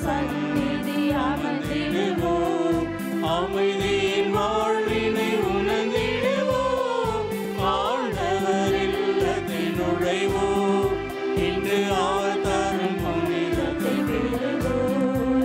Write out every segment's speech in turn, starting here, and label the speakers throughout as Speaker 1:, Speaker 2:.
Speaker 1: சந்நிதி அமர்ந்திடுவோம்
Speaker 2: அமைதியின் வாழ்வினை உணர்ந்திடுவோம் ஆண்டவர் இல்லத்தில் நுழைவோம் இன்று அவர் தரும் புனிதத்தை பெறுவோம்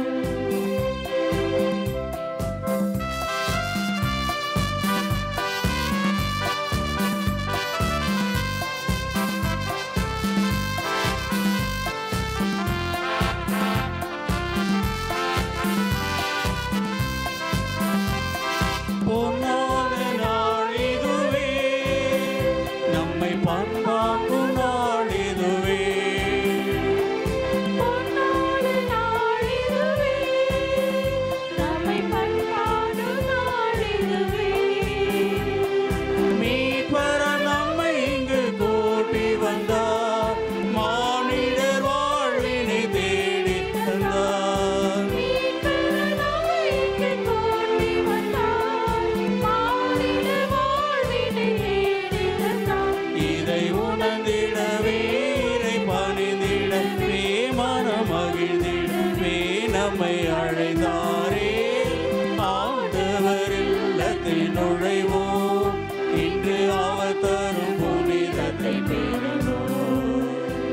Speaker 2: பொன்னான நாள் இதுவே நம்மை பண்பாக்கும் நாள் இதுவே
Speaker 1: பொன்னான நாள் இதுவே நம்மை பண்பாடும் நாள் இதுவே
Speaker 2: மீட்பர நம்மை இங்கு கூட்டி வந்தார் மானிடர் வாழ்வினை தேடி தந்தார் இதை உணர்ந்திடவே இறை பணிந்திடவே மனம் மகிழ்ந்திடவே நம்மை அழைந்தாரே ஆண்டவர் இல்லத்தில் நுழைவோம் இன்று அவர் தரும் புனிதத்தை பெறுவோம்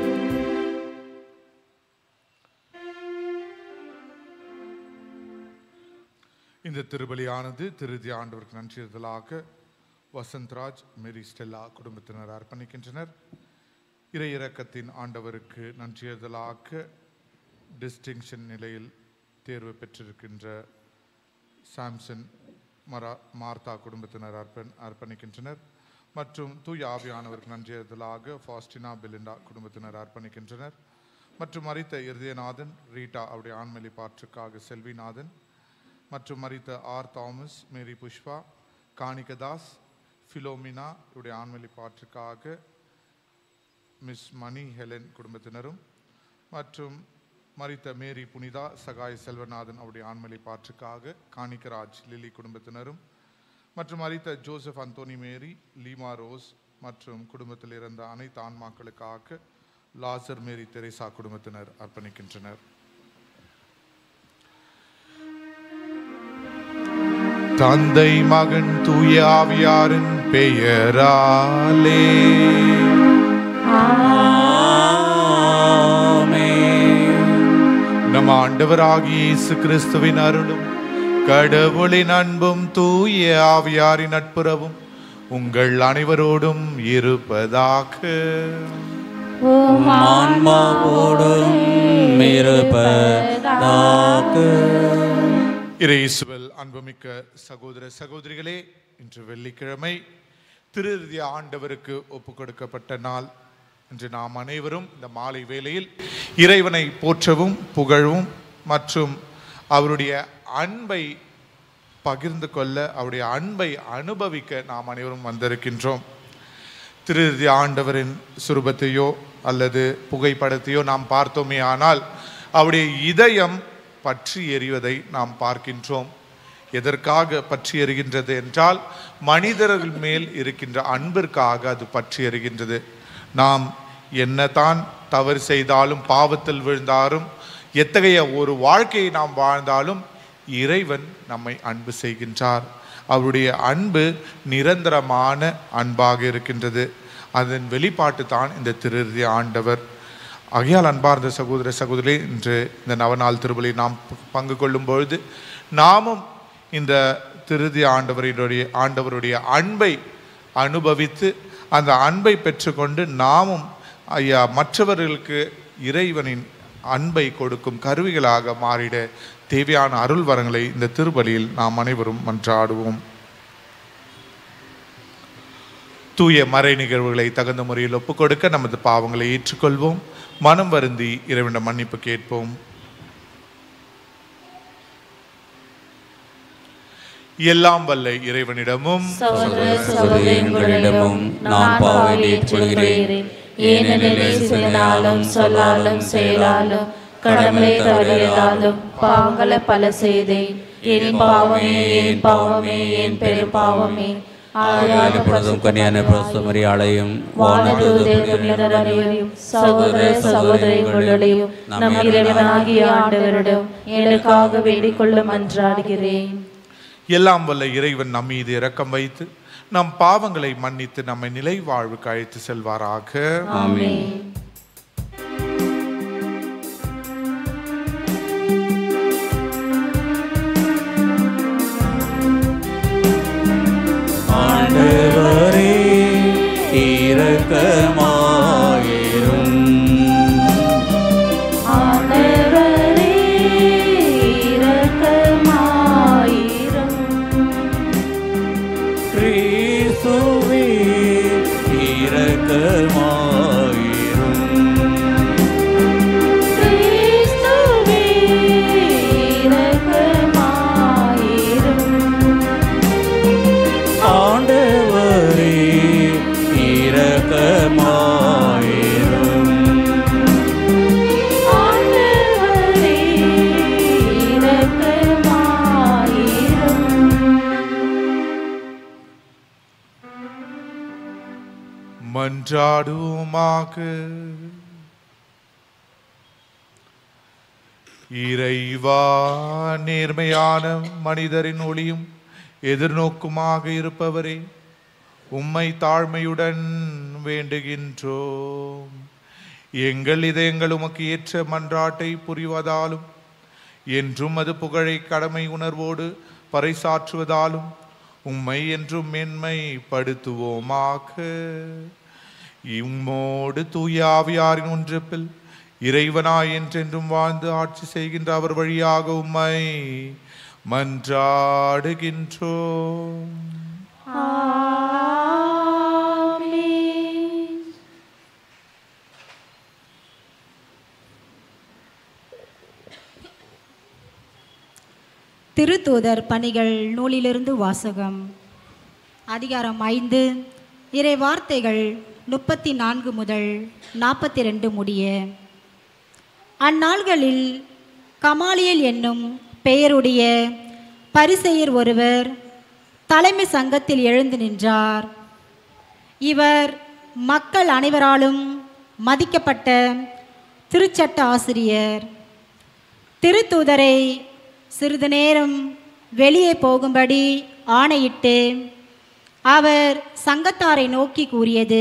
Speaker 3: இந்த திருபலியானது திருதி ஆண்டவருக்கு நன்றியதலாக வசந்த்ராஜ் மேரி ஸ்டெல்லா குடும்பத்தினர் அர்ப்பணிக்கின்றனர் இறை இரக்கத்தின் ஆண்டவருக்கு நன்றியதலாக டிஸ்டிங்ஷன் நிலையில் தேர்வு பெற்றிருக்கின்ற சாம்சன் மரா மார்த்தா குடும்பத்தினர் அர்ப்பண் அர்ப்பணிக்கின்றனர் மற்றும் தூய ஆவியானவருக்கு நன்றியதலாக ஃபாஸ்டினா பெலிண்டா குடும்பத்தினர் அர்ப்பணிக்கின்றனர் மற்றும் மறித்த இருதயநாதன் ரீட்டா அவருடைய ஆண்மலி பாற்றுக்காக செல்விநாதன் மற்றும் மறித்த R Thomas Mary Pushpa Kanikadas Philomena இவருடைய ஆண்மலி பாற்றுக்காக மிஸ் மணி ஹெலன் குடும்பத்தினரும் மற்றும் மறித்த மேரி புனிதா சகாய் செல்வநாதன் அவருடைய ஆண்மலி பாற்றுக்காக காணிக்கராஜ் லில்லி குடும்பத்தினரும் மற்றும் மறித்த Joseph Anthony Mary Leema Rose மற்றும் குடும்பத்தில் இருந்த அனைத்து ஆன்மாக்களுக்காக லாசர் மேரி தெரேசா குடும்பத்தினர் அர்ப்பணிக்கின்றனர் தந்தை மகன் தூய ஆவியாரின் பெயராலே நம் ஆண்டவராகிய இயேசு கிறிஸ்துவின் அருளும் கடவுளின் அன்பும் தூய ஆவியாரின் நட்புறவும் உங்கள் அனைவரோடும் இருப்பதாக
Speaker 2: ஆன்மாவோடும் இருப்பதாக
Speaker 3: இறைசுவல் அன்புமிக்க சகோதர சகோதரிகளே இன்று வெள்ளிக்கிழமை திருஇறுதி ஆண்டவருக்கு ஒப்பு கொடுக்கப்பட்ட நாள் இன்று நாம் அனைவரும் இந்த மாலை வேளையில் இறைவனை போற்றவும் புகழவும் மற்றும் அவருடைய அன்பை பகிர்ந்து கொள்ள அவருடைய அன்பை அனுபவிக்க நாம் அனைவரும் வந்திருக்கின்றோம் திருஇறுதி ஆண்டவரின் சுரூபத்தையோ அல்லது புகைப்படத்தையோ நாம் பார்த்தோமே ஆனால் அவருடைய இதயம் பற்றி எறிவதை நாம் பார்க்கின்றோம் எதற்காக பற்றி எறிகின்றது என்றால் மனிதர்கள் மேல் இருக்கின்ற அன்பிற்காக அது பற்றி எறிகின்றது நாம் என்னதான் தவறு செய்தாலும் பாவத்தில் விழுந்தாலும் எத்தகைய ஒரு வாழ்க்கையை நாம் வாழ்ந்தாலும் இறைவன் நம்மை அன்பு செய்கின்றார் அவருடைய அன்பு நிரந்தரமான அன்பாக இருக்கின்றது அதன் வெளிப்பாட்டு தான் இந்த திருஇறுதி ஆண்டவர் ஆகையால் அன்பார்ந்த சகோதர சகோதரி இன்று இந்த நவநாள் திருபலி நாம் ப- பங்கு கொள்ளும் பொழுது நாமும் இந்த திருதி ஆண்டவருடைய ஆண்டவருடைய அன்பை அனுபவித்து அந்த அன்பை பெற்றுக்கொண்டு நாமும் ஐயா மற்றவர்களுக்கு இறைவனின் அன்பை கொடுக்கும் கருவிகளாக மாறிட தேவையான அருள் வரங்களை இந்த திருபலியில் நாம் அனைவரும் மன்றாடுவோம் தூய மறை நிகழ்வுகளை தகுந்த முறையில் ஒப்புக்கொடுக்க நமது பாவங்களை ஏற்றுக்கொள்வோம் மனம் வருந்தி இறைவனிடம் மன்னிப்பு கேட்போம் எல்லாம் வல்ல இறைவனிடமும்
Speaker 1: சகோதர சகோதரிகளிடமும் நான் பாவம் ஏற்றுக்கொள்கிறேன் ஏனெனில் சிலனாலும் சொல்லாலும் செயலாலும் கடமை தவறியதாலும் பாவங்களை பல செய்தேன் என் பாவமே என் பாவமே என் பெரும் பாவமே ஆகையால் இப்பொழுதும் கன்னியான பிரசமரியாளையும் வானதூத புனிதர் அனைவரையும் சகோதர சகோதரிகளுடையும் நம் இறைவனாகிய ஆண்டவரிடம் எனக்காக வேண்டிக் கொள்ள மன்றாடுகிறேன்
Speaker 3: எல்லாம் வல்ல இறைவன் நம் மீது இரக்கம் வைத்து நம் பாவங்களை மன்னித்து நம்மை நிலை வாழ்வுக்கு அழைத்து செல்வாராக
Speaker 1: ஆமென்
Speaker 2: ஆண்டவரே இரக்கமாயிரும்
Speaker 1: ஆண்டவரே இரக்கமாயிரும்
Speaker 2: கிறிஸ்துவே இரக்கமாயிரும்
Speaker 1: கிறிஸ்துவே இரக்கமாயிரும்
Speaker 2: ஆண்டவரே இரக்கமாயிரும்
Speaker 1: ஆண்டவரே இரக்கமாயிரும்
Speaker 3: மன்றாடுவோமாக இறைவா நேர்மையான மனிதரின் ஒளியும் எதிர்நோக்குமாக இருப்பவரே உம்மை தாழ்மையுடன் வேண்டுகின்றோம் எங்கள் இதயங்கள் உமக்கு ஏற்ற மன்றாட்டை புரிவதாலும் என்றும் அது புகழை கடமை உணர்வோடு பறைசாற்றுவதாலும் உம்மை என்றும் மென்மைப்படுத்துவோமாக இம்மோடு தூய ஆவியாரின் ஒன்றிப்பில் இறைவனாய் என்றென்றும் வாழ்ந்து ஆட்சி செய்கின்ற அவர் வழியாக உம்மை மன்றாடுகின்றோம்
Speaker 1: ஆமென்
Speaker 4: திருத்தூதர் பணிகள் நூலிலிருந்து வாசகம் அதிகாரம் ஐந்து இறை வார்த்தைகள் முப்பத்தி நான்கு முதல் நாற்பத்தி ரெண்டு முடிய அந்நாள்களில் கமாலியல் என்னும் பெயருடைய பரிசெயர் ஒருவர் தலைமை சங்கத்தில் எழுந்து நின்றார் இவர் மக்கள் அனைவராலும் மதிக்கப்பட்ட திருச்சட்ட ஆசிரியர் திருத்தூதரை சிறிது நேரம் வெளியே போகும்படி ஆணையிட்டு அவர் சங்கத்தாரை நோக்கி கூறியது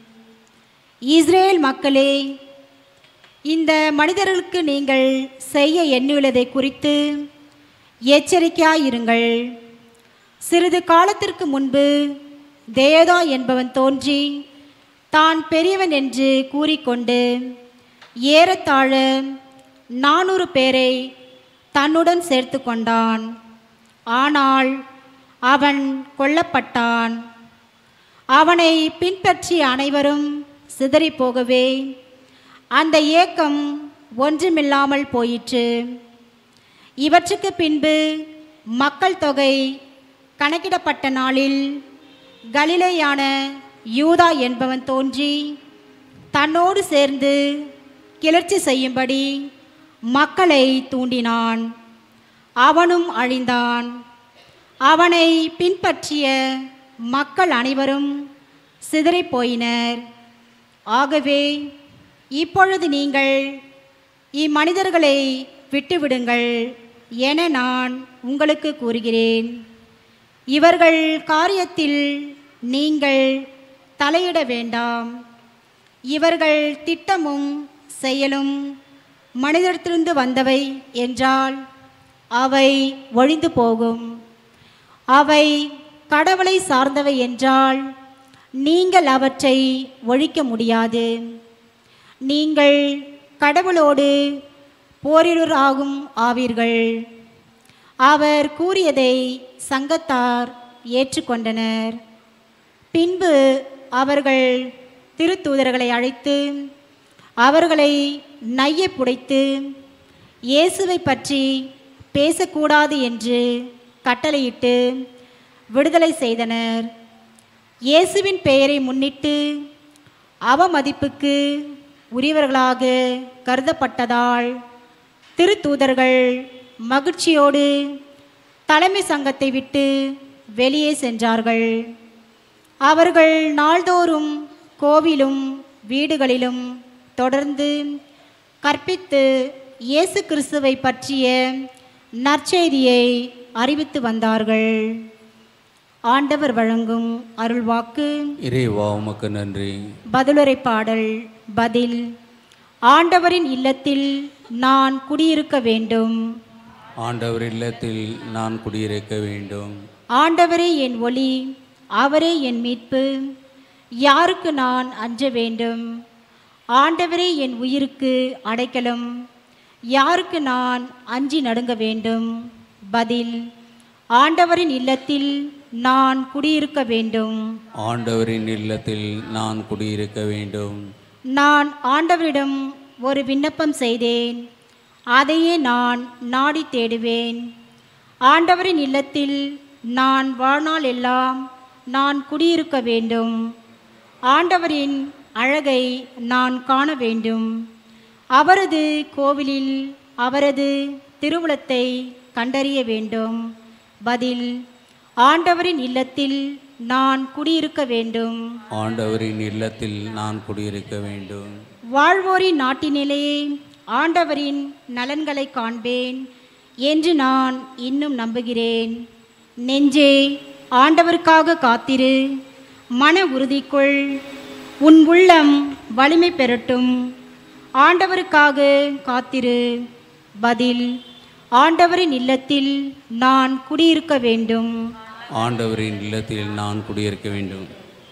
Speaker 4: இஸ்ரேல் மக்களே இந்த மனிதர்களுக்கு நீங்கள் செய்ய எண்ணியுள்ளதை குறித்து எச்சரிக்கையாயிருங்கள் சிறிது காலத்திற்கு முன்பு தேதா என்பவன் தோன்றி தான் பெரியவன் என்று கூறிக்கொண்டு ஏறத்தாழ நானூறு பேரை தன்னுடன் சேர்த்து கொண்டான் ஆனால் அவன் கொல்லப்பட்டான் அவனை பின்பற்றிய அனைவரும் சிதறிப் போகவே அந்த ஏக்கம் ஒன்றுமில்லாமல் போயிற்று இவற்றுக்கு பின்பு மக்கள் தொகை கணக்கிடப்பட்ட நாளில் கலிலேயான யூதா என்பவன் தோன்றி தன்னோடு சேர்ந்து கிளர்ச்சி செய்யும்படி மக்களை தூண்டினான் அவனும் அழிந்தான் அவனை பின்பற்றிய மக்கள் அனைவரும் சிதறிப் போயினர் ஆகவே இப்பொழுது நீங்கள் இம்மனிதர்களை விட்டுவிடுங்கள் என நான் உங்களுக்கு கூறுகிறேன் இவர்கள் காரியத்தில் நீங்கள் தலையிட வேண்டாம் இவர்கள் திட்டமும் செயலும் மனிதத்திலிருந்து வந்தவை என்றால் அவை ஒழிந்து போகும் அவை கடவுளை சார்ந்தவை என்றால் நீங்கள் அவற்றை ஒழிக்க முடியாது நீங்கள் கடவுளோடு போரிடராகும் ஆவீர்கள் அவர் கூறியதை சங்கத்தார் ஏற்றுக்கொண்டனர் பின்பு அவர்கள் திருத்தூதர்களை அழைத்து அவர்களை நைய புடைத்து இயேசுவை பற்றி பேசக்கூடாது என்று கட்டளையிட்டு விடுதலை செய்தனர் இயேசுவின் பெயரை முன்னிட்டு அவமதிப்புக்கு உரியவர்களாக கருதப்பட்டதால் திருத்தூதர்கள் மகிழ்ச்சியோடு தலைமை சங்கத்தை விட்டு வெளியே சென்றார்கள் அவர்கள் நாள்தோறும் கோவிலும் வீடுகளிலும் தொடர்ந்து கற்பித்து இயேசு கிறிஸ்துவை பற்றிய நற்செய்தியை அறிவித்து வந்தார்கள் ஆண்டவர் வழங்கும் அருள்வாக்கு
Speaker 2: இறைவா உமக்கு நன்றி
Speaker 4: பதிலுரை பாடல் பதில் ஆண்டவரின் இல்லத்தில் நான் குடியிருக்க வேண்டும்
Speaker 2: ஆண்டவர் இல்லத்தில் நான் குடியிருக்க வேண்டும்
Speaker 4: ஆண்டவரே என் ஒளி அவரே என் மீட்பு யாருக்கு நான் அஞ்ச வேண்டும் ஆண்டவரே என் உயிருக்கு அடைக்கலம் யாருக்கு நான் அஞ்சி நடுங்க வேண்டும் பதில் ஆண்டவரின் இல்லத்தில் நான் குடியிருக்க வேண்டும்
Speaker 2: ஆண்டவரின் இல்லத்தில் நான் குடியிருக்க வேண்டும்
Speaker 4: நான் ஆண்டவரிடம் ஒரு விண்ணப்பம் செய்தேன் அதையே நான் நாடி தேடுவேன் ஆண்டவரின் இல்லத்தில் நான் வாழ்நாள் எல்லாம் நான் குடியிருக்க வேண்டும் ஆண்டவரின் அழகை நான் காண வேண்டும் அவரது கோவிலில் அவரது திருவுளத்தை கண்டறிய வேண்டும் பதில் ஆண்டவரின் இல்லத்தில் நான் குடியிருக்க வேண்டும்
Speaker 2: ஆண்டவரின் இல்லத்தில் நான் குடியிருக்க வேண்டும்
Speaker 4: வாழ்வோரின் நாட்டினிலே ஆண்டவரின் நலன்களை காண்பேன் என்று நான் இன்னும் நம்புகிறேன் நெஞ்சே ஆண்டவருக்காக காத்திரு மன உறுதிக்குள் உன் உள்ளம் வலிமை பெறட்டும் ஆண்டவருக்காக காத்திரு பதில் ஆண்டவரின் இல்லத்தில் நான் குடியிருக்க வேண்டும்
Speaker 2: ஆண்டவரின் இல்லத்தில் நான் குடியிருக்க வேண்டும்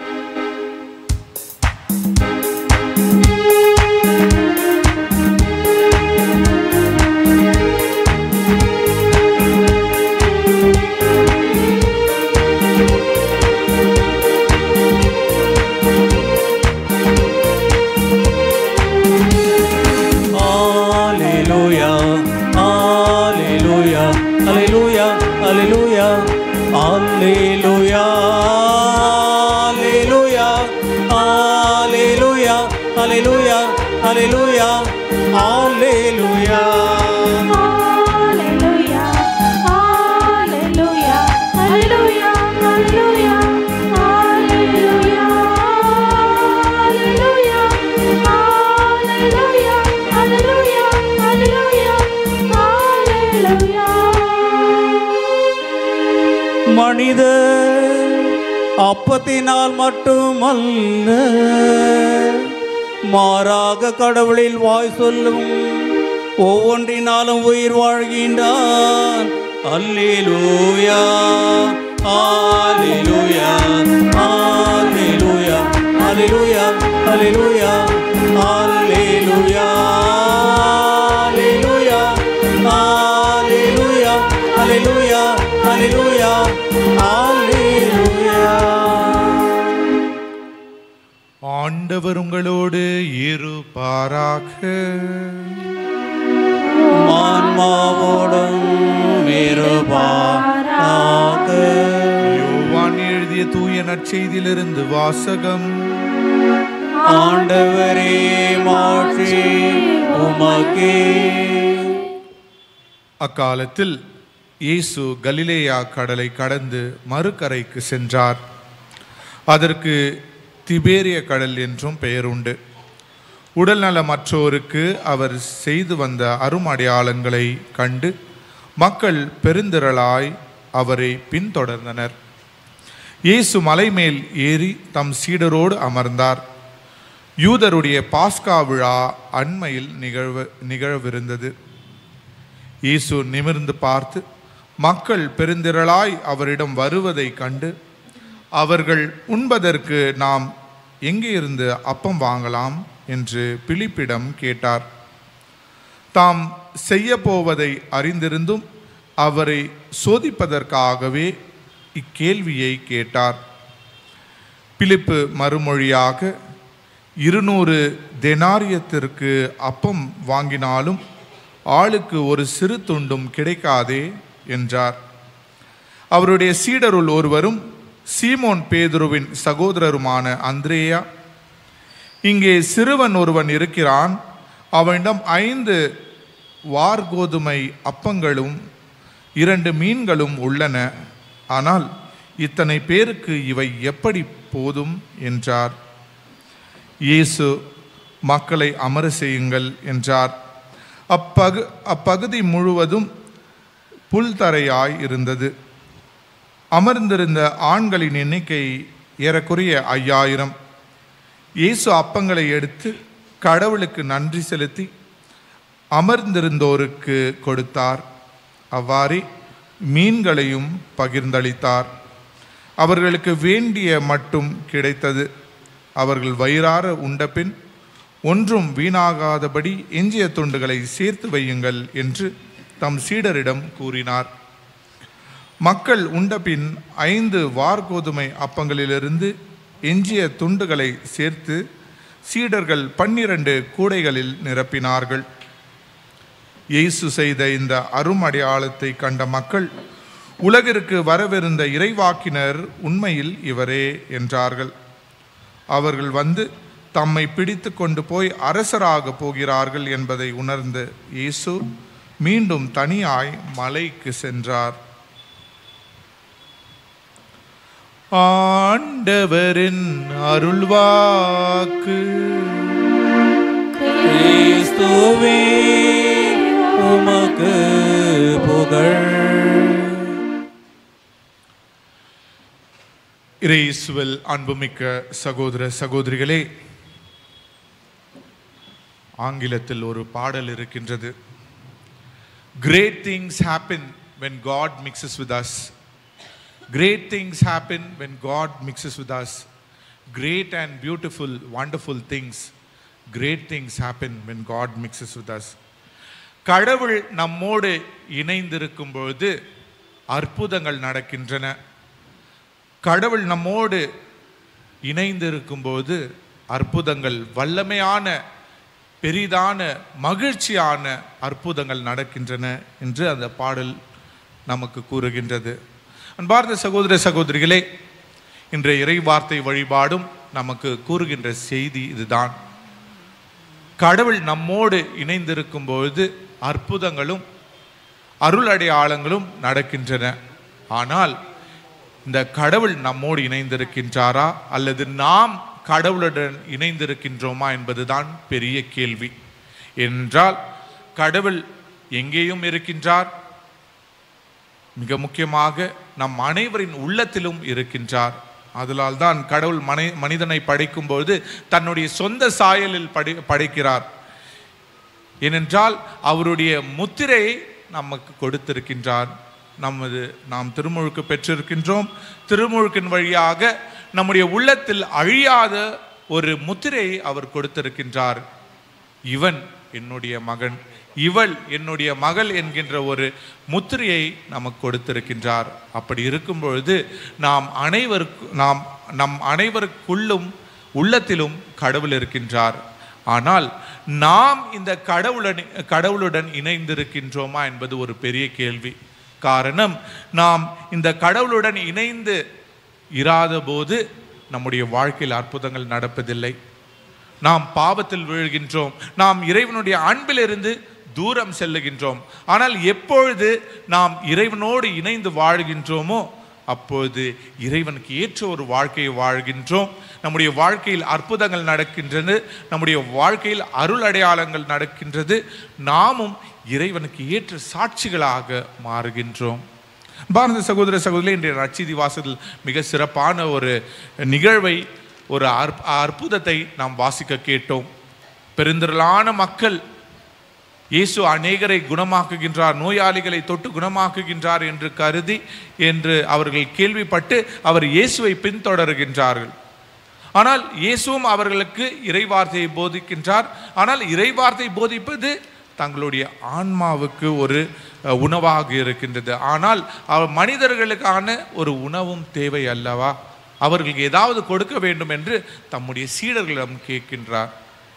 Speaker 2: Alleluia, Alleluia, Alleluia, Alleluia, Alleluia, Alleluia, Alleluia, Alleluia, Alleluia, Alleluia.
Speaker 1: Hallelujah, hallelujah, hallelujah, hallelujah, hallelujah, hallelujah, hallelujah, hallelujah, hallelujah, hallelujah.
Speaker 2: மனித அப்பத்தினால் மட்டுமல்ல மாறாக கடவுளில் வாய் சொல்லும் ஒவ்வொன்றினாலும் உயிர் வாழ்கின்றான் அல்லேலூயா அல்லேலூயா அல்லேலூயா அல்லேலூயா அல்லேலூயா அல்லேலூயா அல்லேலூயா அல்லேலூயா அல்லேலூயா அல்லேலூயா
Speaker 3: ஆண்டவர் உங்களோடு இருப்பாராக
Speaker 2: ஆன்மாவோடும் இருப்பாராக
Speaker 3: யோவான் எழுதிய தூய நற்செய்தியிலிருந்து வாசகம்
Speaker 2: ஆண்டவரே மாற்றி உமக்கே
Speaker 3: அக்காலத்தில் இயேசு கலிலேயா கடலை கடந்து மறுகரைக்கு சென்றார் அதற்கு திபேரிய கடல் என்றும் பெயர் உண்டு உடல்நலமற்றோருக்கு அவர் செய்து வந்த அருமடையாளங்களை கண்டு மக்கள் பெருந்திரளாய் அவரை பின்தொடர்ந்தனர் இயேசு மலை மேல் ஏறி தம் சீடரோடு அமர்ந்தார் யூதருடைய பாஸ்கா விழா அண்மையில் நிகழ்வ நிகழவிருந்தது இயேசு நிமிர்ந்து பார்த்து மக்கள் பெருந்திரளாய் அவரிடம் வருவதை கண்டு அவர்கள் உண்பதற்கு நாம் எங்கே இருந்து அப்பம் வாங்கலாம் என்று பிலிப்பிடம் கேட்டார் தாம் செய்ய போவதை அறிந்திருந்தும் அவரை சோதிப்பதற்காகவே இக்கேள்வியை கேட்டார் பிலிப்பு மறுமொழியாக இருநூறு தெனாரியத்திற்கு அப்பம் வாங்கினாலும் ஆளுக்கு ஒரு சிறு துண்டும் கிடைக்காதே என்றார் அவருடைய சீடருள் ஒருவரும் சீமோன் பேதுருவின் சகோதரருமான அந்திரேயா இங்கே சிறுவன் ஒருவன் இருக்கிறான் அவனிடம் ஐந்து வார்கோதுமை அப்பங்களும் இரண்டு மீன்களும் உள்ளன ஆனால் இத்தனை பேருக்கு இவை எப்படி போதும் என்றார் இயேசு மக்களை அமர செய்யுங்கள் என்றார் அப்பகு அப்பகுதி முழுவதும் புல்தரையாய் இருந்தது அமர்ந்திருந்த ஆண்களின் எண்ணிக்கை ஏறக்குறைய ஐயாயிரம் இயேசு அப்பங்களை எடுத்து கடவுளுக்கு நன்றி செலுத்தி அமர்ந்திருந்தோருக்கு கொடுத்தார் அவ்வாறே மீன்களையும் பகிர்ந்தளித்தார் அவர்களுக்கு வேண்டிய மட்டும் கிடைத்தது அவர்கள் வயிறார உண்டபின் ஒன்றும் வீணாகாதபடி எஞ்சிய துண்டுகளை சேர்த்து வையுங்கள் என்று தம் சீடரிடம் கூறினார் மக்கள் உண்டபின் ஐந்து வார்கோதுமை அப்பங்களிலிருந்து எஞ்சிய துண்டுகளை சேர்த்து சீடர்கள் பன்னிரண்டு கூடைகளில் நிரப்பினார்கள் இயேசு செய்த இந்த அருமடையாளத்தை கண்ட மக்கள் உலகிற்கு வரவிருந்த இறைவாக்கினர் உண்மையில் இவரே என்றார்கள் அவர்கள் வந்து தம்மை பிடித்து கொண்டு போய் அரசராக போகிறார்கள் என்பதை உணர்ந்த இயேசு மீண்டும் தனியாய் மலைக்கு சென்றார் ஆண்டவரின் அருள்வாக்கு
Speaker 2: கிறிஸ்துவே உமக்கு புகழ்
Speaker 3: இறைசுவல் அன்புமிக்க சகோதர சகோதரிகளே ஆங்கிலத்தில் ஒரு பாடல் இருக்கின்றது great things happen when God mixes with us great things happen when God mixes with us great and beautiful wonderful things great things happen when God mixes with us கடவுள் நம்மோடு இணைந்திருக்கும் பொழுது அற்புதங்கள் நடக்கின்றன கடவுள் நம்மோடு இணைந்து இருக்கும்போது அற்புதங்கள் வல்லமையான பெரிதான மகிழ்ச்சியான அற்புதங்கள் நடக்கின்றன என்று அந்த பாடல் நமக்கு கூறுகின்றது அன்பார்ந்த சகோதர சகோதரிகளே இன்றைய இறை வார்த்தை வழிபாடும் நமக்கு கூறுகின்ற செய்தி இதுதான் கடவுள் நம்மோடு இணைந்திருக்கும் பொழுது அற்புதங்களும் அருள் அடையாளங்களும் நடக்கின்றன ஆனால் இந்த கடவுள் நம்மோடு இணைந்திருக்கின்றாரா அல்லது நாம் கடவுளுடன் இணைந்திருக்கின்றோமா என்பதுதான் பெரிய கேள்வி என்றால் கடவுள் எங்கேயும் இருக்கின்றார் மிக முக்கியமாக நம் அனைவரின் உள்ளத்திலும் இருக்கின்றார் அதனால் தான் கடவுள் மனை மனிதனை படைக்கும்போது தன்னுடைய சொந்த சாயலில் படை படைக்கிறார் ஏனென்றால் அவருடைய முத்திரையை நமக்கு கொடுத்திருக்கின்றார் நமது நாம் திருமுழுக்கு பெற்றிருக்கின்றோம் திருமுழுக்கின் வழியாக நம்முடைய உள்ளத்தில் அழியாத ஒரு முத்திரையை அவர் கொடுத்திருக்கின்றார் இவன் என்னுடைய மகன் இவள் என்னுடைய மகள் என்கின்ற ஒரு முத்திரையை நமக்கு கொடுத்திருக்கின்றார் அப்படி இருக்கும் பொழுது நாம் அனைவருக்கு நாம் நம் அனைவருக்குள்ளும் உள்ளத்திலும் கடவுள் இருக்கின்றார் ஆனால் நாம் இந்த கடவுளுடன் கடவுளுடன் இணைந்திருக்கின்றோமா என்பது ஒரு பெரிய கேள்வி காரணம் நாம் இந்த கடவுளுடன் இணைந்து இராத போது நம்முடைய வாழ்க்கையில் அற்புதங்கள் நடப்பதில்லை நாம் பாவத்தில் வீழ்கின்றோம் நாம் இறைவனுடைய அன்பிலிருந்து தூரம் செல்லுகின்றோம் ஆனால் எப்பொழுது நாம் இறைவனோடு இணைந்து வாழ்கின்றோமோ அப்பொழுது இறைவனுக்கு ஏற்ற ஒரு வாழ்க்கையை வாழ்கின்றோம் நம்முடைய வாழ்க்கையில் அற்புதங்கள் நடக்கின்றது நம்முடைய வாழ்க்கையில் அருள் அடையாளங்கள் நடக்கின்றது நாமும் இறைவனுக்கு ஏற்ற சாட்சிகளாக மாறுகின்றோம் பாரத சகோதர சகோதரி இன்றைய நச்சீதி வாசல் மிக சிறப்பான ஒரு நிகழ்வை ஒரு அற்ப அற்புதத்தை நாம் வாசிக்க கேட்டோம் பெருந்திரளான மக்கள் இயேசு அநேகரை குணமாக்குகின்றார் நோயாளிகளை தொட்டு குணமாக்குகின்றார் என்று கருதி என்று அவர்கள் கேள்விப்பட்டு அவர் இயேசுவை பின்தொடர்கின்றார்கள் ஆனால் இயேசுவும் அவர்களுக்கு இறைவார்த்தையை போதிக்கின்றார் ஆனால் இறைவார்த்தை போதிப்பது தங்களுடைய ஆன்மாவுக்கு ஒரு அஹ், உணவாக இருக்கின்றது ஆனால் அவர் மனிதர்களுக்கான ஒரு உணவும் தேவை அல்லவா அவர்களுக்கு ஏதாவது கொடுக்க வேண்டும் என்று தம்முடைய சீடர்களிடம் கேட்கின்றார்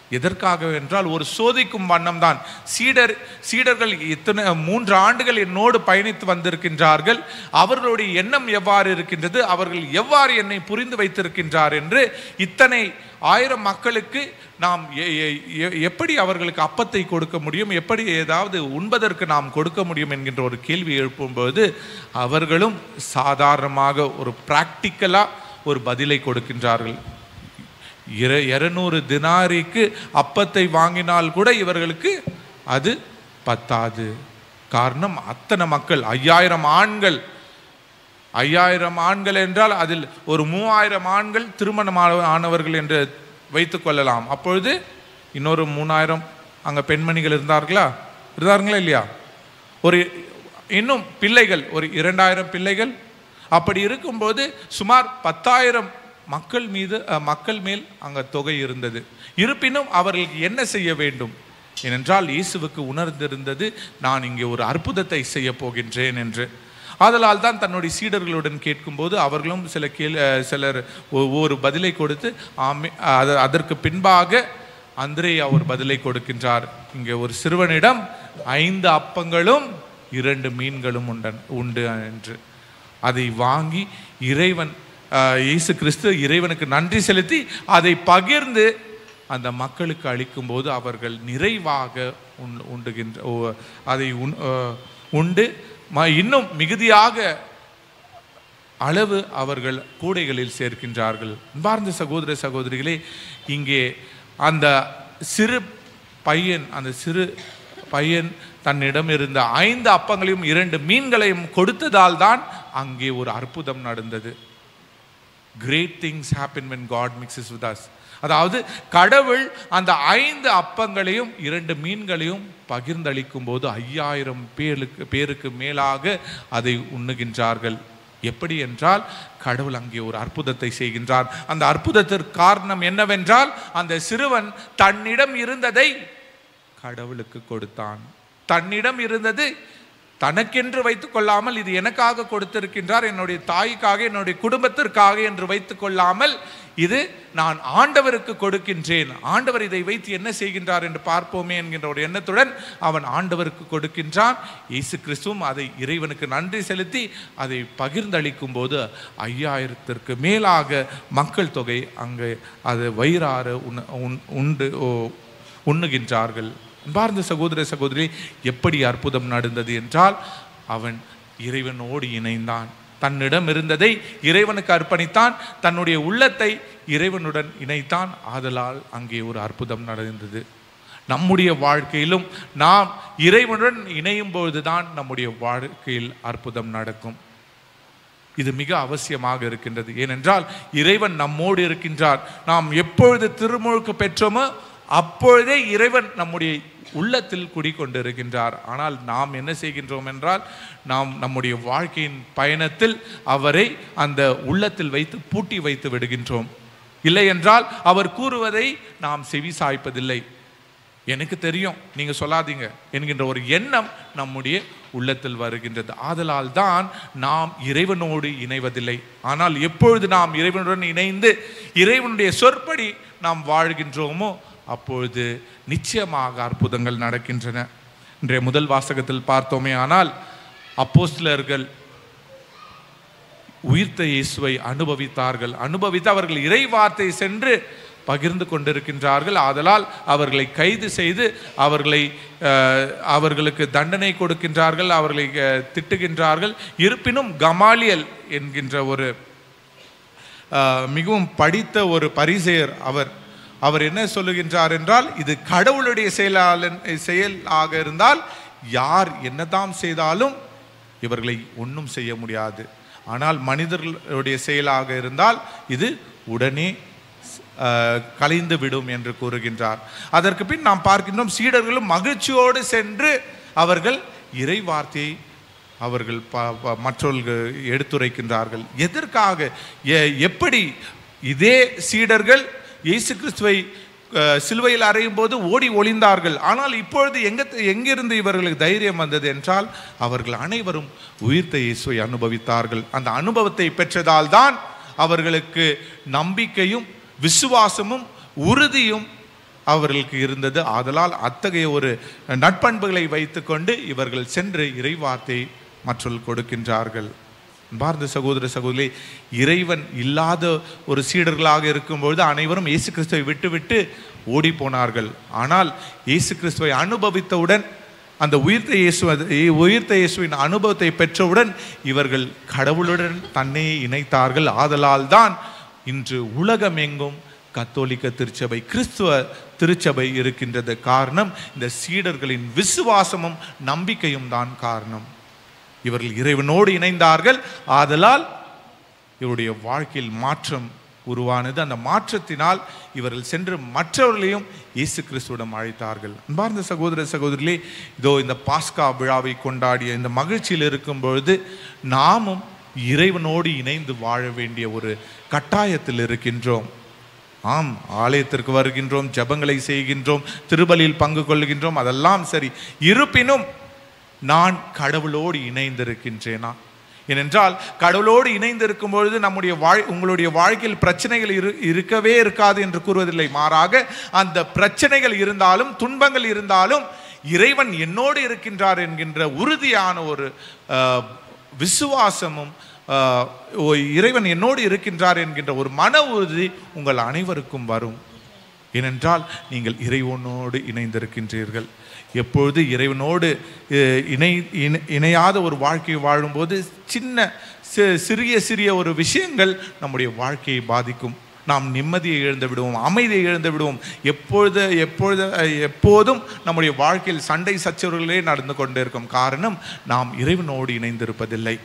Speaker 3: எதற்காக என்றால் ஒரு சோதிக்கும் வண்ணம் தான் சீடர் சீடர்கள் இத்தனை மூன்று ஆண்டுகள் என்னோடு பயணித்து வந்திருக்கின்றார்கள் அவர்களுடைய எண்ணம் எவ்வாறு இருக்கின்றது அவர்கள் எவ்வாறு என்னை புரிந்து வைத்திருக்கின்றார் என்று இத்தனை ஆயிரம் மக்களுக்கு நாம் எ- எ- எ- எப்படி அவர்களுக்கு அப்பத்தை கொடுக்க முடியும் எப்படி ஏதாவது உண்பதற்கு நாம் கொடுக்க முடியும் என்கின்ற ஒரு கேள்வி எழுப்பும்போது அவர்களும் சாதாரணமாக ஒரு ப்ராக்டிக்கலாக ஒரு பதிலை கொடுக்கின்றார்கள் இர இருநூறு தினாரிக்கு அப்பத்தை வாங்கினால் கூட இவர்களுக்கு அது பத்தாது காரணம் அத்தனை மக்கள் ஐயாயிரம் ஆண்கள் ஐயாயிரம் ஆண்கள் என்றால் அதில் ஒரு மூவாயிரம் ஆண்கள் திருமணம் ஆனவர்கள் என்று வைத்துக் கொள்ளலாம் அப்பொழுது இன்னொரு மூணாயிரம் அங்கே பெண்மணிகள் இருந்தார்களா இருந்தார்களா இல்லையா ஒரு இன்னும் பிள்ளைகள் ஒரு இரண்டாயிரம் பிள்ளைகள் அப்படி இருக்கும்போது சுமார் பத்தாயிரம் மக்கள் மீது அஹ், மக்கள் மேல் அங்கே தொகை இருந்தது இருப்பினும் அவர்களுக்கு என்ன செய்ய வேண்டும் ஏனென்றால் இயேசுவுக்கு உணர்ந்திருந்தது நான் இங்கே ஒரு அற்புதத்தை செய்ய போகின்றேன் என்று ஆதலால் தான் தன்னுடைய சீடர்களுடன் கேட்கும்போது அவர்களும் சில கேள் அஹ், சிலர் ஒவ்வொரு பதிலை கொடுத்து ஆமே அது- அதற்கு பின்பாக அந்திரே அவர் பதிலை கொடுக்கின்றார் இங்கே ஒரு சிறுவனிடம் ஐந்து அப்பங்களும் இரண்டு மீன்களும் உண்டன் உண்டு என்று அதை வாங்கி இறைவன் அஹ், இயேசு கிறிஸ்து இறைவனுக்கு நன்றி செலுத்தி அதை பகிர்ந்து அந்த மக்களுக்கு அளிக்கும்போது அவர்கள் நிறைவாக உண் உண்டுகின்ற ஓ, அதை உண் அஹ், உண்டு ம- இன்னும் மிகுதியாக அளவு அவர்கள் கூடைகளில் சேர்க்கின்றார்கள் அன்பார்ந்த சகோதர சகோதரிகளே இங்கே அந்த சிறு பையன் அந்த சிறு பையன் தன்னிடம் இருந்த ஐந்து அப்பங்களையும் இரண்டு மீன்களையும் கொடுத்ததால் தான் அங்கே ஒரு அற்புதம் நடந்தது great things happen when God mixes with us அதாவது கடவுள் அந்த ஐந்து அப்பங்களையும் இரண்டு மீன்களையும் பகிர்ந்தளிக்கும் போது ஐயாயிரம் பேருக்கு பேருக்கு மேலாக அதை உண்ணுகின்றார்கள் எப்படி என்றால் கடவுள் அங்கே ஒரு அற்புதத்தை செய்கின்றார் அந்த அற்புதத்திற்கு காரணம் என்னவென்றால் அந்த சிறுவன் தன்னிடம் இருந்ததை கடவுளுக்கு கொடுத்தான் தன்னிடம் இருந்தது தனக்கென்று வைத்துக் கொள்ளாமல் இது எனக்காக கொடுத்திருக்கின்றார் என்னுடைய தாய்க்காக என்னுடைய குடும்பத்திற்காக என்று வைத்துக் கொள்ளாமல் இது நான் ஆண்டவருக்கு கொடுக்கின்றேன் ஆண்டவர் இதை வைத்து என்ன செய்கின்றார் என்று பார்ப்போமே என்கின்ற ஒரு எண்ணத்துடன் அவன் ஆண்டவருக்கு கொடுக்கின்றான் இயேசு கிறிஸ்துவும் அதை இறைவனுக்கு நன்றி செலுத்தி அதை பகிர்ந்தளிக்கும் போது ஐயாயிரத்திற்கு மேலாக மக்கள் தொகை அங்கே அது வயிறார உண உண்- உண்டு ஓ, உண்ணுகின்றார்கள் அன்பார்ந்த சகோதர சகோதரி எப்படி அற்புதம் நடந்தது என்றால் அவன் இறைவனோடு இணைந்தான் தன்னிடம் இருந்ததை இறைவனுக்கு அர்ப்பணித்தான் தன்னுடைய உள்ளத்தை இறைவனுடன் இணைத்தான் ஆதலால் அங்கே ஒரு அற்புதம் நடந்தது நம்முடைய வாழ்க்கையிலும் நாம் இறைவனுடன் இணையும் பொழுதுதான் நம்முடைய வாழ்க்கையில் அற்புதம் நடக்கும் இது மிக அவசியமாக இருக்கின்றது ஏனென்றால் இறைவன் நம்மோடு இருக்கின்றார் நாம் எப்பொழுது திருமுழுக்கு பெற்றோமோ அப்பொழுதே இறைவன் நம்முடைய உள்ளத்தில் குடிக்கொண்டிருக்கின்றார் ஆனால் நாம் என்ன செய்கின்றோம் என்றால் நாம் நம்முடைய வாழ்க்கையின் பயணத்தில் அவரை அந்த உள்ளத்தில் வைத்து பூட்டி வைத்து விடுகின்றோம் இல்லை என்றால் அவர் கூறுவதை நாம் செவி சாய்ப்பதில்லை எனக்கு தெரியும் நீங்க சொல்லாதீங்க என்கின்ற ஒரு எண்ணம் நம்முடைய உள்ளத்தில் வருகின்றது ஆதலால் தான் நாம் இறைவனோடு இணைவதில்லை ஆனால் எப்பொழுது நாம் இறைவனுடன் இணைந்து இறைவனுடைய சொற்படி நாம் வாழ்கின்றோமோ அப்பொழுது நிச்சயமாக அற்புதங்கள் நடக்கின்றன இன்றைய முதல் வாசகத்தில் பார்த்தோமே ஆனால் அப்போஸ்தலர்கள் உயிர்த்த இயேசுவை அனுபவித்தார்கள் அனுபவித்து அவர்கள் இறை வார்த்தை சென்று பகிர்ந்து கொண்டிருக்கின்றார்கள் ஆதலால் அவர்களை கைது செய்து அவர்களை அஹ், அவர்களுக்கு தண்டனை கொடுக்கின்றார்கள் அவர்களை அஹ், திட்டுகின்றார்கள் இருப்பினும் கமாலியல் என்கின்ற ஒரு அஹ், மிகவும் படித்த ஒரு பரிசெயர் அவர் அவர் என்ன சொல்லுகின்றார் என்றால் இது கடவுளுடைய செயலாளன் செயலாக இருந்தால் யார் என்னதாம் செய்தாலும் இவர்களை ஒன்றும் செய்ய முடியாது ஆனால் மனிதர்களுடைய செயலாக இருந்தால் இது உடனே அஹ், கலைந்து விடும் என்று கூறுகின்றார் அதற்கு பின் நாம் பார்க்கின்றோம் சீடர்களும் மகிழ்ச்சியோடு சென்று அவர்கள் இறை வார்த்தையை அவர்கள் ப ப- மற்றவர்கள் எடுத்துரைக்கின்றார்கள் எதற்காக எ- எப்படி இதே சீடர்கள் இயேசு கிறிஸ்துவை அஹ், சிலுவையில் அறையும் போது ஓடி ஒளிந்தார்கள் ஆனால் இப்பொழுது எங்க எங்கிருந்து இவர்களுக்கு தைரியம் வந்தது என்றால் அவர்கள் அனைவரும் உயிர்த்த இயேசுவை அனுபவித்தார்கள் அந்த அனுபவத்தை பெற்றதால் தான் அவர்களுக்கு நம்பிக்கையும் விசுவாசமும் உறுதியும் அவர்களுக்கு இருந்தது ஆதலால் அத்தகைய ஒரு நட்பண்புகளை வைத்துக்கொண்டு இவர்கள் சென்று இறைவார்த்தை மற்றொரு கொடுக்கின்றார்கள் பார்ந்த சகோதர சகோதரி இறைவன் இல்லாத ஒரு சீடர்களாக இருக்கும்பொழுது அனைவரும் இயேசு கிறிஸ்துவை விட்டுவிட்டு ஓடி போனார்கள் ஆனால் இயேசு கிறிஸ்துவை அனுபவித்தவுடன் அந்த உயிர்த்த இயேசு உயிர்த்த இயேசுவின் அனுபவத்தை பெற்றவுடன் இவர்கள் கடவுளுடன் தன்னை இணைத்தார்கள் ஆதலால் தான் இன்று உலகமெங்கும் கத்தோலிக்க திருச்சபை கிறிஸ்துவ திருச்சபை இருக்கின்றது காரணம் இந்த சீடர்களின் விசுவாசமும் நம்பிக்கையும் தான் காரணம் இவர்கள் இறைவனோடு இணைந்தார்கள் ஆதலால் இவருடைய வாழ்க்கையில் மாற்றம் உருவானது அந்த மாற்றத்தினால் இவர்கள் சென்று மற்றவர்களையும் இயேசு கிறிஸ்துவிடம் அழைத்தார்கள் அன்பார்ந்த சகோதர சகோதரிகளே இதோ இந்த பாஸ்கா விழாவை கொண்டாடிய இந்த மகிழ்ச்சியில் இருக்கும் பொழுது நாமும் இறைவனோடு இணைந்து வாழ வேண்டிய ஒரு கட்டாயத்தில் இருக்கின்றோம் ஆம் ஆலயத்திற்கு வருகின்றோம் ஜெபங்களை செய்கின்றோம் திருபலியில் பங்கு கொள்கின்றோம் அதெல்லாம் சரி இருப்பினும் நான் கடவுளோடு இணைந்திருக்கின்றேனா ஏனென்றால் கடவுளோடு இணைந்திருக்கும் பொழுது நம்முடைய வாழ் உங்களுடைய வாழ்க்கையில் பிரச்சனைகள் இரு இருக்கவே இருக்காது என்று கூறுவதில்லை மாறாக அந்த பிரச்சனைகள் இருந்தாலும் துன்பங்கள் இருந்தாலும் இறைவன் என்னோடு இருக்கின்றார் என்கின்ற உறுதியான ஒரு அஹ், விசுவாசமும் அஹ், ஓ, இறைவன் என்னோடு இருக்கின்றார் என்கின்ற ஒரு மன உறுதி உங்கள் அனைவருக்கும் வரும் ஏனென்றால் நீங்கள் இறைவனோடு இணைந்திருக்கின்றீர்கள் எப்பொழுது இறைவனோடு அஹ், இணை இணை- இணையாத ஒரு வாழ்க்கையை வாழும்போது சின்ன சி- சிறிய சிறிய ஒரு விஷயங்கள் நம்முடைய வாழ்க்கையை பாதிக்கும் நாம் நிம்மதியை இழந்து விடுவோம் அமைதியை இழந்து விடுவோம் எப்பொழுது எப்பொழுது அஹ், எப்போதும் நம்முடைய வாழ்க்கையில் சண்டை சச்சரவுகளே நடந்து கொண்டே இருக்கும் காரணம் நாம் இறைவனோடு இணைந்திருப்பதில்லை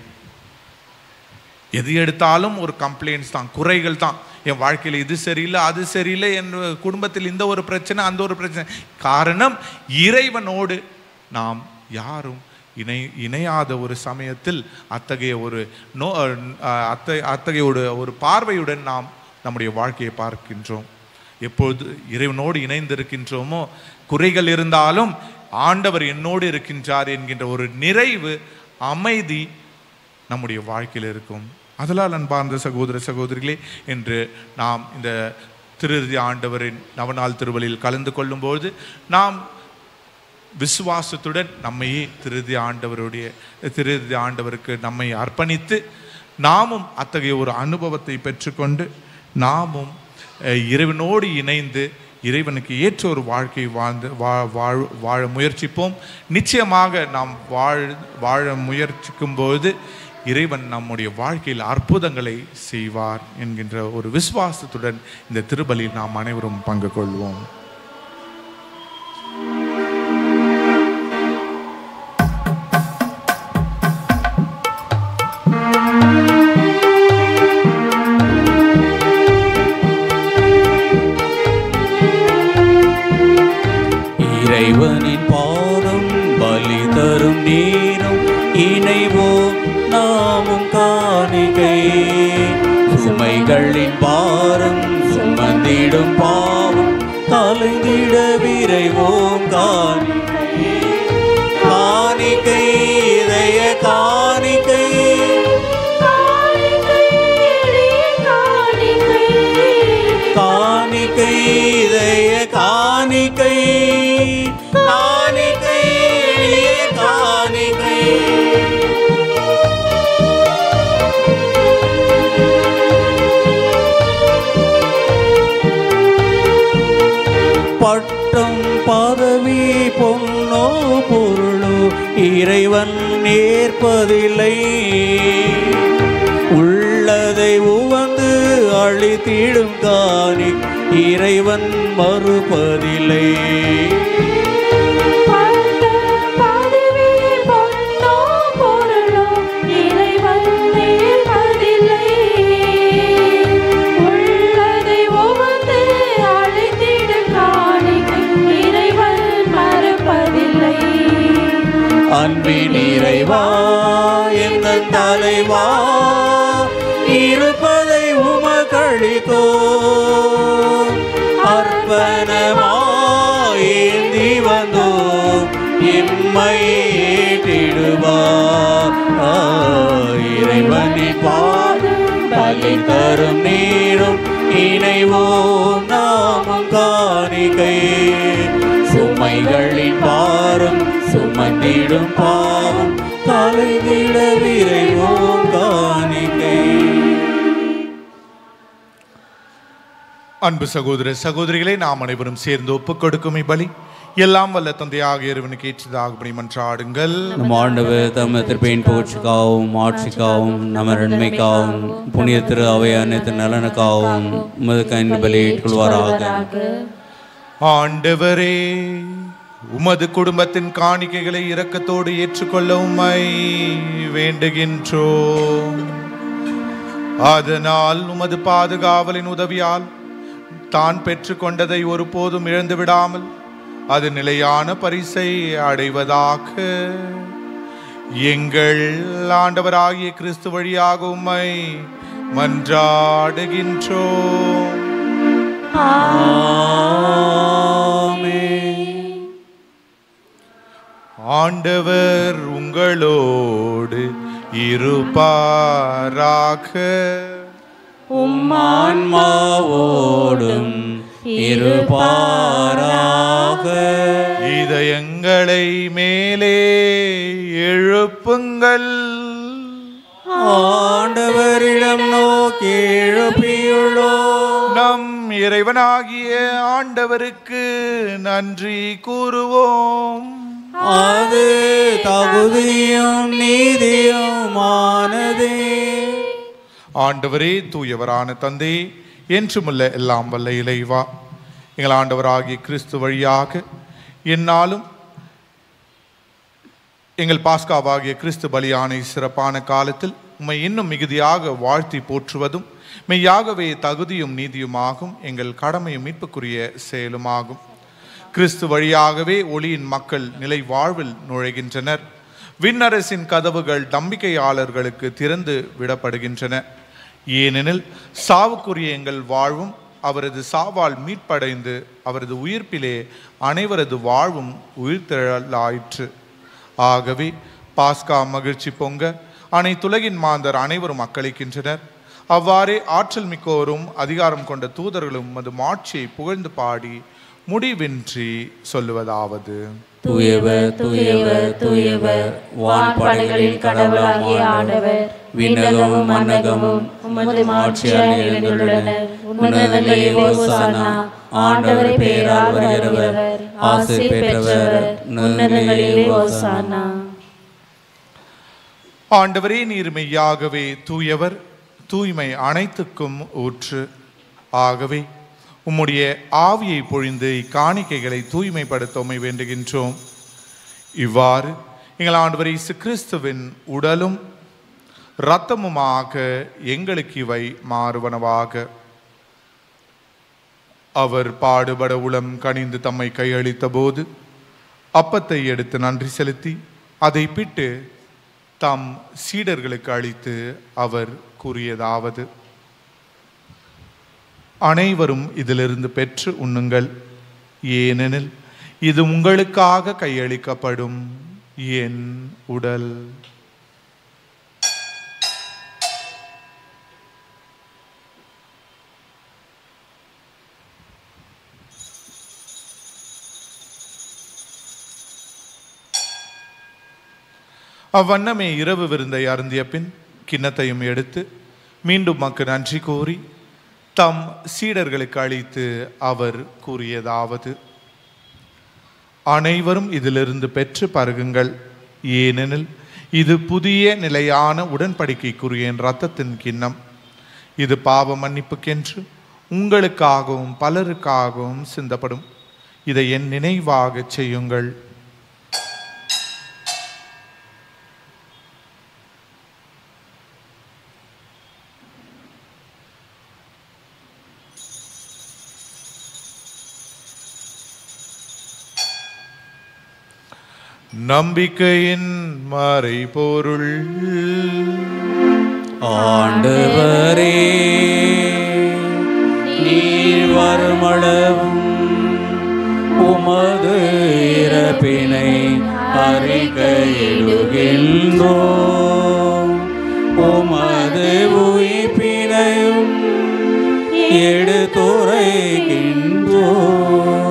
Speaker 3: எது எடுத்தாலும் ஒரு கம்ப்ளைண்ட்ஸ் தான் குறைகள் தான் என் வாழ்க்கையில் இது சரியில்லை அது சரியில்லை என் குடும்பத்தில் இந்த ஒரு பிரச்சனை அந்த ஒரு பிரச்சனை காரணம் இறைவனோடு நாம் யாரும் இணை இணையாத ஒரு சமயத்தில் அத்தகைய ஒரு நோ அஹ் அத்த அத்தகைய ஒரு ஒரு பார்வையுடன் நாம் நம்முடைய வாழ்க்கையை பார்க்கின்றோம் எப்பொழுது இறைவனோடு இணைந்திருக்கின்றோமோ குறைகள் இருந்தாலும் ஆண்டவர் என்னோடு இருக்கின்றார் என்கின்ற ஒரு நிறைவு அமைதி நம்முடைய வாழ்க்கையில் இருக்கும் அதனால் அன்பார்ந்த சகோதர சகோதரிகளே என்று நாம் இந்த திருதி ஆண்டவரின் நவநாள் திருவலில் கலந்து கொள்ளும்போது நாம் விசுவாசத்துடன் நம்மையே திருதி ஆண்டவருடைய திருதி ஆண்டவருக்கு நம்மை அர்ப்பணித்து நாமும் அத்தகைய ஒரு அனுபவத்தை பெற்றுக்கொண்டு நாமும் அஹ், இறைவனோடு இணைந்து இறைவனுக்கு ஏற்ற ஒரு வாழ்க்கை வாழ்ந்து வா வாழ் வாழ முயற்சிப்போம் நிச்சயமாக நாம் வாழ் வாழ முயற்சிக்கும் போது இறைவன் நம்முடைய வாழ்க்கையில் அற்புதங்களை செய்வார் என்கின்ற ஒரு விசுவாசத்துடன் இந்த திருபலியில் நாம் அனைவரும் பங்கு கொள்வோம்
Speaker 2: இறைவனின் பாதம் பலி தரும் நேரம் இணைவோம் நாமும் காணிகை சுமைகளின் பாரம் சுமந்திடும் பாவம் கலைந்திட விரைவோம் காணிகை காணிக்கை இதய காணிக்கை
Speaker 1: காணிக்கை எளிய காணிக்கை
Speaker 2: காணிக்கை இதய காணிக்கை காணிக்கை எளிய காணிக்கை பட்டம் பதவி பொன்னோ பொருளோ இறைவன் ஏற்பதில்லை உள்ளதை உவந்து அழித்திடும் காணி இறைவன் மறுப்பதில்லை
Speaker 1: பட்ட பதவி பொன்னோ பொருளோ இறைவன் நேர்மதில்லை உள்ளதை உவந்து அழைத்திடும் காணிக்கை இறைவன் மறுப்பதில்லை
Speaker 2: அன்பின் இறைவா எந்த தலைவா இருப்பதை உமக்களித்தோ அர்ப்பணமாயேந்தி வந்தோ எம்மை ஏற்றிடுவார் ஆ, இறைவனின் பாதம் பலி தரும் நீரும் இணைவோம் நாமும் காண காணிக்கை சுமைகளின் பாரம் சுமந்திடும் பாவம் கலைந்திட விரைவோம் காணிக்கை
Speaker 3: அன்பு சகோதர சகோதரிகளே நாம் அனைவரும் சேர்ந்து ஒப்புக் கொடுக்கும் இப்பலி எல்லாம் வல்ல தந்தையாக இறைவனுக்கு ஏற்றதாகும்படி மன்றாடுங்கள்
Speaker 2: நம் ஆண்டவர் தம் திருப்பேன் புகழ்ச்சிக்காகவும் ஆட்சிக்காகவும் நம்ம நன்மைக்காகவும் புனித திரு அவை அனைத்து நலனுக்காகவும் உமது கண் பலியிட்டுள்வாராக
Speaker 3: ஆண்டவரே உமது குடும்பத்தின் காணிக்கைகளை இரக்கத்தோடு ஏற்றுக்கொள்ள உம்மை வேண்டுகின்றோம் அதனால் உமது பாதுகாவலின் உதவியால் தான் பெற்றுக்கொண்டதை ஒருபோதும் இழந்து விடாமல் அது நிலையான பரிசை அடைவதாக எங்கள் ஆண்டவராகிய கிறிஸ்து வழியாக உம்மை மன்றாடுகின்றோம் ஆண்டவர் உங்களோடு இருப்பாராக
Speaker 2: ஆன்மாவோடும் இருப்பாராக
Speaker 3: இதயங்களை மேலே எழுப்புங்கள்
Speaker 2: ஆண்டவரிடம் நோக்கி எழுப்பியுள்ளோம்
Speaker 3: நம் இறைவனாகிய ஆண்டவருக்கு நன்றி கூறுவோம்
Speaker 2: அது தகுதியும் நீதியுமானதே
Speaker 3: ஆண்டவரே தூயவரான தந்தை என்றுமுள்ள எல்லாம் வல்ல இறைவா எங்கள் ஆண்டவராகிய கிறிஸ்து வழியாக என்னாலும் எங்கள் பாஸ்காவாகிய கிறிஸ்து பலியான சிறப்பான காலத்தில் உம்மை இன்னும் மிகுதியாக வாழ்த்தி போற்றுவதும் மெய்யாகவே தகுதியும் நீதியுமாகும் எங்கள் கடமையும் மீட்புக்குரிய செயலுமாகும் கிறிஸ்து வழியாகவே ஒளியின் மக்கள் நிலை வாழ்வில் நுழைகின்றனர் விண்ணரசின் கதவுகள் நம்பிக்கையாளர்களுக்கு திறந்து விடப்படுகின்றன ஏனெனில் சாவுக்குரிய எங்கள் வாழ்வும் அவரது சாவால் மீட்படைந்து அவரது உயிர்ப்பிலே அனைவரது வாழ்வும் உயிர்த்தெழலாயிற்று ஆகவே பாஸ்கா மகிழ்ச்சி பொங்க அனைத்துலகின் மாந்தர் அனைவரும் அக்களிக்கின்றனர் அவ்வாறே ஆற்றல் மிக்கோரும் அதிகாரம் கொண்ட தூதர்களும் அது மாட்சியை புகழ்ந்து பாடி முடிவின்றி சொல்லுவதாவது
Speaker 2: தூயவர் தூயவர் தூயவர் வான்படைகளின் கடவுளாகிய ஆண்டவர் விண்ணகமும் மன்னகமும் உமது மாட்சியால் நிறைந்துள்ளன உன்னதங்களில் ஓசானா ஆண்டவர் பெயரால் வருகிறவர் ஆசை பெற்றவர் உன்னதங்களில் ஓசானா
Speaker 3: ஆண்டவரே நீர் மெய்யாகவே தூயவர் தூய்மை அனைத்துக்கும் ஊற்று ஆகவே உம்முடைய ஆவியை பொழிந்து இக்காணிக்கைகளை தூய்மைப்படுத்த உம்மை வேண்டுகின்றோம் இவ்வாறு எங்கள் ஆண்டவர் இயேசு கிறிஸ்துவின் உடலும் இரத்தமுமாக எங்களுக்கு இவை மாறுவனவாக அவர் பாடுபட உளம் கனிந்து தம்மை கையளித்த போது அப்பத்தை எடுத்து நன்றி செலுத்தி அதை பிட்டு தம் சீடர்களுக்கு அளித்து அவர் கூறியதாவது அனைவரும் இதிலிருந்து பெற்று உண்ணுங்கள் ஏனெனில் இது உங்களுக்காக கையளிக்கப்படும் என் உடல் அவ்வண்ணமே இரவு விருந்தை அருந்திய பின் கிண்ணத்தையும் எடுத்து மீண்டும் மக்கு நன்றி கூறி தம் சீடர்களுக்கு அளித்து அவர் கூறியதாவது அனைவரும் இதிலிருந்து பெற்று பருகுங்கள் ஏனெனில் இது புதிய நிலையான உடன்படிக்கைக்குரிய என் இரத்தத்தின் கிண்ணம் இது பாவ மன்னிப்புக்கென்று உங்களுக்காகவும் பலருக்காகவும் சிந்தப்படும் இதை என் நினைவாகச் செய்யுங்கள் நம்பிக்கையின் மறைபொருள்
Speaker 2: ஆண்டவரே நீர் வருமளவும் உமது இறப்பினை அறிக்கையிடுகின்றோம் உமது உயிர்ப்பினையும் எடுத்துரைக்கின்றோம்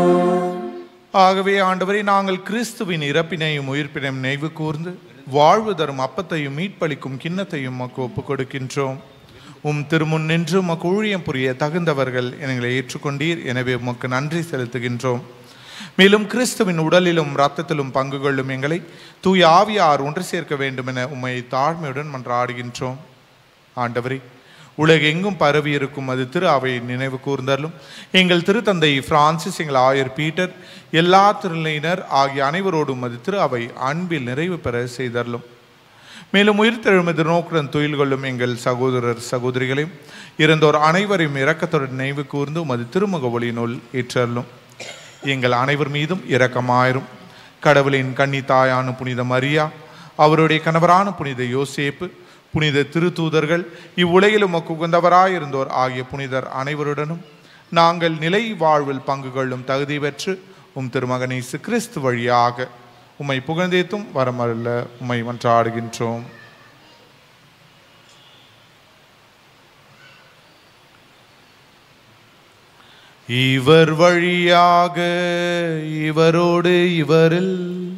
Speaker 3: ஆகவே ஆண்டவரை நாங்கள் கிறிஸ்துவின் இறப்பினையும் உயிர்ப்பினையும் நினைவு கூர்ந்து வாழ்வு தரும் அப்பத்தையும் மீட்பளிக்கும் கிண்ணத்தையும் உமக்கு ஒப்புக் கொடுக்கின்றோம் உம் திருமுன் நின்று உமக்கு ஊழியம் புரிய தகுந்தவர்கள் எங்களை ஏற்றுக்கொண்டீர் எனவே உமக்கு நன்றி செலுத்துகின்றோம் மேலும் கிறிஸ்துவின் உடலிலும் இரத்தத்திலும் பங்கு கொள்ளும் எங்களை தூய ஆவியார் ஒன்று சேர்க்க வேண்டும் என உம்மை தாழ்மையுடன் மன்றாடுகின்றோம் ஆண்டவரே உலகெங்கும் பரவி இருக்கும் அது திரு அவை நினைவு கூர்ந்தாலும் எங்கள் திருத்தந்தை பிரான்சிஸ் எங்கள் ஆயர் பீட்டர் எல்லா திருநிலையினர் ஆகிய அனைவரோடும் அது திரு அவை அன்பில் நிறைவு பெற செய்தரலும் மேலும் உயிர்த்தெழுமது நோக்குடன் துயில் கொள்ளும் எங்கள் சகோதரர் சகோதரிகளையும் இறந்தோர் அனைவரையும் இரக்கத்துடன் நினைவு கூர்ந்து உமது திருமுக ஒளியினுள் ஏற்றலும் எங்கள் அனைவர் மீதும் இரக்கமாயிரும் கடவுளின் கன்னி தாயான புனித மரியா அவருடைய கணவரான புனித யோசேப்பு புனித திருத்தூதர்கள் இவ்வுலகில் உமக்கு உகந்தவராயிருந்தோர் ஆகிய புனிதர் அனைவருடனும் நாங்கள் நிலை வாழ்வில் பங்கு கொள்ளும் தகுதி பெற்று உம் திருமகன் இயேசு கிறிஸ்து வழியாக உம்மை புகழ்ந்தேத்தும் வரமல்ல உம்மை மன்றாடுகின்றோம் இவர் வழியாக இவரோடு இவரில்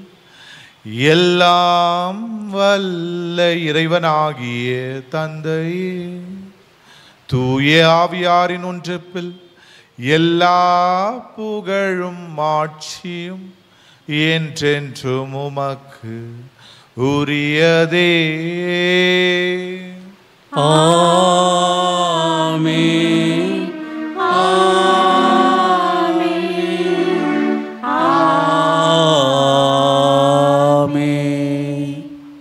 Speaker 3: எல்லாம் வல்ல இறைவனாகிய தந்தையே தூய ஆவியாரின் ஒன்றிப்பில் எல்லா புகழும் ஆட்சியும் என்றென்றும் உமக்கு உரியதே
Speaker 2: ஆமென் ஆமென்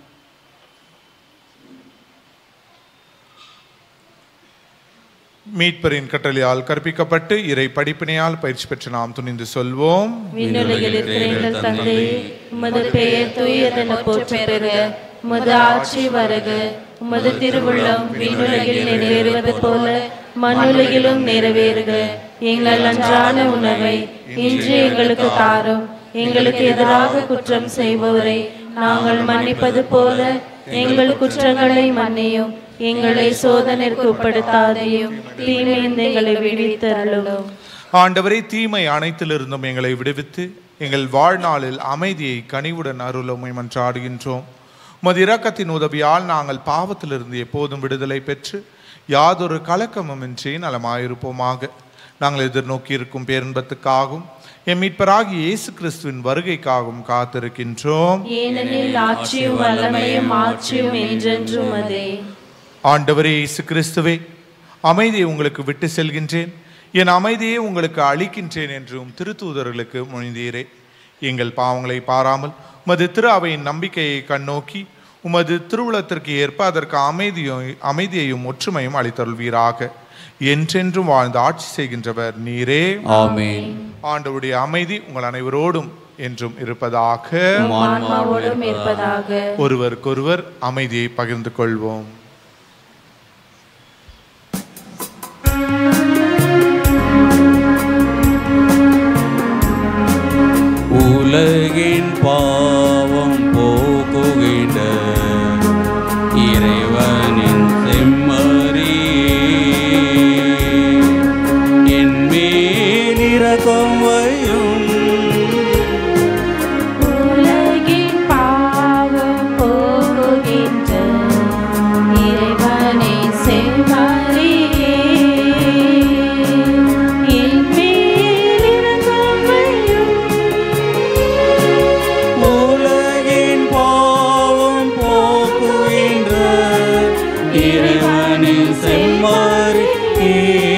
Speaker 3: மீட்பரின் கட்டளையால் கற்பிக்கப்பட்டு இறை படிப்பினையால் பயிற்சி பெற்று நாம் துணிந்து சொல்வோம்
Speaker 1: விண்ணுலகில் இருக்கிற எங்கள் தந்தையே உமது பெயர் தூயதென போற்ற பெறுக உமது ஆட்சி வருக உமது திருவுள்ளம் விண்ணுலகில் நிறைவேறுவது போல மண்ணுலகிலும் நிறைவேறுக எங்கள் அன்றாட உணவை இன்று எங்களுக்கு தாரும் எங்களுக்கு எதிராக குற்றம் செய்பவரை நாங்கள் மன்னிப்பது போல எங்கள் குற்றங்களை மன்னியும் எங்களை சோதனைக்கு உட்படுத்தாதையும் தீமையிலிருந்து எங்களை விடுவித்தருளும்
Speaker 3: ஆண்டவரே தீமை அனைத்திலிருந்தும் எங்களை விடுவித்து எங்கள் வாழ்நாளில் அமைதியை கனிவுடன் அருளுமை மன்றாடுகின்றோம் உமது இரக்கத்தின் உதவியால் நாங்கள் பாவத்திலிருந்து எப்போதும் விடுதலை பெற்று யாதொரு கலக்கமுமின்றி நலமாயிருப்போமாக நாங்கள் எதிர்நோக்கி இருக்கும் பேரின்பத்துக்காகவும் எம் மீட்பராகிய இயேசு கிறிஸ்துவின் வருகைக்காகவும் காத்திருக்கின்றோம்
Speaker 1: ஏனெனில் ஆட்சியும் வல்லமையும் ஆட்சியும் என்றென்றும் அதே
Speaker 3: ஆண்டவரே இயேசு கிறிஸ்துவே அமைதியை உங்களுக்கு விட்டு செல்கின்றேன் என் அமைதியை உங்களுக்கு அளிக்கின்றேன் என்றும் திருத்தூதர்களுக்கு மொழிந்தீரே எங்கள் பாவங்களை பாராமல் உமது திரு அவையின் நம்பிக்கையை கண்ணோக்கி உமது திருவுளத்திற்கு ஏற்ப அதற்கு அமைதியும் அமைதியையும் ஒற்றுமையும் அளித்தருள்வீராக என்றென்றும் வாழ்ந்து ஆட்சி செய்கின்றவர் நீரே
Speaker 2: ஆமென்
Speaker 3: ஆண்டவருடைய அமைதி உங்கள் அனைவரோடும் என்றும் இருப்பதாக
Speaker 2: உம்
Speaker 1: ஆன்மாவோடும் இருப்பதாக
Speaker 3: ஒருவருக்கொருவர் அமைதியை பகிர்ந்து கொள்வோம்
Speaker 2: உலகின் பாவம் போக்குகின்ற இறைவனின் செம்மறியே என் மேல் இரக்கம் வையும்
Speaker 1: உலகின் பாவம் போகுகின்ற இறைவனை செம்மறியே என் மேல் இரக்கம் வையும்.
Speaker 2: உலகின் பாவம் போக்குகின்ற இறைவனின் செம்மறியே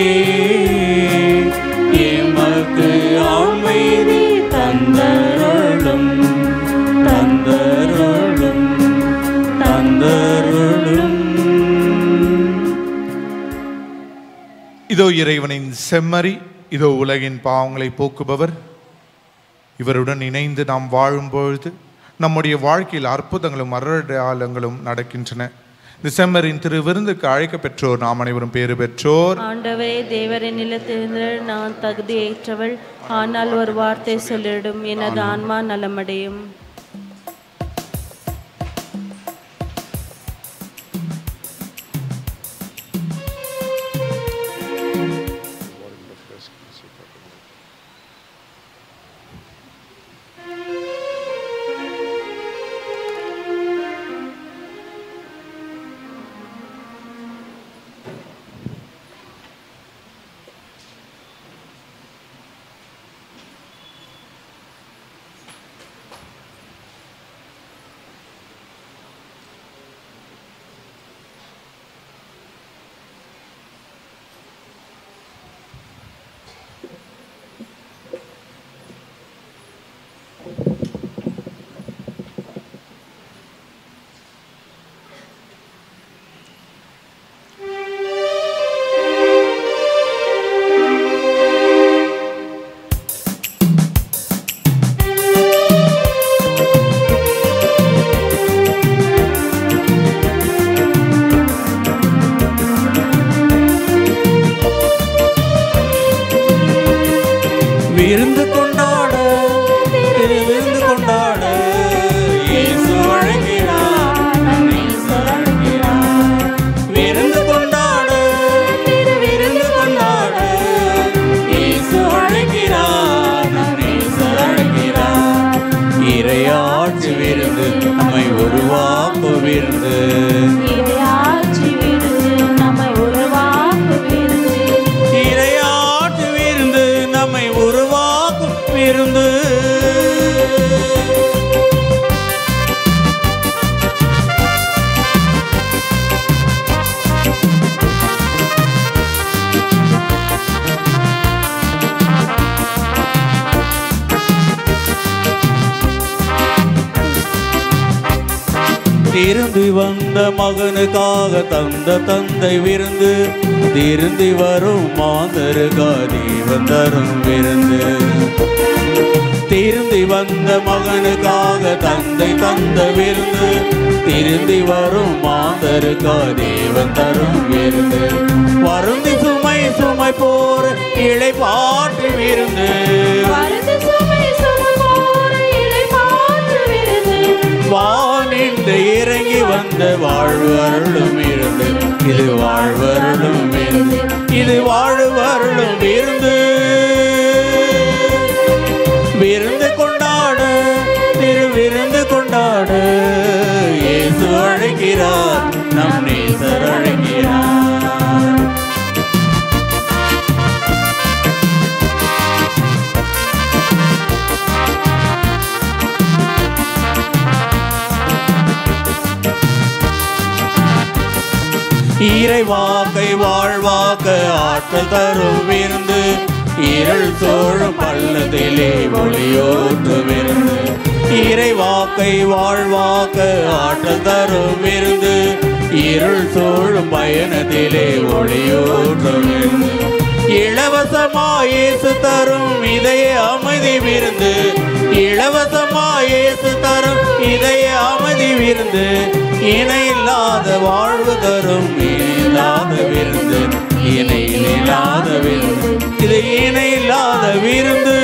Speaker 2: எமக்கு அமைதி தந்தருளும் தந்தருளும் தந்தருளும்
Speaker 3: இதோ இறைவனின் செம்மறி இதோ உலகின் பாவங்களை போக்குபவர் இவருடன் இணைந்து நாம் வாழும் பொழுது நம்முடைய வாழ்க்கையில் அற்புதங்களும் அருளடையாளங்களும் நடக்கின்றன இந்த செம்மறின் திரு விருந்துக்கு அழைக்க பெற்றோர் நாம் அனைவரும் பேறு பெற்றோர்
Speaker 1: ஆண்டவரே தேவரின் நிலத்திலிருந்து நான் தகுதியேற்றவள் ஆனால் ஒரு வார்த்தை சொல்லிடும் எனது ஆன்மா நலமடையும்
Speaker 2: விருந்து
Speaker 1: இறையாட்சி விருந்து நம்மை உருவாக்கும் விருந்து
Speaker 2: இரையாட்டு விருந்து நம்மை உருவாக்கும் விருந்து திரும்பி வந்த மகனுக்காக தந்த தந்தை விருந்து திரும்பி வரும் மாந்தருக்கா தேவன் தரும் விருந்து திரும்பி வந்த மகனுக்காக தந்தை தந்த விருந்து திரும்பி வரும் மாந்தருக்கா தேவன் தரும் விருந்து வருந்தி சுமை சுமை போற இழை பாட்டு விருந்து
Speaker 1: வருது சுமை சுமப்போர இளைப்பாற்று விருந்து
Speaker 2: வானின்று இறங்கி வந்த வாழ்வு அருளும் இருந்து இது வாழ்வு அருளும் இருந்து இது வாழ்வு அருளும் இருந்து விருந்து கொண்டாட திரு விருந்து கொண்டாட இயேசு அழைக்கிறார் நம் நேசர் அழைக்கிறார் இறைவாக்கை வாழ்வாக்க ஆற்றல் தரும் விருந்து இருள் தோழும் பள்ளத்திலே ஒளியோற்று விருந்து இறைவாக்கை வாழ்வாக்க ஆற்றல் தரும் விருந்து இருள் சூழும் பயணத்திலே ஒளியோற்று விருந்து இலவசமாயேசு தரும் இதய அமைதி விருந்து இலவசமாயேசு தரும் இதய அமைதி விருந்து இணையில்லாத வாழ்வு தரும் இணையில்லாத விருந்து இணையில்லாத விருந்து இது இணையில்லாத விருந்து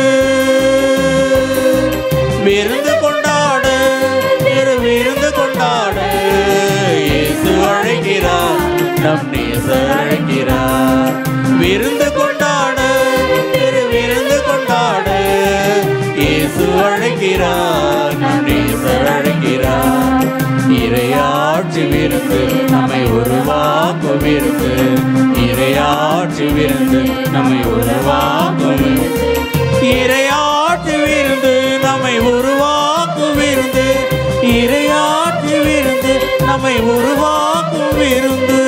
Speaker 2: விருந்து கொண்டாட திரு விருந்து கொண்டாட இயேசு அழைக்கிறார் நம் நேசர் அழைக்கிறார் விருந்து கொண்டாட திரு விருந்து கொண்டாட இயேசு அழைக்கிறார் நம் நேசர் அழைக்கிறார் இறையாட்சி விருந்து நம்மை உருவாக்கும் விருந்து இறையாட்சி விருந்து நம்மை உருவாக்கும் விருந்து. இறையாட்சி விருந்து நம்மை உருவாக்கும் விருந்து இறையாட்சி விருந்து நம்மை உருவாக்கும் விருந்து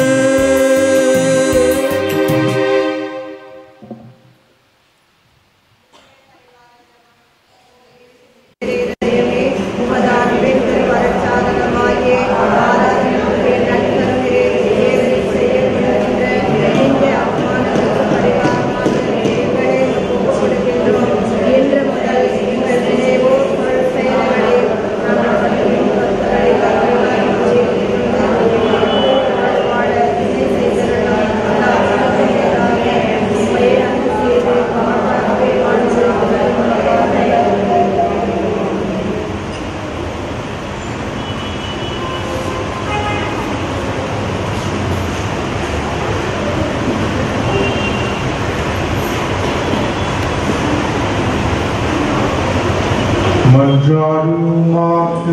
Speaker 3: மன்றாடுமாக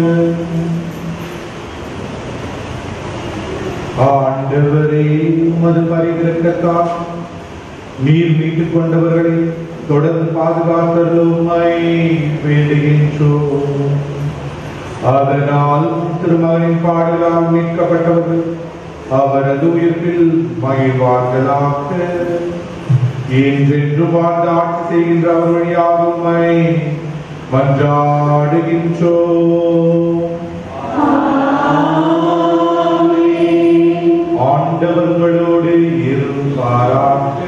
Speaker 3: ஆண்டவரே உமது பரிவிரக்கத்தால் நீர் மீட்டுக் கொண்டவர்களை தொடர்ந்து பாதுகாத்தருமை வேண்டுகின்றோம் அதனால் திருமகனின் பாடலால் மீட்கப்பட்டவர்கள் அவரது உயிர்ப்பில் மகிழ்வார்களாக என்றென்று வாழ்ந்து ஆட்சி செய்கின்ற அவர் வழியாக உம்மை மன்றாடுகின்றோம் ஆண்டவர்களோடு இருப்பாராக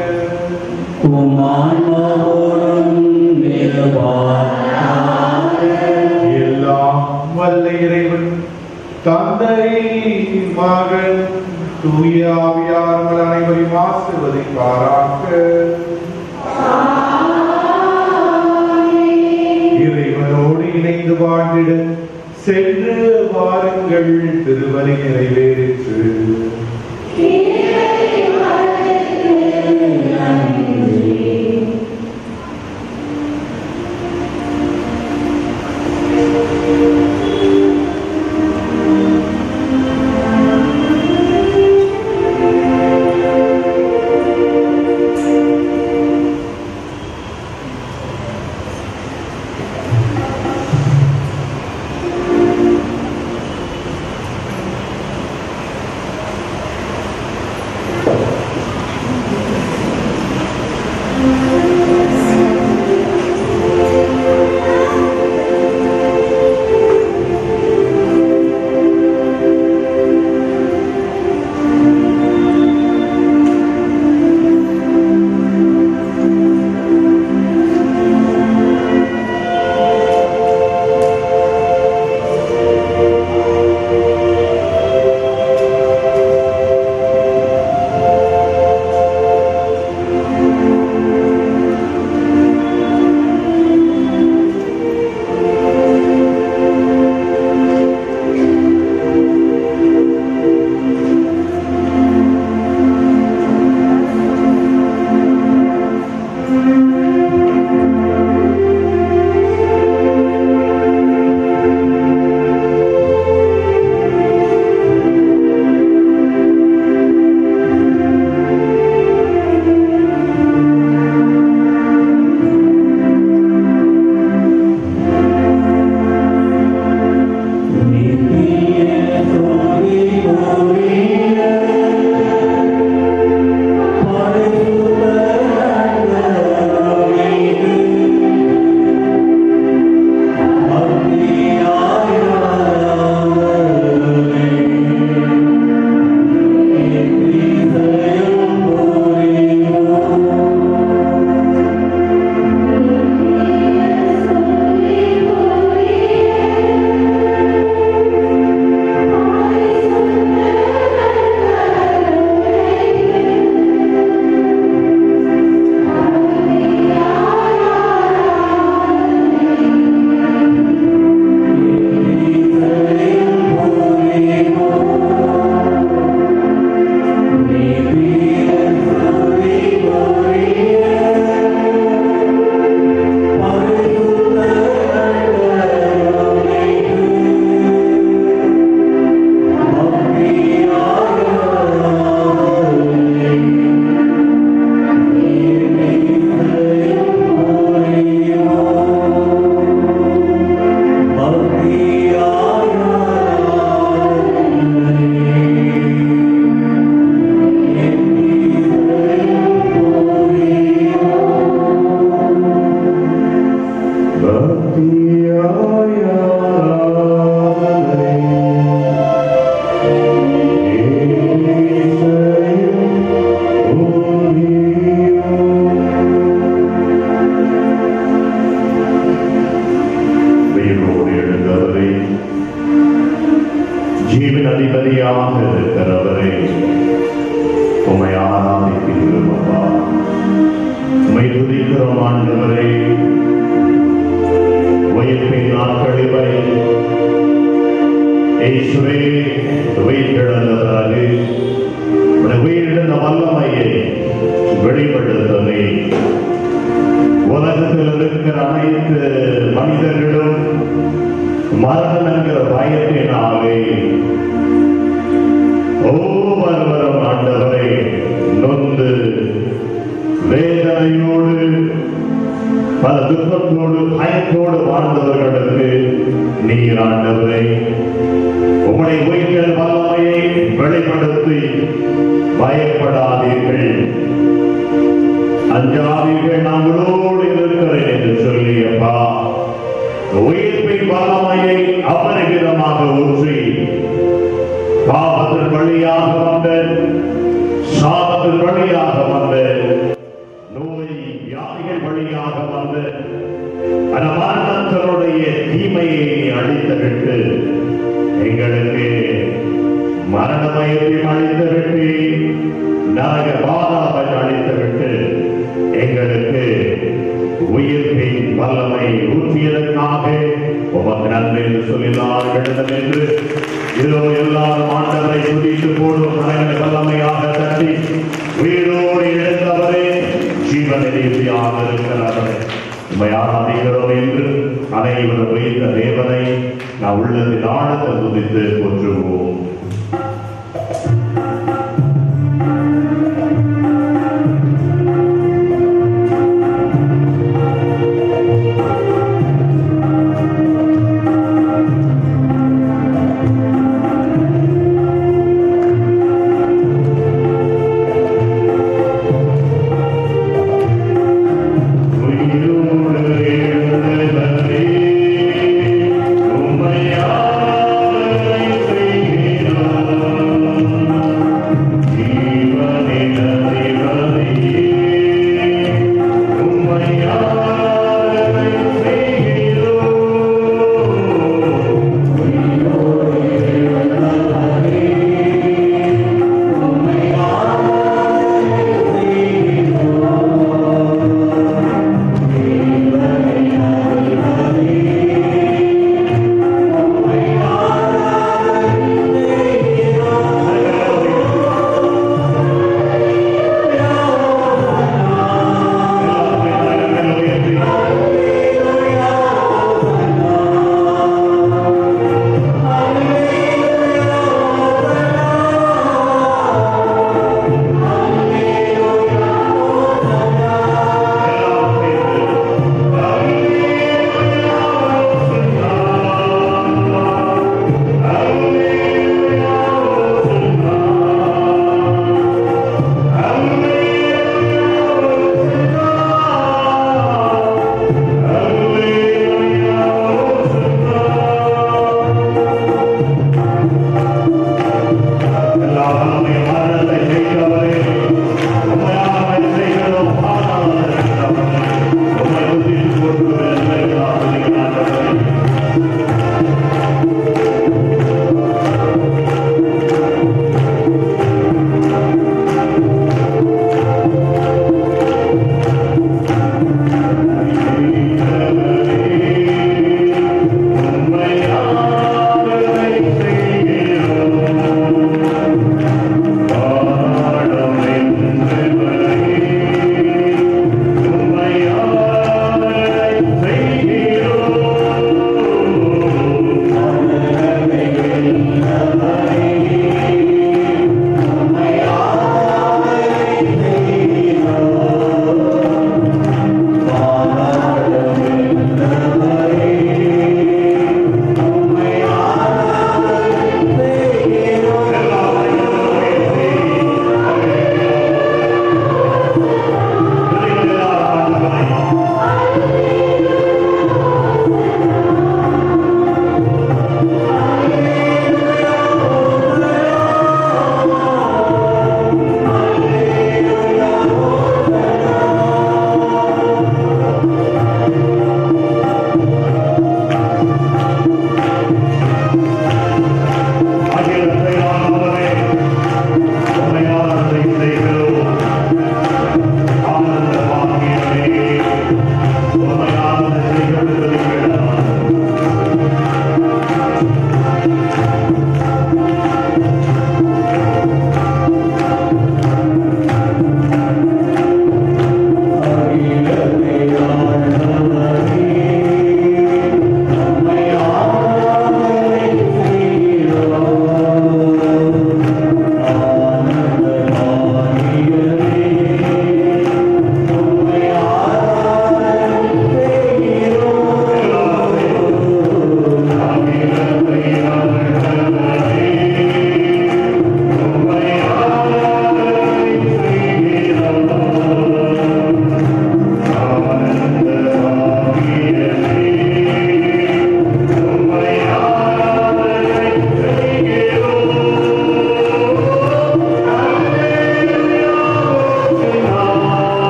Speaker 3: எல்லாம் வல்ல இறைவன் தந்தை மகன் தூய ஆவியார்கள் அனைவரையும் ஆசிர்வதிப்பாராக இறைவனோடு இணைந்து வாழ்ந்திட சென்று வாருங்கள் திருவலி நிறைவேற்று
Speaker 5: வல்லமையாக இருக்கிறவரை உம்மை ஆராதிக்கிறோம் அப்பா உம்மை துதிக்கிறோம் ஆண்டவரே உயிர்ப்பின் நாட்களில் வரை இயேசுவே உயிர்த்தெழுந்த பிறகு உடைய உயிரிழந்த வல்லமையை வெளிப்படுத்தவே உலகத்தில் இருக்கிற அனைத்து மனிதர்களும் மரணம் என்கிற பயத்தினாலே ஒவ்வொருவரும் ஆண்டவரை நொந்து வேதனையோடு பல துக்கத்தோடு பயத்தோடு வாழ்ந்தவர்களுக்கு நீர் ஆண்டவரை உம்முடைய உயிர்கள் வல்லமையை வெளிப்படுத்தி பயப்படாதீர்கள் அஞ்சாதீர்கள் நாங்களோடு இருக்கிறேன் என்று சொல்லி அப்பா உயிர்ப்பின் வல்லமையை அபரிகிதமாக ஊற்றி பாவத்தின் வழியாக வந்த சாபத்தின் வழியாக வந்த நோய் வியாதிகள் வழியாக வந்த அந்த மரணத்தினுடைய தீமையை அழித்துவிட்டு எங்களுக்கு மரண பயத்தை அழித்துவிட்டு நரக பாதாவை அழித்துவிட்டு எங்களுக்கு உயிர்ப்பின் வல்லமை ஊற்றியதற்காக உமக்கு நன்மை என்று சொல்லினார்கள் என்று இதோ எல்லாரும் ஆண்டவரை துதித்து போடும் மனங்களை வல்லமையாக தட்டி உயிரோடு எழுந்தவரே ஜீவனியாக இருக்கிறார்கள் உண்மை ஆராதிக்கிறோம் என்று அனைவரும் வைத்த தேவனை நான் உள்ளத்தில் ஆழத்தை துதித்து போற்றுவோம் உயிரோடு எழுந்தவரே, உம்மை ஆராதனை செய்கிறேன்.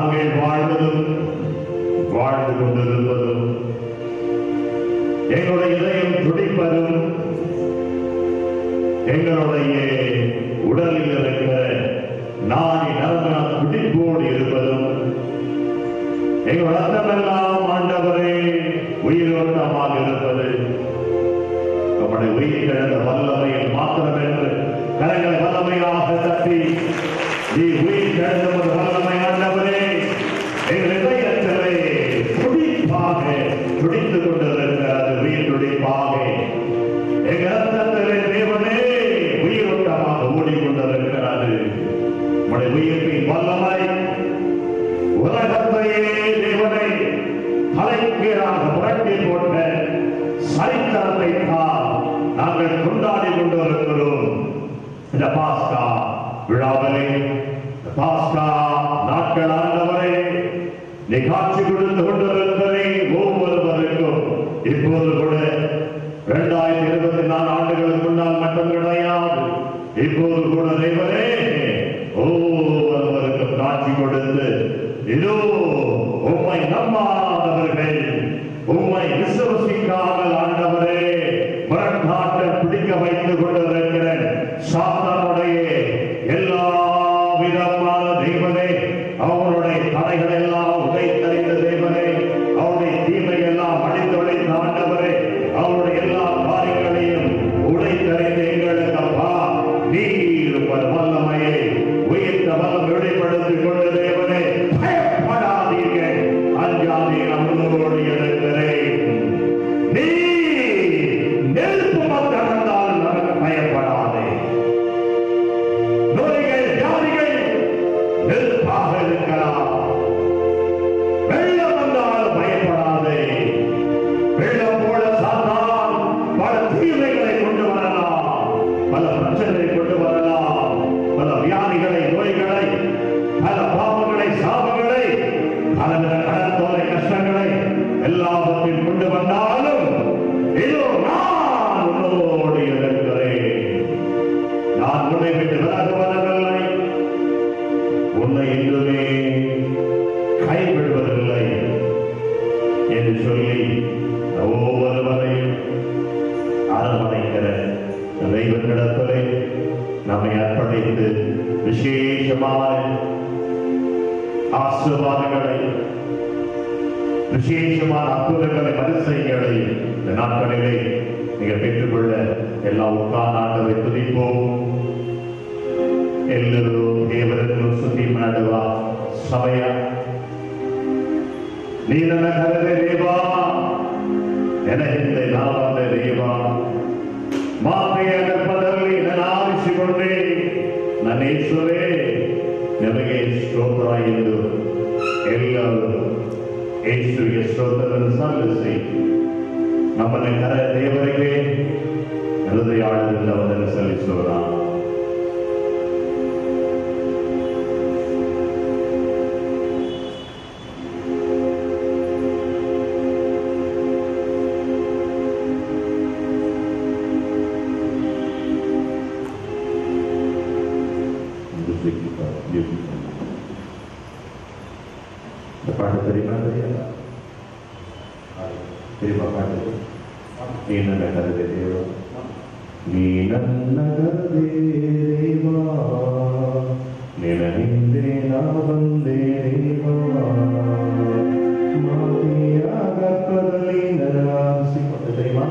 Speaker 5: நாங்கள் வாழ்வதும் வாழ்ந்து கொண்டிருப்பதும் எங்களுடைய இதயம் துடிப்பதும் எங்களுடைய உடலில் இருக்கிற நாடி நரம்பு துடிப்போடு இருப்பதும் எங்கள் ரத்தமெல்லாம் ஆண்டவரே உயிரோட்டமாக இருப்பது நம்முடைய உயிர் கிழந்த வல்லமையில் மாத்திரம் என்று கரங்களை வல்லமையாக தட்டி நீ உயிர் கிழந்த ஒரு வல்லமை ஆண்டவரே எங்கள் இதயத்திலே துடிப்பாக துடித்துக் கொண்டிருக்கிறது உயிர் துடிப்பாக எங்கள் ரத்தத்திலே தேவனே உயிரோட்டமாக ஓடிக்கொண்டிருக்கிறது நம்முடைய உயிர்ப்பின் வல்லமை உலகத்தையே தேவனை தலைக்கீழாக புரட்டி போட்ட சரித்திரத்தை தான் நாங்கள் கொண்டாடி கொண்டிருக்கிறோம் இந்த பாஸ்கா விழாவிலே இந்த பாஸ்கா நாட்கள் ஆண்டவரே நீ காட்சி கொடுத்து கொண்டிருக்கிறே ஒவ்வொருவருக்கும் இப்போது கூட இரண்டாயிரத்தி இருபத்தி நாலு ஆண்டுகளுக்கு முன்னால் மட்டும் கிடையாது இப்போது கூட தேவரே ஒவ்வொருவருக்கும் காட்சி கொடுத்து இதோ உம்மை நம்பாதவர்கள் உம்மை விசுவசிக்காமல் ஆண்டவரே முரட்டாட்டம் பிடிக்க வைத்துக் கொண்டிருக்கிற சாத்தானுடைய எல்லா விதமான தெய்வனே அவனுடைய தடைகள் எல்லாம் உடைத்தறிந்த தேவனே அவருடைய தீமை எல்லாம் அடித்துடைத்த ஆண்டவரே அவருடைய எல்லா காரியங்களையும் உடைத்தறிந்த எங்களுக்கு அப்பா நீர் உமது வல்லமையை உயிர்த்த வல்லம் வெளிப்படுத்திக் கொண்டு தேவனே பயப்படாதீர்கள் அஞ்சாதீர் அமுதோடு இருக்கிறேன் நீ நெருப்பு மத்திருந்தால் நமக்கு பயப்படாதே நோய்கள் வியாதிகள் நெருப்பாக இருக்கலாம் வெள்ளம் வந்தால் பயப்படாதே வெள்ளம் போல சாத்தான் பல தீமைகளை கொண்டு வரலாம் பல பிரச்சனைகளை கொண்டு வரலாம் பல வியாதிகளை நோய்களை பல பாவங்களை சாபங்களை பலவித கடத்தோலை கஷ்டங்களை எல்லாவற்றையும் கொண்டு வந்தாலும் இதோ நான் உன்னோடு இருக்கிறேன் நான் உன்னை விட்டு விலகுவதில்லை உன்னை என்றுமே கைவிடுவதில்லை என்று சொல்லி ஒவ்வொருவரையும் அரவணைக்கிற தெய்வனிடத்திலே நம்மை அர்ப்பணித்து விசேஷமான ஆசீர்வாதங்களை விசேஷமான அற்புதங்களை அதிசயங்களை இந்த நாட்களிலே நீங்கள் பெற்றுக்கொள்ள எல்லா உட்கார்ந்து துதிப்போம் ಎಲ್ಲರೂ ದೇವರನ್ನು ಸ್ತುತಿ ಮಾಡುವ ಸಮಯ ನೀ ನನ್ನ ಕರೆದೆ ದೇವ ನೆನ ಹಿಂದೆ ನಾವಂದೆ ದೇವ ಮಾತೆಯ ಗರ್ಭದಲ್ಲಿ ನನ್ನ ಆರಿಸಿಕೊಂಡೆ ನನ್ನ ಈಶ್ವರೇ ನಿಮಗೆ ಸ್ತೋತ್ರ ಎಂದು ಎಲ್ಲರೂ ಯೇಸುವಿಗೆ ಸ್ತೋತ್ರವನ್ನು ಸಲ್ಲಿಸಿ ನಮ್ಮನ್ನು ಕರೆ ದೇವರಿಗೆ ಹೃದಯಾಳದಿಂದ ಅವರನ್ನು ಸಲ್ಲಿಸೋಣ இந்த பாட்டு தெரியுமா தெரியாதா தெரியுமா பாட்டு நீ ನನ್ನ ಕರೆದೆ ದೇವ ನೀ ನನ್ನ ಕರೆದೆ ದೇವ ನಿನ ಹಿಂದೆ ನಾ ಬಂದೆ ದೇವ ಮಾತೆಯ ಗರ್ಭದಲ್ಲಿ ನನ್ನ ಆರಿಸಿಕೊಂಡೆ தெரியுமா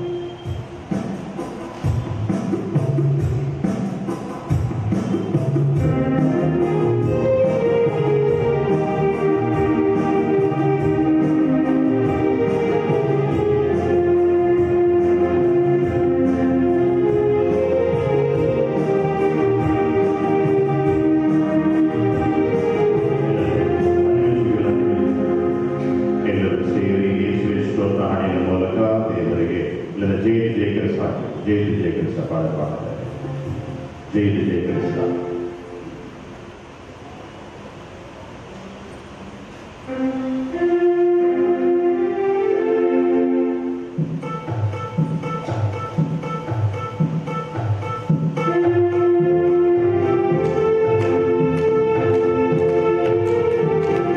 Speaker 5: ಎಲ್ಲರೂ ಸೇರಿ ಯೇಸು ಸ್ತೋತ್ರ ಹಾಡಿನ ಮೂಲಕ ದೇವರಿಗೆ ಇಲ್ಲದ ಜಯ ಜಯ ಕೆಲಸ ಜಯ ಜಯ ಕೆಲಸ ಪಾಡ ಪಾಡ್ತಾರೆ ಜಯ ಜಯ ಕೆಲಸ
Speaker 6: ಿ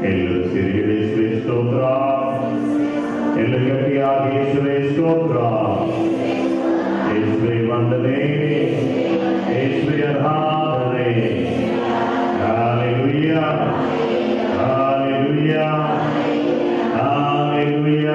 Speaker 5: ಎಲ್ಲರೂ ಸೇರಿ ಯೇಸುವೆ ಸ್ತೋತ್ರ ಎಲ್ಲ ಗಟ್ಟಿಯಾಗಿ ಯೇಸುವೆ ಸ್ತೋತ್ರ ಯೇಸುವೆ ವಂದನೆ ಯೇಸುವೆ ಆರಾಧನೆ Hallelujah. Hallelujah. Hallelujah.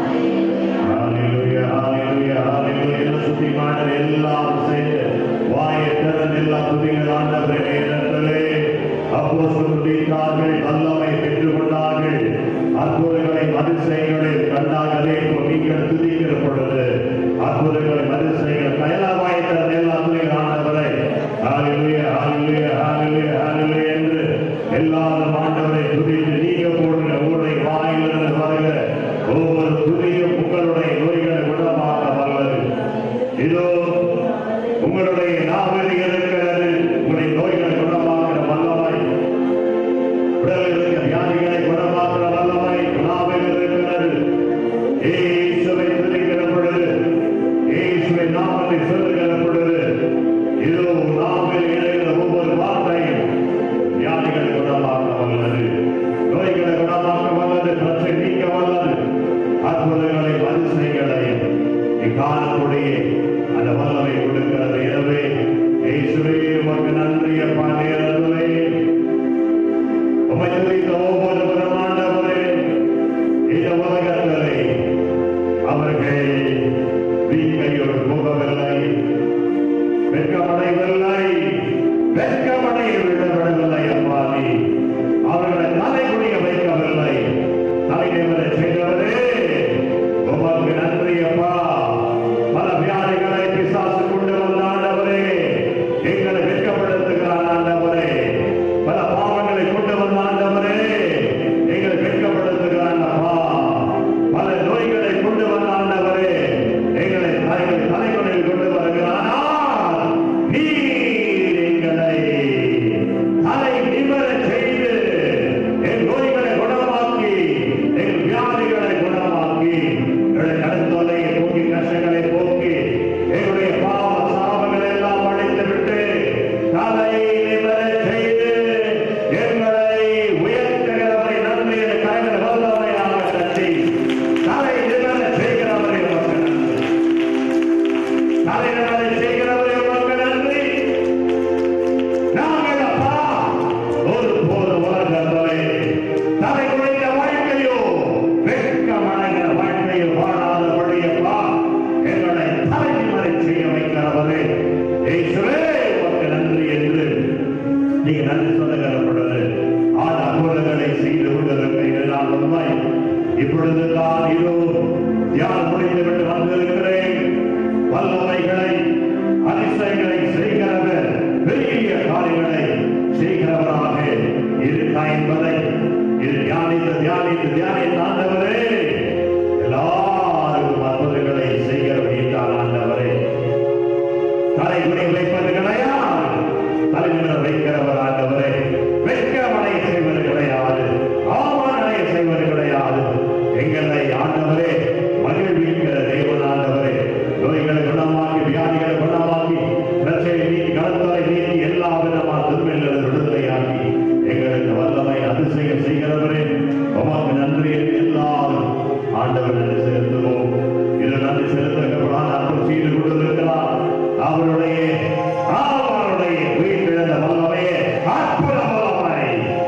Speaker 5: Hallelujah. Hallelujah. Hallelujah. ಎಲ್ಲ ಸ್ತುತಿ ಮಾಡಲು ಎಲ್ಲರೂ ಸೇರಿ வாயை திறந்து எல்லா துதிகள் ஆண்டவரே நேரத்திலே அப்போஸ்தலர் துதித்தார்கள் வல்லமை பெற்றுக் கொண்டார்கள் அற்புதங்களை அதிசயங்களை கண்டார்களே நீங்கள் துதிக்கிற பொழுது அற்புதங்களை அதிசயங்கள் கைலாவாய் திறந்து எல்லா துதிகள் ஆண்டவரை ஹalleluya ஹalleluya ஹalleluya ஹalleluya என்று எல்லாரும் ஆண்டவரை துதித்து நீங்க போடுற உங்களுடைய வாயிலிருந்து வருகிற ஒவ்வொரு துதியும் உங்களுடைய நோய்களை குணமாக வல்லது இதோ உங்களுடைய நாவலில் இருக்கிறது உங்களுடைய நோய்களை குணமாக்கிற வல்லமை உடலில் இருக்கிற வியாதிகளை குணமாக்கிற வல்லமை நாவில் இருக்கிறது இயேசுவை துதிக்கிற பொழுது இயேசுவை நாமத்தை சொல்லுகிற பொழுது இதோ நாவில் இருக்கிற ஒவ்வொரு வார்த்தையும் வியாதிகளை குணமாக்க வல்லது நோய்களை குணமாக்க வல்லது பிரச்சனை நீக்க வல்லது அற்புதங்களை அதிசயங்களையும் இக்காலத்துடைய அந்த வல்லமை கொடுக்கிறது எனவே இயேசுவே உமக்கு நன்றி அப்பா நேரத்திலே உம்மை துதித்த ஒவ்வொரு பிரமாண்டவரே இந்த உலகத்திலே அவர்கள் வீக்கையோடு போகவில்லை வெட்கமடையவில்லை வெட்கமடைய விடவிடவில்லை அப்பா நீ அவர்களை தலைகுனிய வைக்கவில்லை தலைநிமிர செய்தவரே உமக்கு நன்றி அப்பா பல வியாதிகளை பிசாசு கொண்டு வந்த ஆண்டவரே எங்களை வெட்கப்படுத்துகிறார் ஆண்டவரே பல பாவங்களை கொண்டு வந்த ஆண்டவரே எங்களை வெட்கப்படுத்துகிறார் அப்பா பல நோய்களை கொண்டு வந்த ஆண்டவரே எங்களை தலைகளை தலைகளில் கொண்டு வருகிறார் ஆனால் நீர் எங்களை தலை நிமிர செய்து என் நோய்களை குணமாக்கி என் வியாதிகளை குணமாக்கி எங்களை கடந்தோலையை போக்கி கஷ்டங்களை போக்கி எங்களுடைய பாவ சாபங்களை எல்லாம் அழைத்து விட்டு தலை நிமிர செய்து எங்களை உயர்த்துகிறவரை நன்மை என்ற கரங்களை வல்லமையாக தட்டி தலை நிமிர செய்கிறவரை உமக்கு நன்றி தலை நிமிர செய்கிறவரை உமக்கு நன்றி நாங்கள் அப்பா ஒரு போது உலகத்திலே தலை குறைந்த வாழ்க்கையோ வெட்கமடைகிற வாழ்க்கையோ வாழாதபடி அப்பா எங்களை தலைமுறை செய்ய வைக்கிறவரே இயேசுவே உமக்கு நன்றி என்று நீங்க நன்றி சொல்லுகிற பொழுது ஆன அற்புதங்களை செய்து கொண்டிருக்க இதுதான் உண்மை இப்பொழுது தான் இதோ தியானம் முடிந்துவிட்டு வந்திருக்கிறேன் வல்லமைகளை அதிசயங்களை செய்கிறவர் பெரிய காரியங்களை செய்கிறவராக இருக்கா என்பதை இது தியானித்து தியானித்து தியானித்து ஆண்டவரே எல்லாருக்கும் அற்புதங்களை செய்கிறவர் என்றார் ஆண்டவரே தலைமுறை வைப்பது கிடையாது தலைமுறை வைக்கிறவர் ஆண்டவரே வெட்கமடைய செய்வது கிடையாது அவமானடைய செய்வது கிடையாது எங்களை ஆண்டவரே மகிழ்விக்கிற தேவன் ஆண்டவரே நோய்களை குணமாக்கி வியாதிகளை குணமாக்கி பிரச்சனை நீக்கி கலத்தலை நீக்கி எல்லா விதமான திருமையிலிருந்து விடுதலையாக்கி எங்களுக்கு வல்லமை அதிசயம் செய்கிறவரே உமக்கு நன்றி என்று எல்லாரும் ஆண்டவர் நன்றி செலுத்துவோம் இது நன்றி செலுத்தப்படாத அற்புதம் செய்து கொண்டிருக்கிறார் அவருடைய அவருடைய உயிர்ப்பிழந்த வல்லமையே அற்புத வல்லமை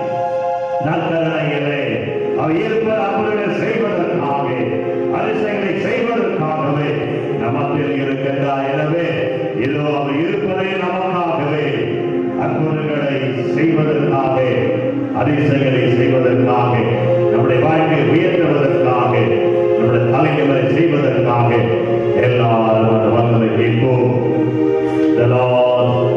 Speaker 5: நற்கரணையிலே அவர் இருப்பது அற்புதங்களை செய்வதற்காக அதிசயங்களை செய்வதற்காகவே நமத்தில் இருக்கின்றார் எனவே இதோ அவர் இருப்பதே நமக்காகவே அற்புதங்களை செய்வதற்காக அதிசயங்களை செய்வதற்காக நம்முடைய வாழ்க்கையை உயர்த்துவதற்காக நம்முடைய தலைநிலை செய்வதற்காக எல்லாரும் அந்த வல்லமை கேட்போம் The Lord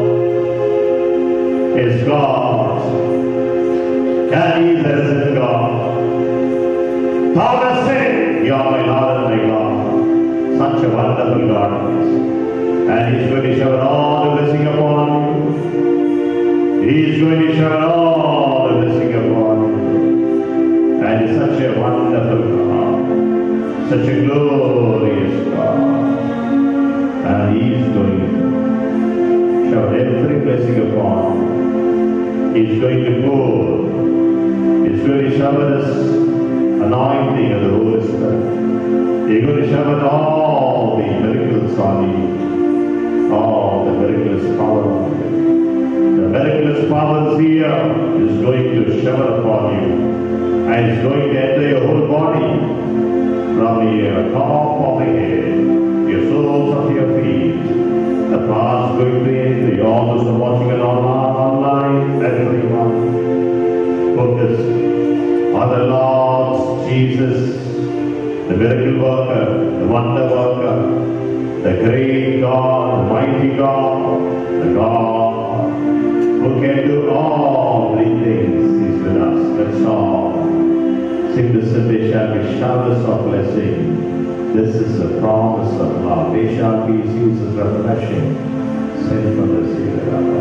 Speaker 5: is God. And He is the risen God. Thou hast said, You are my Lord and my God. Such a wonderful God. And He is going to shower all the blessing upon you. He is going to shower all the blessing upon you. And He is such a wonderful God. Such a glorious God. And He is going to shower every blessing upon you. He's going to pour. He's going to shower shower us anointing of the Holy Spirit. You're going to shower all the miracles on you. All the miraculous power on you. The miraculous power here is going to shower upon you. And it's going to enter your whole body. From the top of the head, your soles of your feet, the parts going to end, the authors are watching it online, online, everyone. Focus on the Lord Jesus, the miracle worker, the wonder worker, the great God, the mighty God, the God who can do all the things is with us. That's all. Sing the song, they shall be showers of blessing. This is the promise of love. They shall be used as refreshing. Sing from the Spirit of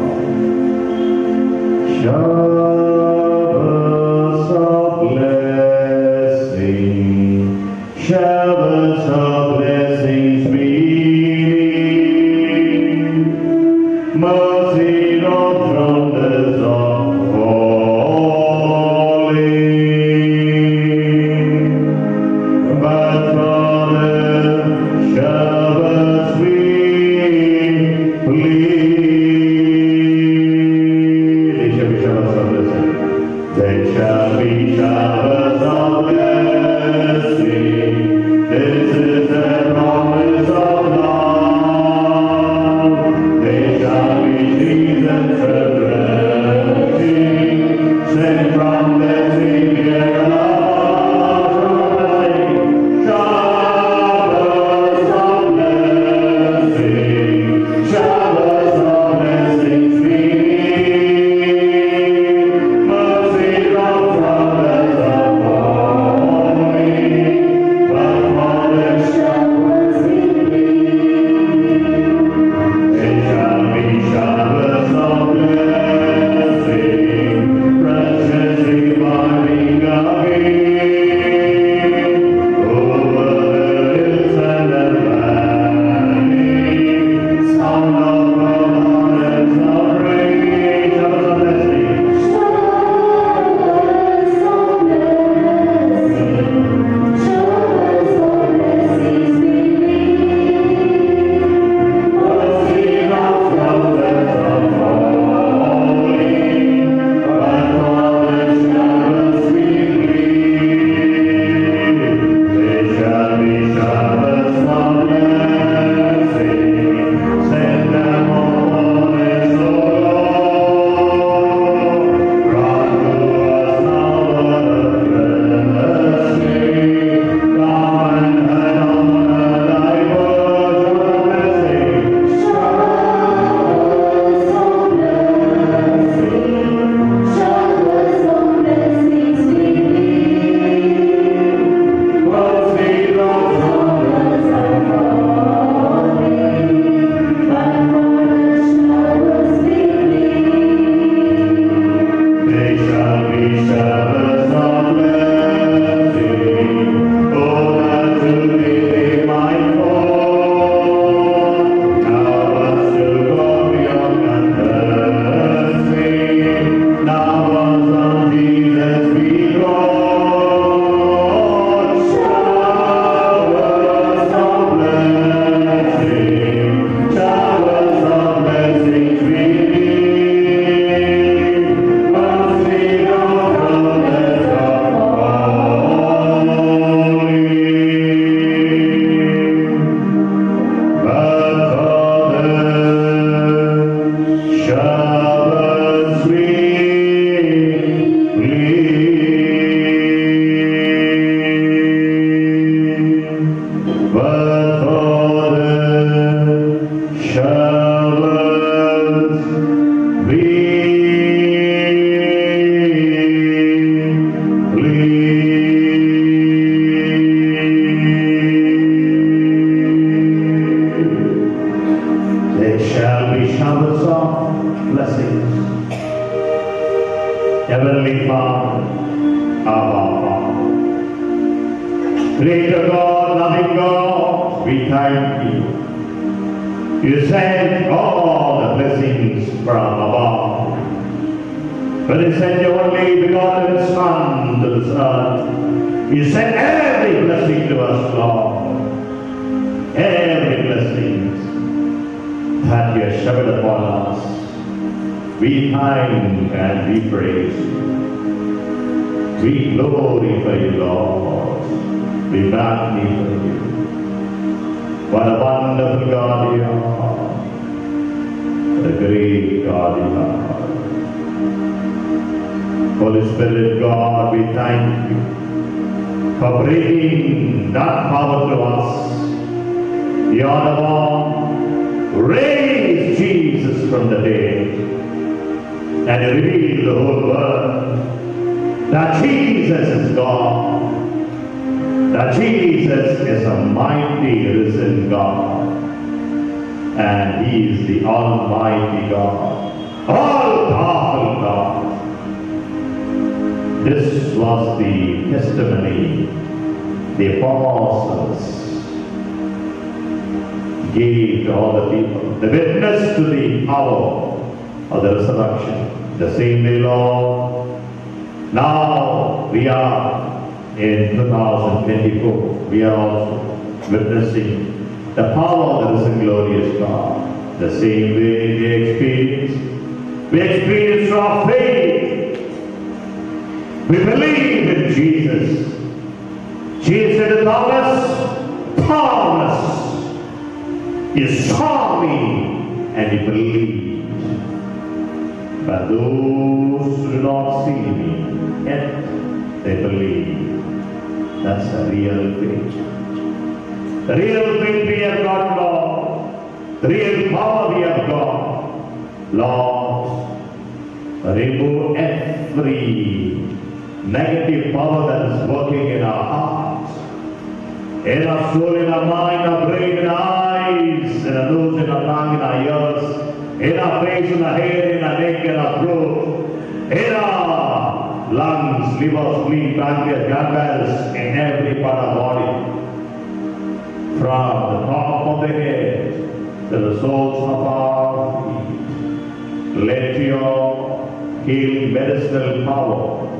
Speaker 5: God. Showers of blessing. Showers of blessings beaming. Mercy not from the sun falling, but from the showers we plead. They shall be showers of blessing. They shall be showers of blessing. This is the promise of love. They shall be seasons refreshing, sent from the Savior above. Showers of blessing, showers of blessings beaming. Mercy from promise of falling, but from the showers they shall be showers of blessing, precious reviving again, over the hills and the valley, sound of abundance of rain, showers of blessing. Mercy not from the sun falling, but from the showers we plead. They shall be showers of blessing, send them upon us, O Lord. Grant to us now the blessing, come and honor thy word of blessing. Mercy not from the sun They shall be showers of blessing. Oh, that today they might fall. Now us to glory of confessing. Now us on Jesus be Lord. Showers of blessing. Showers of blessings we need. Mercy not from the sun falling, but from the showers we plead. But for the showers we plead. There shall be showers of blessings. Heavenly Father, our Father, Creator God, loving God, we thank you. You send all the blessings from above. But you sent your only begotten Son to this Son. You send every blessing to us, Lord. Every blessing that you have showered upon us. We thank and we praise you. We glorify you, Lord. We magnify you. What a wonderful God you are. What a great God you are. Holy Spirit, God, we thank you for bringing that power to us. You are the one who raised Jesus from the dead and revealed the whole world that Jesus is God, that Jesus is a mighty risen God, and He is the Almighty God, all powerful God. This was the testimony the apostles gave to all the people, the witness to the power of the resurrection. The same way, Lord. Now we are in 2024. We are also witnessing the power of the risen glorious God. The same way we experience. We experience our faith. We believe in Jesus. Jesus said to Thomas, Thomas, you saw me and you believed. But those who do not see me, yet they believe. That's a real faith. The real faith we have got, Lord. The real power we have got. Lord, remove every negative power that is working in our hearts, in our soul, in our mind, our brain, in our eyes, in our nose, in our tongue, in our ears, in our face, in our hair, in our neck, in our throat, in our lungs, liver, spleen, pancreas, gallbladders, in every part of our body. From the top of the head to the soles of our feet. Let your healing medicinal power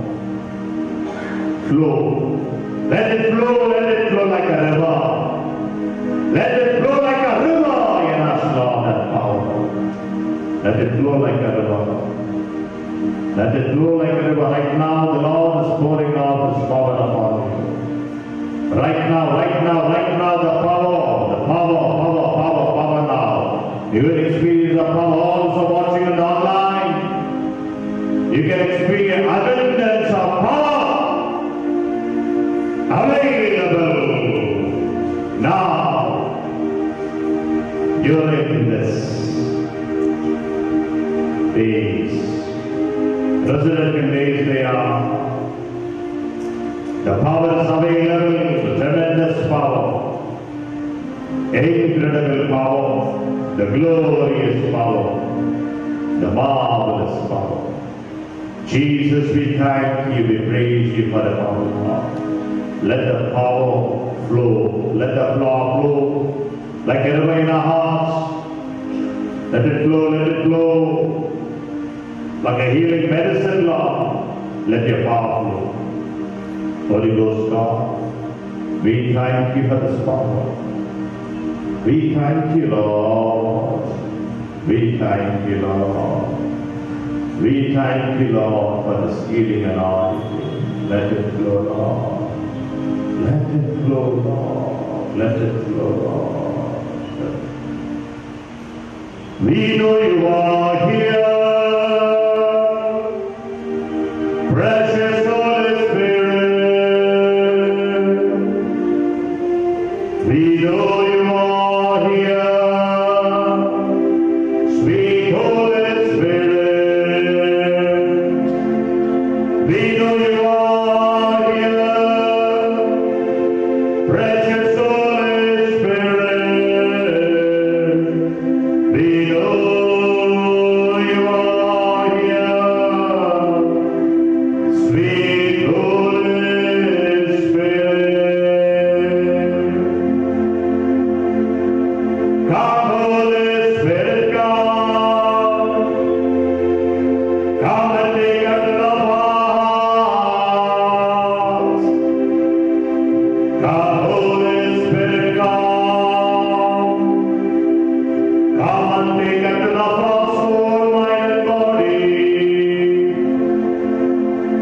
Speaker 5: flow. Let it flow, let it flow like a river. Let it flow like a river in us, Lord, that power. Let it flow like a river. Let it flow like a river. Right now, the Lord is pouring out His power upon you. Right now, right now, right now, the power, the power, power, power, power now. You will experience the power also watching it online. You can experience abundance of power available now during this days. Resurrection days they are. The power is available, tremendous power, incredible power, the glorious power, the marvelous power. Jesus, we thank you, we praise you for the power of God. Let the power flow. Let the flow flow like a river in our hearts. Let it flow, let it flow like a healing medicine, Lord. Let your power flow. Holy Ghost God, we thank you for this power. We thank you, Lord. We thank you, Lord. We thank you, Lord, for this healing and all. Let it flow, Lord. Let it flow, Lord. Let it flow, Lord. We know you are here. Precious Holy Spirit. We know you are here. Sweet Holy Spirit. We know you are here. Precious Holy Spirit. We know you are here. Sweet Holy Spirit. Come, Holy Spirit, come. Come and take us of our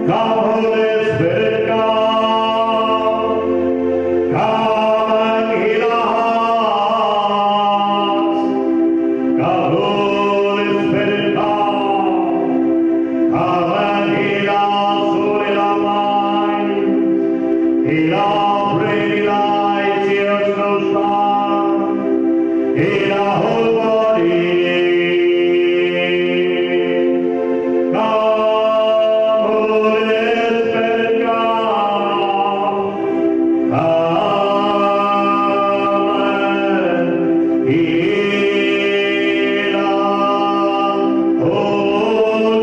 Speaker 5: Come, Holy Spirit, come. Come and heal our hearts. Come, Holy Spirit, come. Come and heal our soul and our mind. Heal our brain, heal our eyes, ears, nose, tongue. Heal our whole body. Come, Holy Spirit, come. Come and heal our whole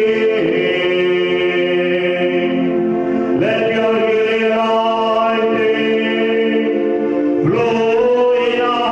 Speaker 5: being. Let your healing anointing flow in our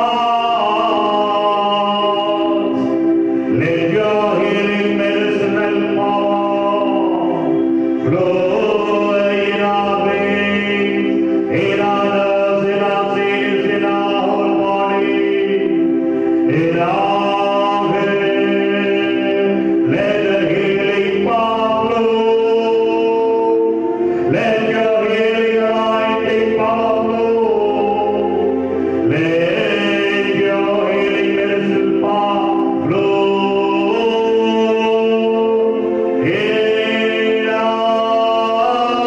Speaker 5: hearts. Let your healing medicinal power flow in our veins, in our nerves, in our cells, in our whole body, in our head. Let the healing power flow. Let your healing anointing power flow. Let your healing medicine power flow in our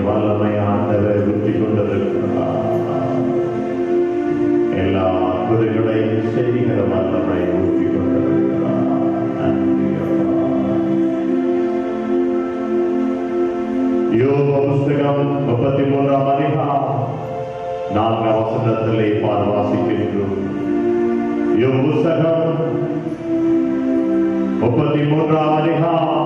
Speaker 5: வல்லமை ஆண்டவர் ஊற்றிக் கொண்டிருக்கிறார் எல்லா குறைகளையும் செய்கிற வல்லமை ஊற்றிக் கொண்டிருக்கிறார் நன்றி அப்பா யோக புஸ்தகம் முப்பத்தி மூன்றாம் அதிகாரம் நான்காம் வசனத்திலே பார் வாசிக்கின்றோம் யோக புஸ்தகம் முப்பத்தி மூன்றாம் அதிகாரம்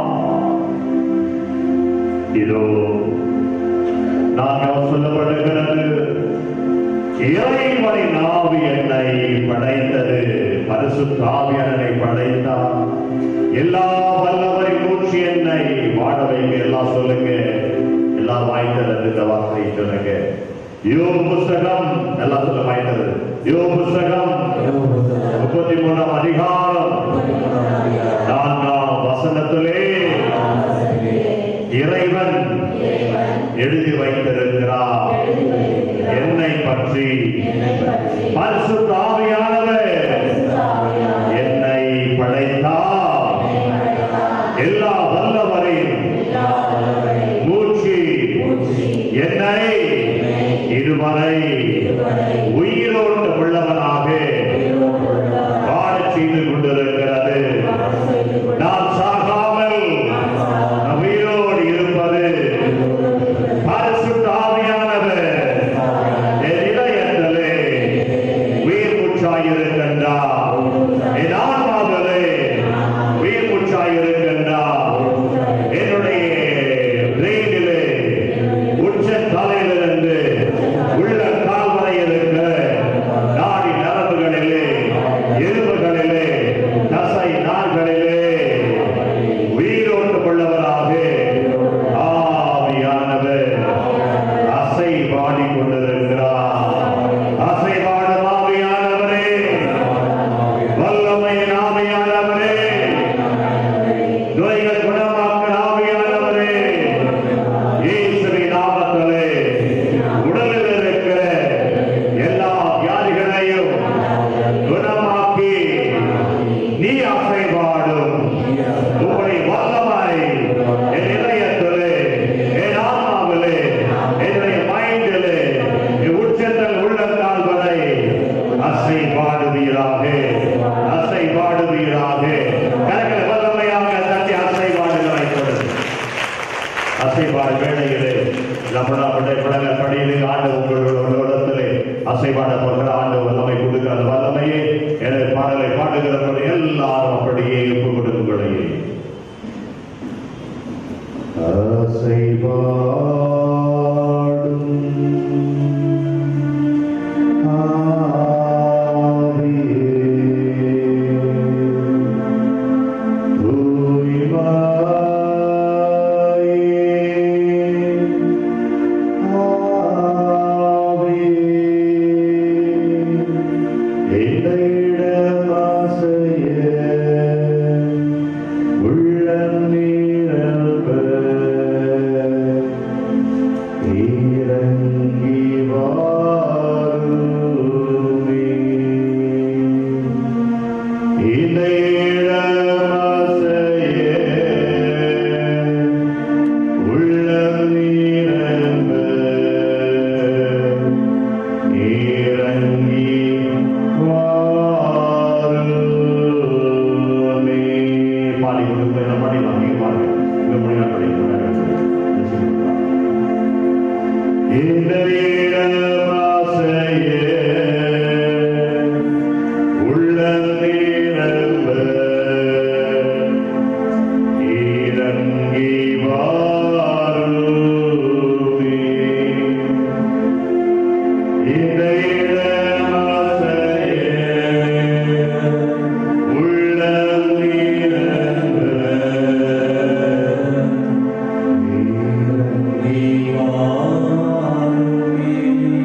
Speaker 5: இதோ நாங்கள் சொல்லப்படுகிறது இறைவனின் ஆவி என்னை படைத்தது பரிசுத்த ஆவியானனை படைத்தார் எல்லா வல்லவரை மூச்சு என்னை வாழ வைங்க எல்லாம் சொல்லுங்க எல்லாம் வாய்ந்தது இந்த வார்த்தையை சொல்லுங்க யோ புஸ்தகம் எல்லாம் சொல்ல வாய்ந்தது யோ புஸ்தகம் முப்பத்தி மூணாம் அதிகாரம் நான்காம் வசனத்திலே இறைவன் எழுதி வைத்திருக்கிறார் என்னை பற்றி பரிசுத்த ஆவியானவர் என்னை படைத்தார் எல்லா வல்லவரையும் மூச்சு என்னை இதுவரை உயிரோட்ட உள்ளவனாக வாழச் செய்து கொண்டிருக்கிறது நான் சாகாமல் உயிரோடு இருப்பது பரிசுத்த ஆவியானவர் என் இதயத்திலே உயிர் மூச்சாயிருக்கின்றார் என் ஆன்மாவிலே உயிர் மூச்சாயிருக்கின்றார் என்னுடைய பிரெயினிலே உச்ச தலையிலிருந்து உள்ள கால் வரை இருக்க நாடி நரம்புகளிலே எலும்புகளிலே தசை நார்களிலே உயிரோட்டு கொள்ளவராக ஆவியானவர் அசை பாடிக் கொண்டிருக்கிறார் அசை பாடும் ஆவியானவரே வல்லமையின் ஆவியானவரே நோய்கள் குணமாக்க ஆவியானவரே இயேசுவின் நாமத்திலே உடலில் இருக்கிற எல்லா வியாதிகளையும் குணமாக்கி நீ அசைவாடும் உம்முடைய வல்லமை என் இதயத்திலே என் ஆன்மாவிலே என்னுடைய மைண்டிலே என் உச்சத்தில் உள்ளத்தால் வரை அசை பாடுவீராக அசை பாடுவீராக கரங்களை வல்லமையாக தட்டி அசை பாடுகளை கொடுத்து அசைபாடு வேளையிலே நம்மளுடைய படங்கள் படியிலே ஆண்டு உங்களோடத்திலே அசைபாட போகிற ஆண்டு வல்லமை கொடுக்கிற அந்த வல்லமையே எனது பாடலை பாடுகிறவர்கள் எல்லாரும் அப்படியே ஒப்பு கொடுக்கும்படியே அசைபாடும் இறங்கி வாருமே இந்த ஈரமாசையே உள்ள நிரம்ப இறங்கி வாருமே இந்த இடமாசையே உள்ள நிரம்ப இறங்கி வாருமே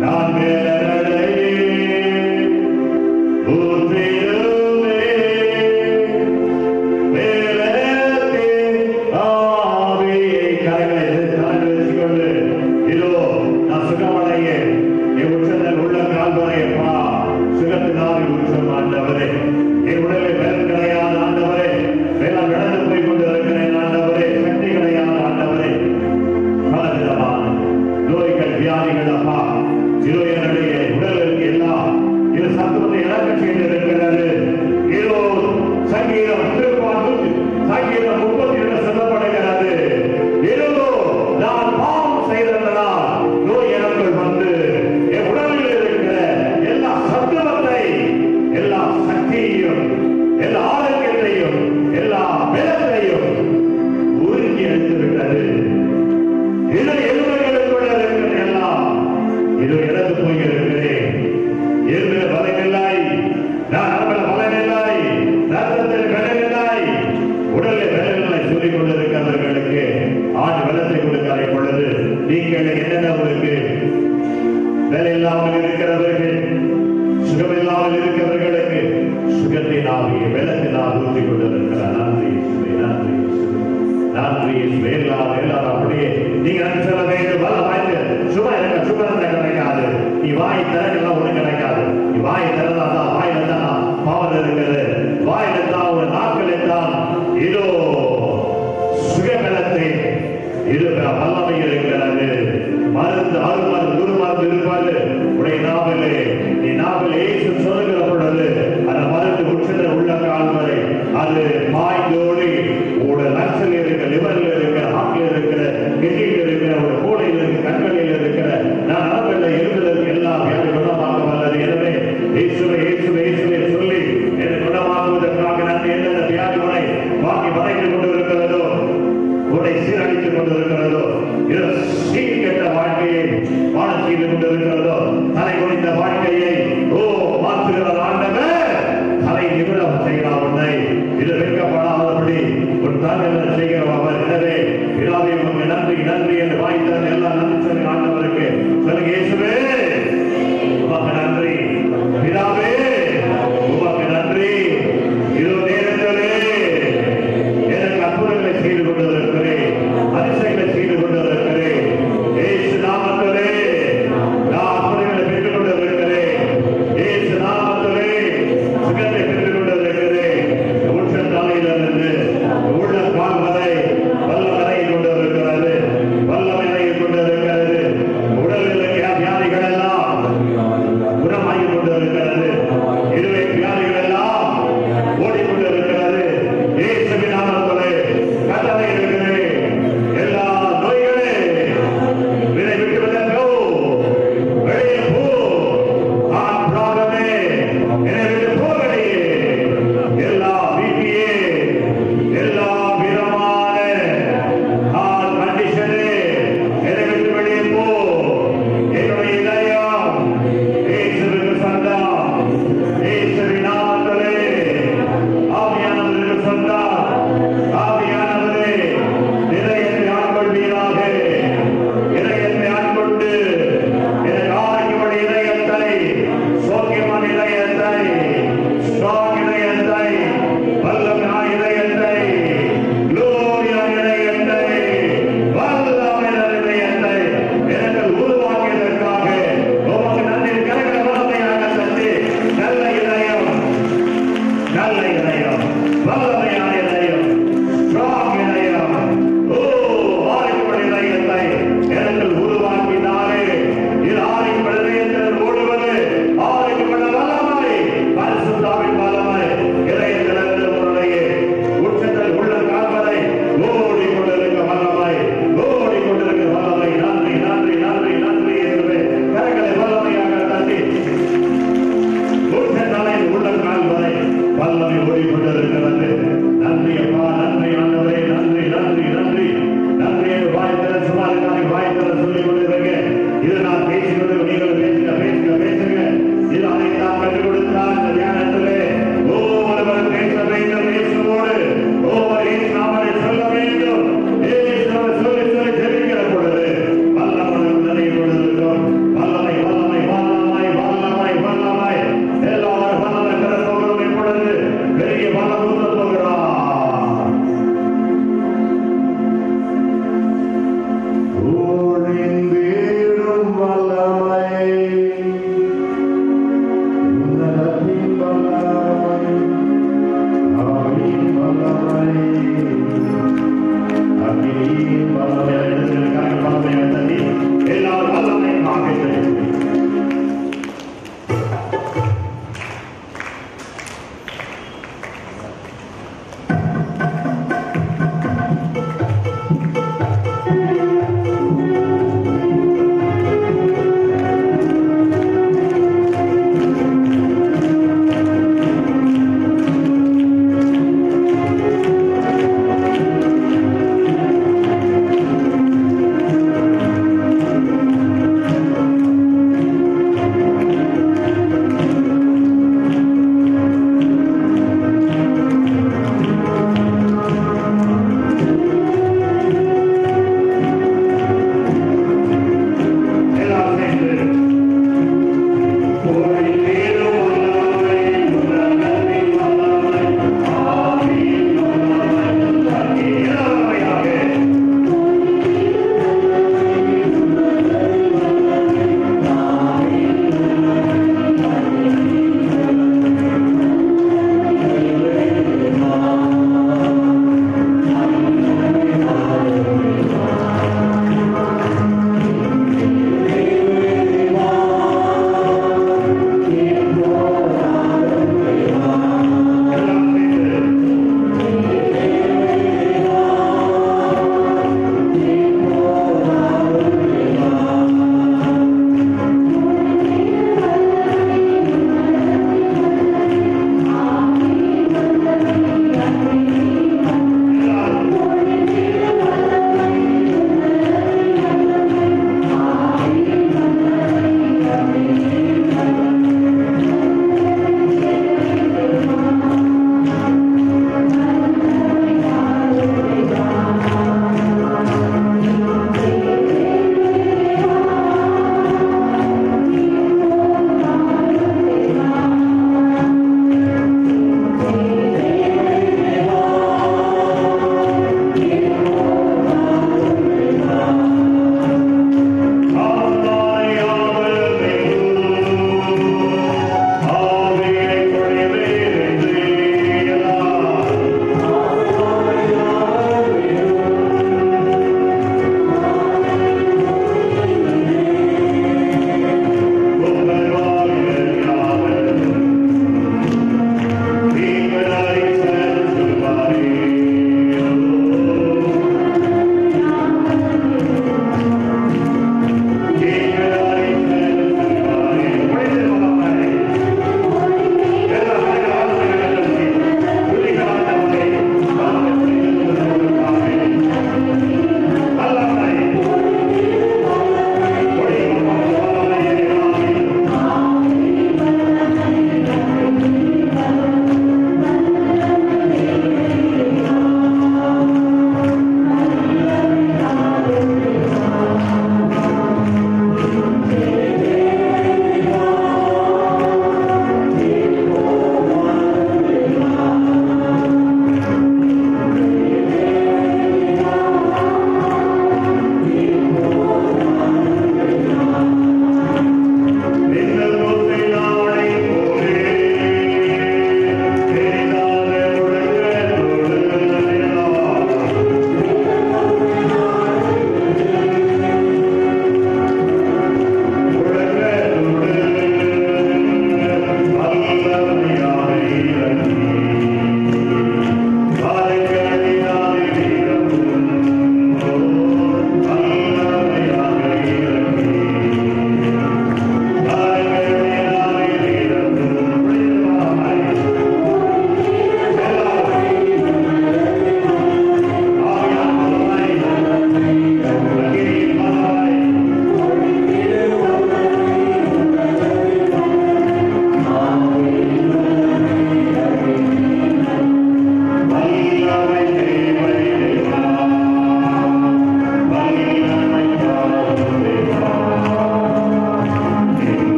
Speaker 5: நான் மேலடையே ஊற்றிடுமே மேலத்தே ஆவியை கரங்களை கரங்களை வச்சுக்கொண்டு இதோ நான் சுகமடைய என் உச்சத்தில் உள்ள கால்வரையப்பா சுகத்தினாவி உச்சம் ஆண்டவரே என் உடலில் வேல் கிடையாது ஆண்டவரே வேளாண் நடந்து போய் கொண்டு இருக்கிறேன் ஆண்டவரே சக்தி கிடையாது ஆண்டவரே பலவிதமான நோய்கள் வியாதிகள் அப்பா இதோ என்னுடைய உடலுக்கு எல்லாம் இது சத்துவத்தை இழக்க செய்திருக்கிறது இதோ சங்கீதம் திருப்பாட்டு சங்கீதம் முப்பத்தி ரெண்டு சொல்லப்படுகிறது இதோ நான் பாவம் செய்ததனால் நோய் எனக்குள் வந்து என் உடலில் இருக்கிற எல்லா சத்துவத்தை எல்லா சக்தியையும் எல்லா ஆரோக்கியத்தையும் எல்லா பலத்தையும் உருக்கி எடுத்து விட்டது இது எலும்புகளுக்குள்ள இருக்கிற எல்லாம் இது இழந்து போயிருக்கிறேன் இருந்த பலனில்லை நான் அன்பல பலனில்லை ரத்தத்தில் பலனில்லை உடலில் பலனில்லை சொல்லிக் கொண்டிருக்கிறவர்களுக்கு ஆண்டு வெள்ளத்தை கொடுக்கிற பொழுது நீங்கள் என்னென்ன உங்களுக்கு வேலை இல்லாமல் இருக்கிறவர்கள் சுகம் இல்லாமல் இருக்கிறவர்களுக்கு சுகத்தை நாவிய வெள்ளத்தை நான் ஊற்றிக் கொண்டிருக்கிறார் நன்றி இயேசுவே, நன்றி இயேசுவே. நன்றி இயேசுவே. எல்லாரும் எல்லாரும் அப்படியே நீங்க நன்றி சொல்ல வேண்டும் வல்ல வாய்ப்பு சும்மா இருக்க சும்மா இருந்தா கிடைக்காது நீ வாய் திறக்கலாம் ஒண்ணு கிடைக்காது நீ வாய் திறந்தாதான் வாயில தான் பாவம் இருக்கிறது வாயில தான் ஒரு நாட்கள் தான் இதோ சுகபலத்தை இருக்கிற வல்லமை இருக்கிறது மருந்து அருமருந்து குருமருந்து இருப்பாரு உடைய நாவலே நீ நாவல் ஏசு சொல்லுகிற பொழுது அந்த மருந்து உச்சத உள்ள கால் வரை அது பாய்ந்தோடி உங்களோட லக்ஸில் இருக்கிற லிவரில் இருக்கிற ஹார்ட்ல இருக்கிற கிட்னியில் இருக்கிற ஒரு மூளையில் இருக்கிற கண்களில் இருக்கிற நான் நரம்பில் இருந்ததற்கு எல்லா வியாதி குணமாக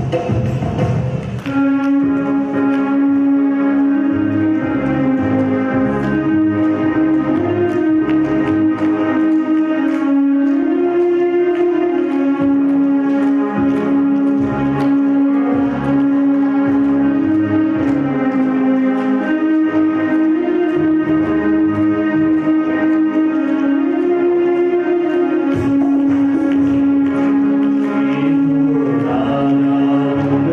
Speaker 5: Amen.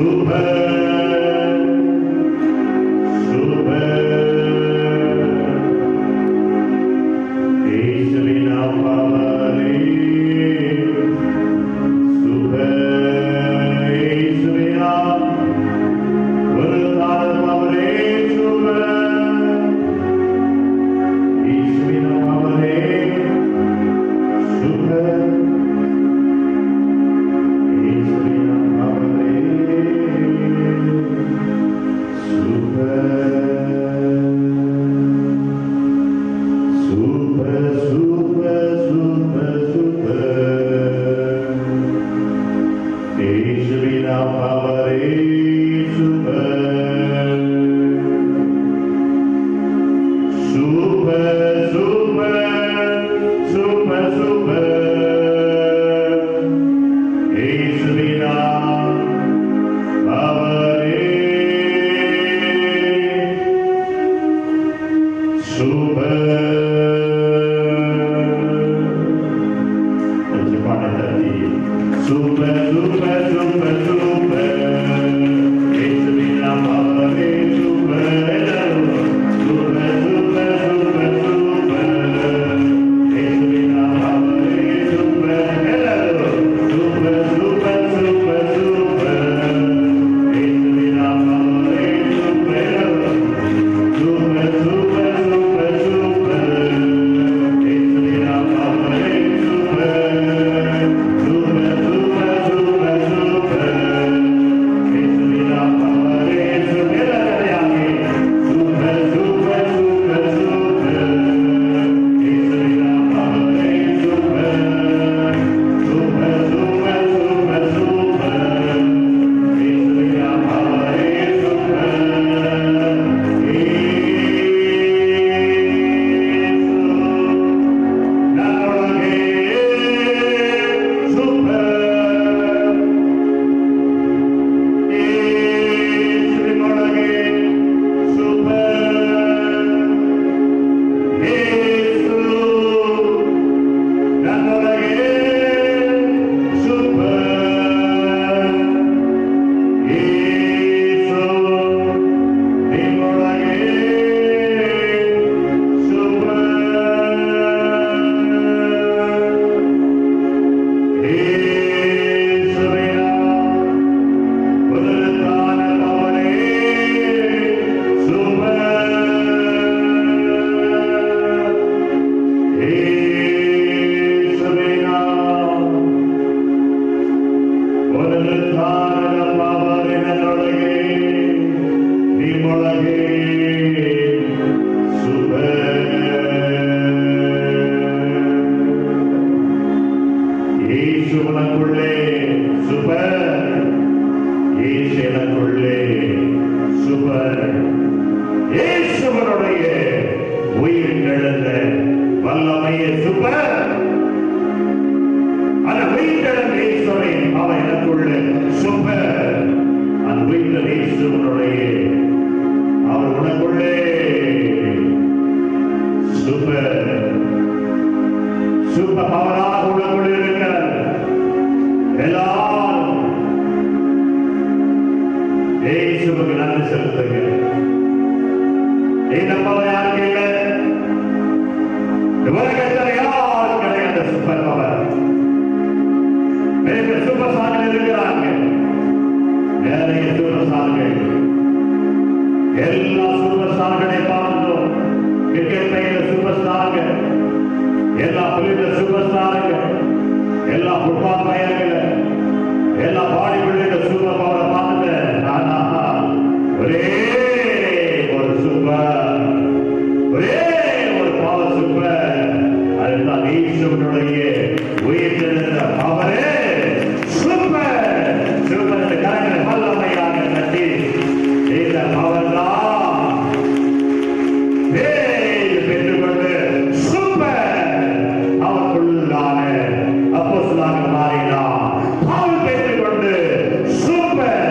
Speaker 5: அப்போஸ்தலனாக மாறினார் பவுல் பெற்றுக்கொண்டு சூப்பர்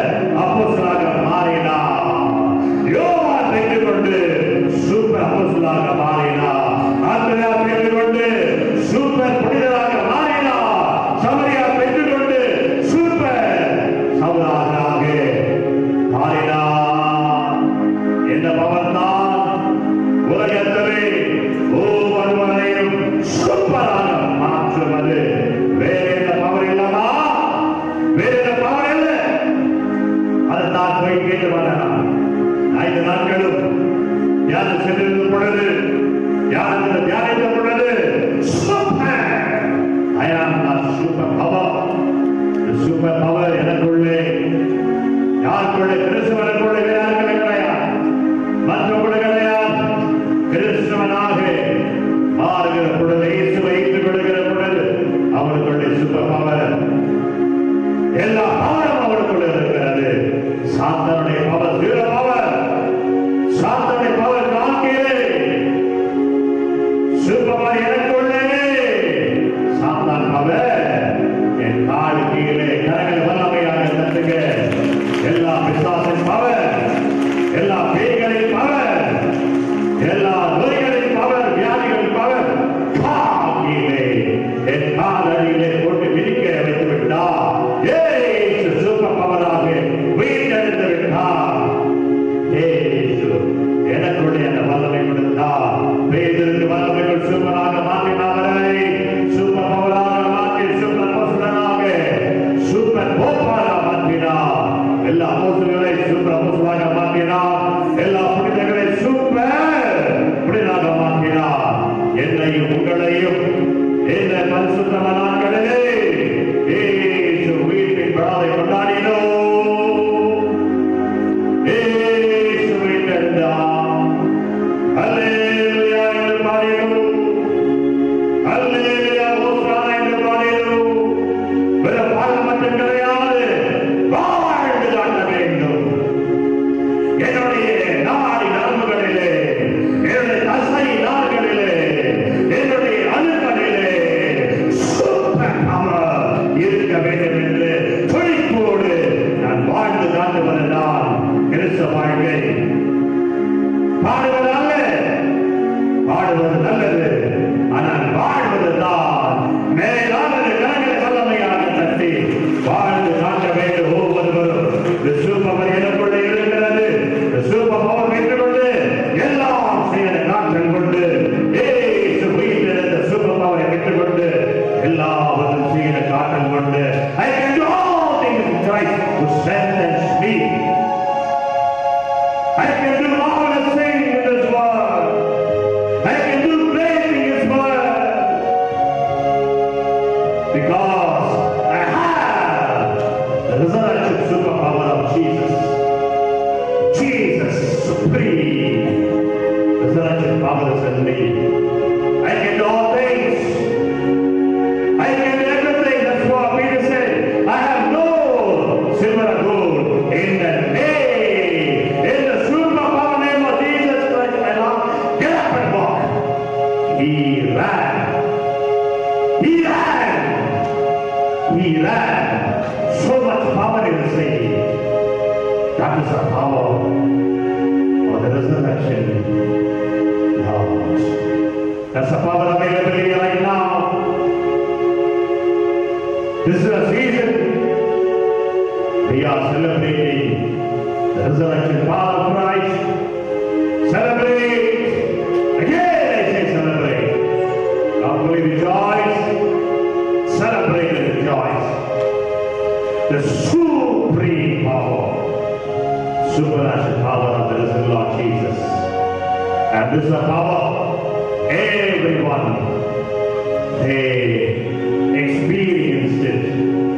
Speaker 5: தியானம் சென்றிருந்த பொழுது தியானத்தில் தியானித்த பொழுது சூப்பர் ஐ ஆம் சூப்பர் பவர் சூப்பர் பவர் எனக்குள்ளே யாருக்குள்ளே கிறிஸ்துவனுக்குள்ளே வேறாருக்குள்ளே கிடையாது மற்றவர்களே கிடையாது கிறிஸ்துவனாக மாறுகிற பொழுது இயேசு வைத்துக் கொள்கிற பொழுது அவனுக்குள்ளே சூப்பர் பவர் எல்லா பவரும் அவருக்குள்ள இருக்கிறது சாத்தனுடைய பவர் ஜீரோ பவர் சாத்தனுடைய பவர் வாழ்க்கையிலே சூப்பர் எனக்குள்ளே சாத்தான் பவர் என் காடு கீழே கரங்கள் வல்லமையாக தட்டுங்க எல்லா பிசாசின் பவர் எல்லா பேய்களின் பவர் எல்லா நோய்களின் பவர் வியாதிகளின் பவர் காகிலே என் காதலிலே போட்டு மிதிக்க வைத்து விட்டார் ஏசு சூப்பர் பவராக வீட்டெடுத்து விட்டார் ஏசு எனக்குள்ளே அந்த வல்லமை கொடுத்தார் பேதருக்கு வல்லமைகள் சூப்பராக மாற்றினாரை சூப்பர் பவராக மாற்றி சூப்பர் பசுடனாக சூப்பர் போப்பாக மாற்றினார் எல்லா அப்போஸ்தலர்களை சூப்பர் அப்போஸ்தலராக மாற்றினார் எல்லா புனிதர்களை சூப்பர் புனிதராக மாற்றினார் என்னையும் உங்களையும் இந்த பரிசுத்தமனாக்களிலே ஏசு உயிர்ப்பின் விழாவை கொண்டாடினோம் ஏசு உயிர்த்தெழுந்தார். அல்லேலூயா என்று பாடினோம். அல்லேலூயா, ஓசானா என்று பாடினோம். வெறும் பாடல் மட்டும் கிடையாது வாழ்ந்து காட்ட வேண்டும் என்னுடைய நாடி நரம்புகளிலே என்னுடைய தசை நாடுகளிலே என்னுடைய அணுக்களிலே சூப்பர் பவர் இருக்க வேண்டும் என்று துடிப்போடு நான் வாழ்ந்து காட்டுவதுதான் கிறிஸ்தவ வாழ்க்கை பாடுவதல்ல பாடுவது நல்லது ஆனால் வாழ்வதுதான் மேலானது கரங்களை வல்லமையாக தட்டி வாழ்ந்து காட்ட வேண்டும் ஒவ்வொருவரும் இந்த சூப்பவர் எனக்குள்ளே இருக்கிறது இந்த சூப்பர் பவர் பெற்றுக்கொண்டு எல்லாம் செய்த காற்றல் கொண்டு ஏசு உயிர்த்தெழுந்த சூப்பர் பவரை பெற்றுக்கொண்டு எல்லாவற்றும் செய்த காற்றல் கொண்டு I can do all things in Christ who strengthens me. I can do marvelous things in His word. I can do great things in His word. Because I have the resurrection superpower of Jesus. Jesus supreme. Resurrection power is in me. I can do all things. I can do everything. That's what Peter said. I have no silver or gold in the name, in the superpower name of Jesus Christ. I now get up and walk. He ran. He ran. He ran. So much power in the city. That is the power of the resurrection. Lord. That's the power available here right now. This is a season we are celebrating the resurrection power of Christ. Celebrate! Again I say celebrate. Not only rejoice, celebrate and rejoice. The supreme power, supernatural power of the risen Lord Jesus. And this is a power everyone they experienced it.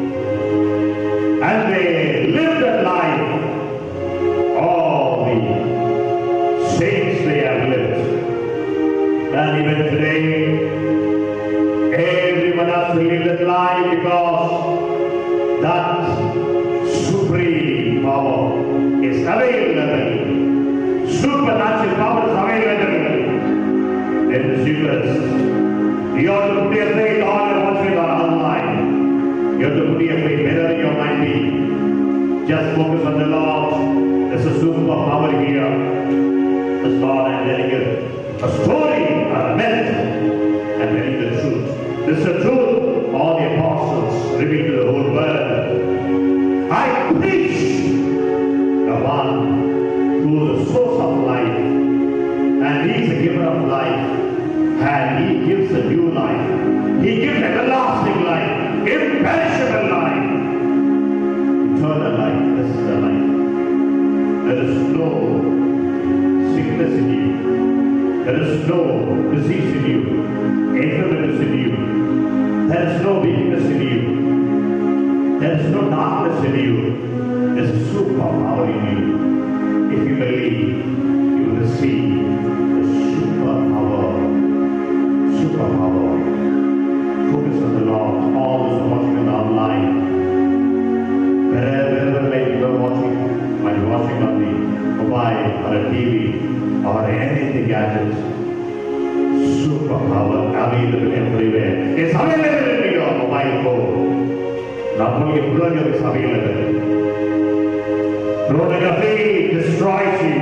Speaker 5: And they lived that life. All the saints they have lived. And even today, everyone has to live that life because that supreme power is available. Supernatural power is available in the Eucharist. You have to put your faith on and watch it on online. You have to put your faith wherever you might be. Just focus on the Lord. There's a super power here. That's God I'm telling you. A story, a myth, and telling the truth. This is the truth. All the apostles revealed to the whole world. I preach the one who is the source of life, and he is the giver of life, and he gives a new life. He gives everlasting life, imperishable life, eternal life. This is the life. There is no sickness in you. is no disease in you, infirmities in you. There is no weakness in you. There is no darkness in you. There is superpower in you. If you believe, you will receive the superpower. Superpower. Focus on the Lord. All those who are watching on the online. Wherever, wherever may you are watching, while you're watching on the mobile or a TV or anything gadgets, superpower available everywhere. It's available in your mobile phone. Not only pornography is available. Pornography destroys you.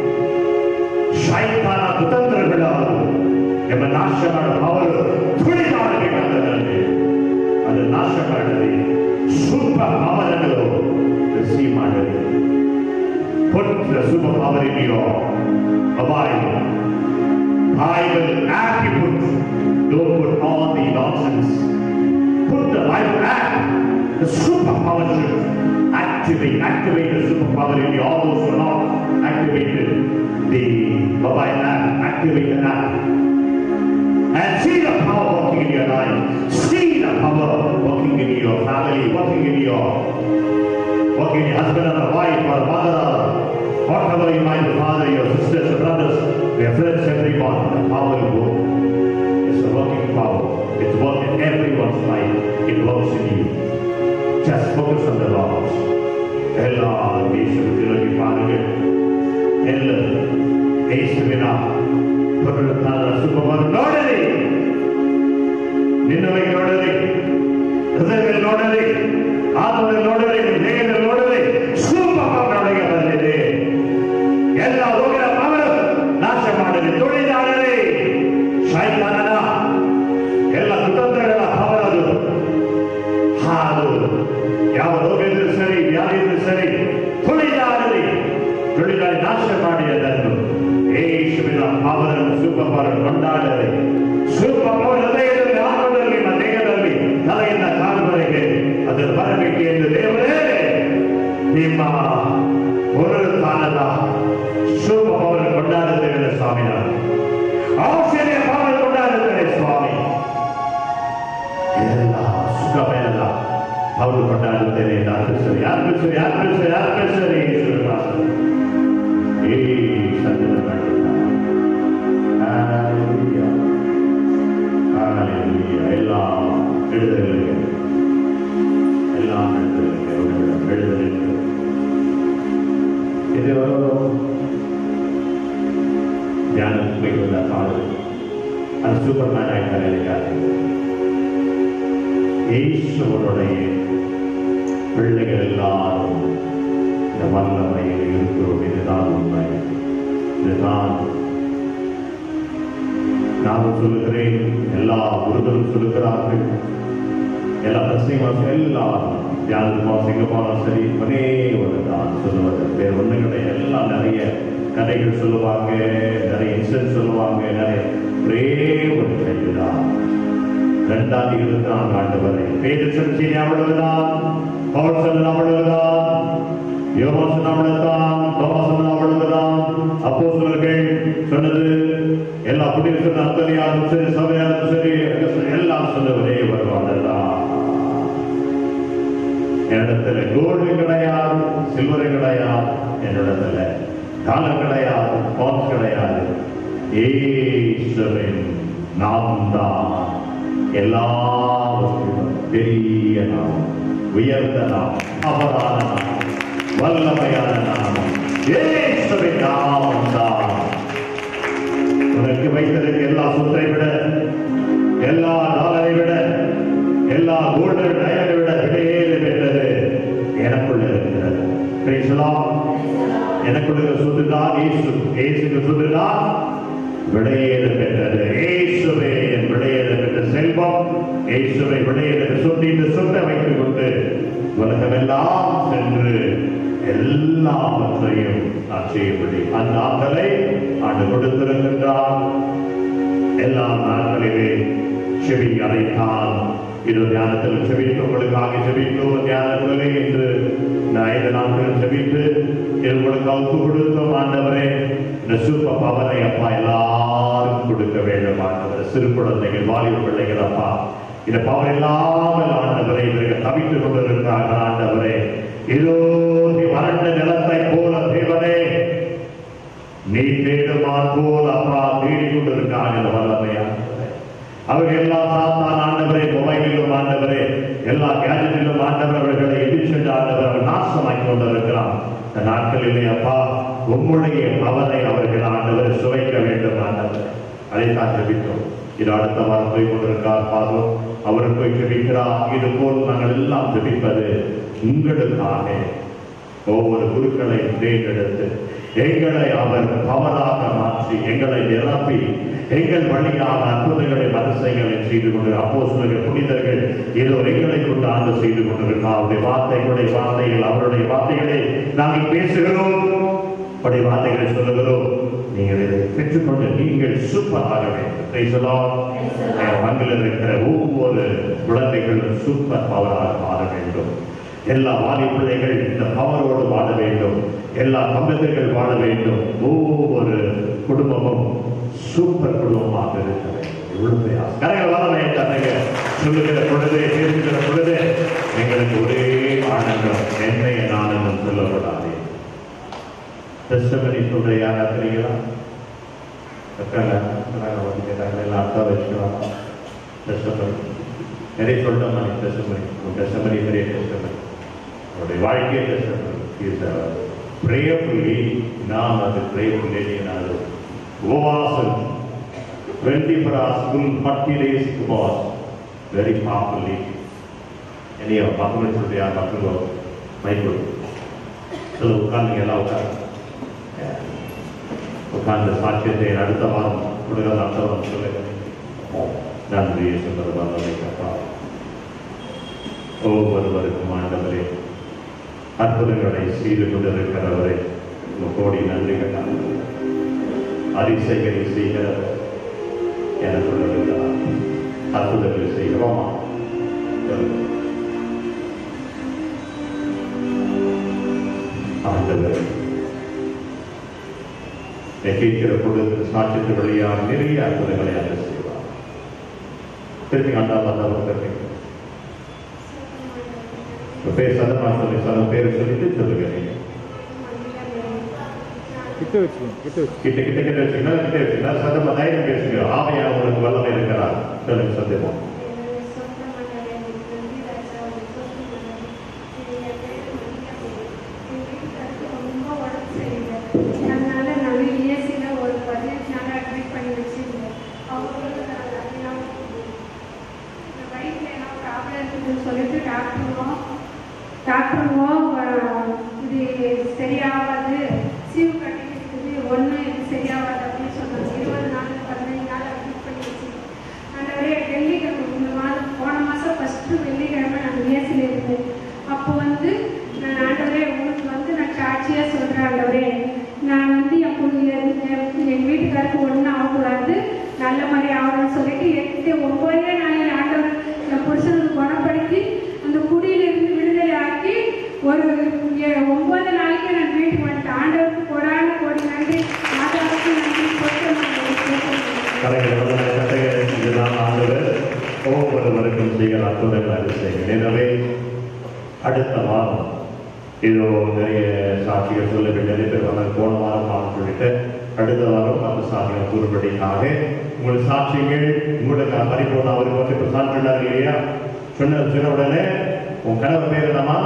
Speaker 5: ಶೈತಾನ ಕುತಂತ್ರಗಳು ನಿಮ್ಮ ನಾಶ ಮಾಡೋ ಅವರು ತುಳಿದಾಡಬೇಕಾದಲ್ಲಿ ಅದು ನಾಶ ಮಾಡಲಿ super ಪವರನ್ನು receive ಮಾಡಲಿ Put the superpower in your Bible. Bible app you put. Don't put all the nonsense. Put the Bible app. The superpower should activate, activate the superpower in you. All those who are not activated, the mobile app, activate the app. And see the power working in your life. See the power working in your family, working in your working in your husband or wife or mother, whatever you might be, father, your sisters, your brothers, your friends, everyone, the power will work. It's a working power. It's working in everyone's life. It works in you. Just focus on the Lord. எல்லா ஈஸ்வரத்திலகி பாருங்கள் எல்லாரும் യേശുവിನ ಪುನರುತ್ಥಾನದ ಶುಭವನ್ನು ನೋಡಲಿ ನಿನ್ನೊಳಗೆ ನೋಡಲಿ ಹೃದಯದಲ್ಲಿ ನೋಡಲಿ ಆತ್ಮದಲ್ಲಿ ನೋಡಲಿ ದೇಹದಲ್ಲಿ ನೋಡಲಿ ಶುಭವನ್ನೊಳಗೆ ಬರಲಿದೆ ಎಲ್ಲ ರೋಗದ ಪವನ ನಾಶ ಮಾಡಲಿ ತುಳಿದಾಡಲಿ ಶೈತಾನನ ಎಲ್ಲ ಕುತಂತ್ರಗಳ ಪವನದು ಹಾದು ಯಾವ ರೋಗ ಇದ್ರೂ ಸರಿ ವ್ಯಾಧಿ ಇದ್ರೂ ಸರಿ ತುಳಿದಾಡಲಿ ತುಳಿದಾಡಿ ನಾಶ ಮಾಡಿ ಅದನ್ನು ಯೇಸುವಿನ ಪಾವನನ್ನು ಸುಖಪರ ಕೊಂಡಾಡಲಿ ಸುಖಪರ ಹೃದಯದಲ್ಲಿ ಆತ್ಮದಲ್ಲಿ ನಿಮ್ಮ ದೇಹದಲ್ಲಿ ತಲೆಯಿಂದ ಕಾಲುವರೆಗೆ ಅದನ್ನು ಬರಬೇಕು ಎಂದು ದೇವರೇ ನಿಮ್ಮ ಪುನರುತ್ಥಾನದ ಶುಭವನ್ನು ಕೊಂಡಾಡುತ್ತೇವೆ ಸ್ವಾಮಿ ನಾನು ಔಷಧಿಯ ಪಾವನ ಕೊಂಡಾಡುತ್ತೇನೆ ಸ್ವಾಮಿ ಎಲ್ಲ ಸುಖವೆಲ್ಲ ಅವರು ಕೊಂಡಾಡುತ್ತೇನೆ ಅರ್ಪಿಸರಿ ಅರ್ಪಿಸರಿ ಅರ್ಪಿಸರಿ ಅರ್ಪಿಸರಿ ಈ ಸಂಗೀತ ಎಲ್ಲ ಬಿಡುದಲಿಗೆ ಎಲ್ಲ ಬಿಡುದಲಿಗೆ ಬಿಡುದಲಿಗೆ ಇದು ಧ್ಯಾನಿಸಬೇಕಲ್ಲ ಪಾಡು அது சூப்பர்மேன் ஆகிட்டார் எனக்காக ஈஸ்வருடைய பிள்ளைகள் எல்லாரும் இந்த வல்லமையில் இருக்கிறோம் இதுதான் உண்மை இதுதான் நான் சொல்லுகிறேன் எல்லா குருகளும் சொல்லுகிறார்கள் எல்லா பிரசங்கம் எல்லாரும் தியானமா சிங்கப்பாலும் சரி ஒரே ஒரு தான் சொல்லுவது வேறு ஒண்ணு கிடையாது எல்லாம் நிறைய கதைகள் சொல்லுவாங்க நிறைய இன்சிடென்ட் சொல்லுவாங்க நிறைய ஒரே ஒரு கைதுதான் ரெண்டாவது இருபத்தி நான்கு ஆண்டு வரை பேரு சர்ச்சை அவ்வளவுதான் பவுல் அவ்வளவுதான் யோகாசன் அவ்வளவுதான் தோமாசன் அவ்வளவுதான் அப்போ சொன்னது எல்லா புதிய சொன்ன அத்தனையாரும் சரி சபையாரும் சரி எல்லாம் சொன்ன ஒரே வருவானதான் என்னிடத்துல கோல்டு கிடையாது சில்வர் கிடையாது என்னிடத்துல காலம் கிடையாது பாஸ் கிடையாது ஈஸ்வரின் நாம் தான் எல்லாவற்றிலும் பெரிய நாமம் உயர்ந்த நாமம் அபராத நாமம் வல்லமையான நாமம் இயேசுவின் நாமம் தான் உனக்கு வைத்ததற்கு எல்லா சொத்தை விட எல்லா டாலரை விட எல்லா கோல்டன் டயரை விட விடையேறு பெற்றது எனக்குள்ள இருக்கிறது Praise the Lord. எனக்குள்ள சொத்துதான் இயேசு இயேசுக்கு சொத்துதான் விடையேறு பெற்றது இயேசுவே என் விடையேறு பெற்ற செல்வம் இயேசுவை விடையேறு சொத்து இந்த சொத்தை வைத்துக் கொண்டு உலகமெல்லாம் சென்று எல்லாவற்றையும் நான் செய்யப்படி அந்த ஆற்றலை ஆண்டு கொடுத்திருக்கின்றார் எல்லா நாட்களிலே செவி அறைத்தால் இது தியானத்தில் செவித்து உங்களுக்காக செவித்தோம் தியானத்திலே இன்று இந்த ஐந்து நாட்கள் செவித்து இது உங்களுக்கு ஒப்பு கொடுத்தோம் ஆண்டவரே இந்த சூப்ப பவனை அப்பா எல்லாரும் கொடு வேண்டும் ஆண்டவர் சிறு குழந்தைகள் வாலிப பிள்ளைகள் அப்பா இந்த பவர் இல்லாமல் ஆண்டவரை இவர்கள் தவித்துக் கொண்டிருக்கிறார்கள் ஆண்டவரே இதோ நீ வறண்ட நிலத்தை போல தேவனே நீ தேடுமான் போல் அப்பா தேடிக் கொண்டிருக்காங்க இந்த வல்லமையா அவர்கள் எல்லா சாத்தான் ஆண்டவரே மொபைலிலும் ஆண்டவரே எல்லா கேஜெட்டிலும் ஆண்டவர் அவர்களை எதிர்ச்சென்று ஆண்டவர் அவர் நாசமாக்கி கொண்டிருக்கிறான் இந்த நாட்களிலே அப்பா உம்முடைய பவரை அவர்கள் ஆண்டவர் சுவைக்க வேண்டும் ஆண்டவர் அதைத்தான் ஜெபிக்கிறோம் இது அடுத்த வாரம் போய் கொண்டிருக்கார் பாதம் அவர் போய் ஜெபிக்கிறார் இது போல் நாங்கள் எல்லாம் ஜெபிப்பது உங்களுக்காக ஒவ்வொரு குருக்களை தேர்ந்தெடுத்து எங்களை அவர் பவராக மாற்றி எங்களை நிரப்பி எங்கள் வழியாக அற்புதங்களை மனசைகளை செய்து கொண்டு அப்போஸ்தலர்கள் புனிதர்கள் ஏதோ எங்களை கொண்டு ஆண்டு செய்து கொண்டிருக்கிறார் அவருடைய வார்த்தைகளுடைய வார்த்தைகள் அவருடைய வார்த்தைகளை நாங்கள் பேசுகிறோம் அப்படி வார்த்தைகளை சொல்லுகிறோம் நீங்கள் இதை பெற்றுக்கொண்டு நீங்கள் சூப்பராக வேண்டும் Praise the Lord. என் மண்ணில் இருக்கிற ஒவ்வொரு குழந்தைகளும் சூப்பர் பவராக மாற வேண்டும் எல்லா வாலி பிள்ளைகள் இந்த பவரோடு வாழ வேண்டும் எல்லா கம்பெனிகள் வாழ வேண்டும் ஒவ்வொரு குடும்பமும் சூப்பர் குடும்பமாக இருக்க வேண்டும் இவ்வளவு ஆசை. கரைகள் வாழ வேண்டும் சொல்லுகிற பொழுது பேசுகிற பொழுது எங்களுக்கு ஒரே ஆனந்தம் என்னைய ஆனந்தம் சொல்லப்படாதே டெஸ்டமனி சொல்ற யாரா தெரியுங்களா இருக்காங்க வந்து கேட்டாங்க எல்லாம் அர்த்தா வச்சுக்கலாம் டெஸ்டமனி நிறைய சொல்லிட்டோம் நான் டெஸ்டமனி டெஸ்டமனி பெரிய டெஸ்டமனி அவருடைய வாழ்க்கையை டெஸ்டமனி இஸ் பிரேயர்ஃபுல்லி நாம் அது பிரேயர்ஃபுல்லி நான் உபவாசம் twenty four hours full forty days உபவாஸ் வெரி பாப்புலி என்னையோ மக்கள் சொல்லிட்டு யார் மக்களோ மைக்கோல் சில உட்கார்ந்து எல்லாம் உட்காந்து உட்கார்ந்து சாட்சியத்தை அடுத்த வாரம் கொடுக்கிற அடுத்த வாரம் சொல்லுங்க நன்றி சொல்றது வல்லமைக்கப்பா ஒவ்வொருவருக்கும் ஆண்டவரே அற்புதங்களை செய்து கொண்டிருக்கிறவரை உங்க கோடி நன்றி கட்டாங்க அதிசயங்களை செய்கிறவர் என சொல்லிருக்கிறார் அற்புதங்களை செய்கிறோமா சொல்லுங்க. ஆண்டவர் இதை கேட்கிற பொழுது சாட்சித்து வழியாக நிறைய அற்புதங்களை அவர் செய்வார் திருப்பி ஆண்டா வந்தவர் திருப்பி உங்க பேர் சதமா சொல்லி சதம் பேர் சொல்லிட்டு சொல்லுங்க நீங்க
Speaker 6: கிட்ட வச்சுக்கோங்க கிட்ட வச்சு
Speaker 5: கிட்ட கிட்ட கிட்ட வச்சுக்கலாம் கிட்ட வச்சுக்கலாம் சதமா தைரியம் பேசுங்க ஆமையா உங்களுக்கு வல்லமை இருக்கிறார் சொல்லுங்க சத்தியமா
Speaker 7: அதனால நான் ஏசியில் ஒரு பதினஞ்சு நாள் அட்மிட் பண்ணி வச்சிருந்தேன் அவங்களுக்கு வயிற்றுல என்ன ப்ராப்ளம் இருக்குதுன்னு சொல்லிட்டு டாக்டருவோம் டாக்டருவோம் இது சரியாகாது சீவு கட்டி இருக்குது ஒன்றும் இது சரியாகாது அப்படின்னு சொன்னாங்க இருபது நாள் பதினஞ்சு நாள் அட்மிட் பண்ணி வச்சிருந்தேன் ஆண்டவரே வெள்ளிக்கிழமை இந்த மாதம் போன மாதம் ஃபஸ்ட்டு வெள்ளிக்கிழமை நான் ஏசியில் இருந்தேன் அப்போ வந்து நான் ஆண்டவரே உங்களுக்கு வந்து நான் சாட்சியாக சொல்கிறேன் ஆண்டவரே நான் வந்து என் பொண்ணு எங்கள் வீட்டுக்காருக்கு ஒன்றும் ஆகக்கூடாது நல்ல மாதிரி ஆகணும்னு சொல்லிட்டு எட்டு ஒன்பதே நாளில் ஆண்டவர் என் புருஷனுக்கு குணப்படுத்தி அந்த குடியிலிருந்து விடுதலை ஆக்கி ஒரு ஏ- ஒன்பது நாளைக்கு நான் வீட்டுக்கு வந்துட்டேன் ஆண்டவருக்கு கொடான கோடி நன்றி மாதாவுக்கு நன்றி கொடுத்து
Speaker 5: கலைஞர் வல்லமை கட்டைகளை இதுதான் ஆண்டவர் ஒவ்வொருவருக்கும் செய்கிற அற்புதங்கள் அதிசயங்கள் எனவே அடுத்த வாரம் இதோ நிறைய சாட்சிகள் சொல்ல வேண்டிய நிறைய பேர் வந்தாங்க போன வாரம் வாரம் சொல்லிட்டு அடுத்த வாரம் அந்த சாட்சிகள் கூறுபடிக்காக உங்கள் சாட்சிகள் உங்களுக்கு பரிபூர்ணம் அவருக்கு வந்து இப்போ சாட்சினார் இல்லையா சொன்ன சொன்ன உடனே உன் கணவர் பேர் என்னம்மா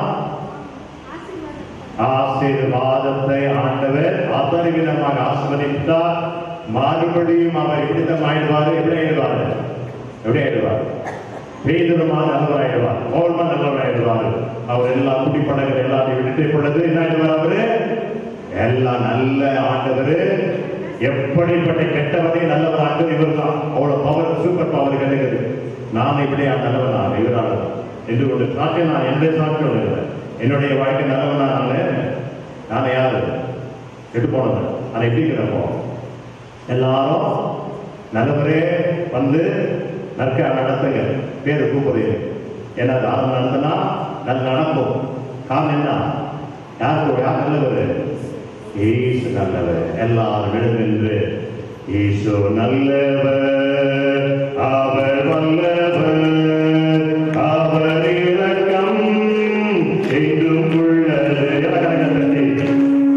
Speaker 5: ஆசீர்வாதத்தை ஆண்டவர் அபரிமிதமாக ஆசிர்வதித்தார் மறுபடியும் அவர் எப்படித்தான் ஆயிடுவாரு எப்படி ஆயிடுவாரு எப்படி ஆயிடுவார் பேதருமா நல்லவர் ஆயிடுவார் ஓல்மா நல்லவர் ஆயிடுவார் அவர் எல்லா குடிப்படங்கள் எல்லாத்தையும் விட்டுட்டு பொழுது என்ன ஆயிடுவார் அவரு எல்லாம் நல்ல ஆண்டவர் எப்படிப்பட்ட கெட்டவரே நல்லவர் ஆண்டவர் இவர் தான் அவ்வளவு பவர் சூப்பர் பவர் கிடைக்குது நான் இப்படியா நல்லவனாக இவரால் என்று கொண்டு சாட்சி நான் என்னுடைய சாட்சி சொல்லுகிறேன் என்னுடைய வாழ்க்கை நல்லவனால நான் யாரு கெட்டு போனது அதை எப்படி இருக்கிறப்போ எல்லாரும் நல்லவரே வந்து நற்க நடத்துங்க பேரு கூப்பிடுறீங்க ஏன்னா தானம் நடத்தினா நல்ல நடக்கும் காரணம் என்ன யாருக்கு யார் நல்லவர் ஏசு நல்லவர் எல்லாரும் விழுந்து ஈசோ நல்லவர் அவர் வல்லவர் அவர் இரக்கம் என்றும் உள்ளது கரங்களை தட்டி.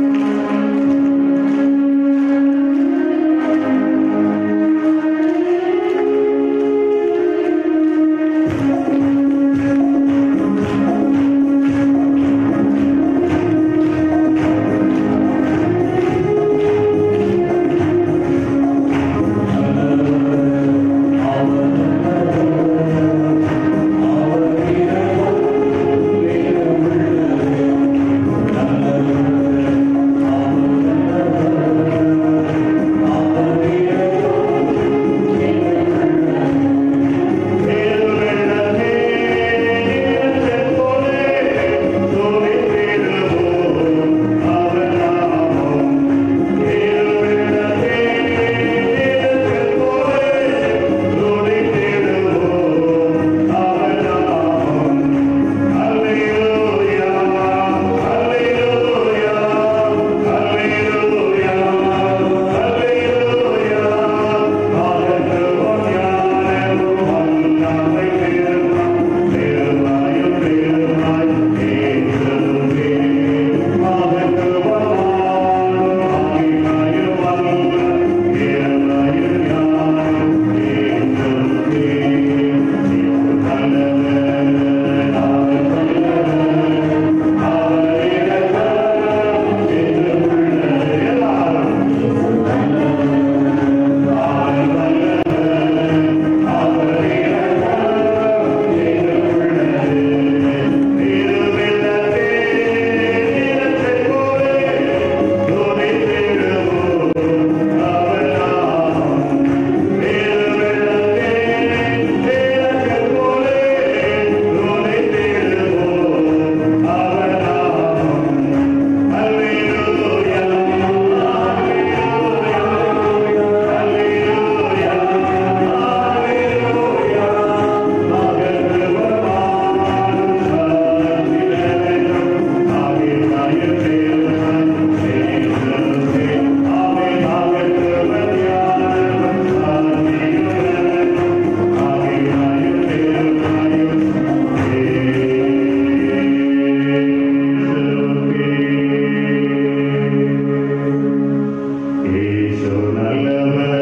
Speaker 5: ஈசோ நல்லவர்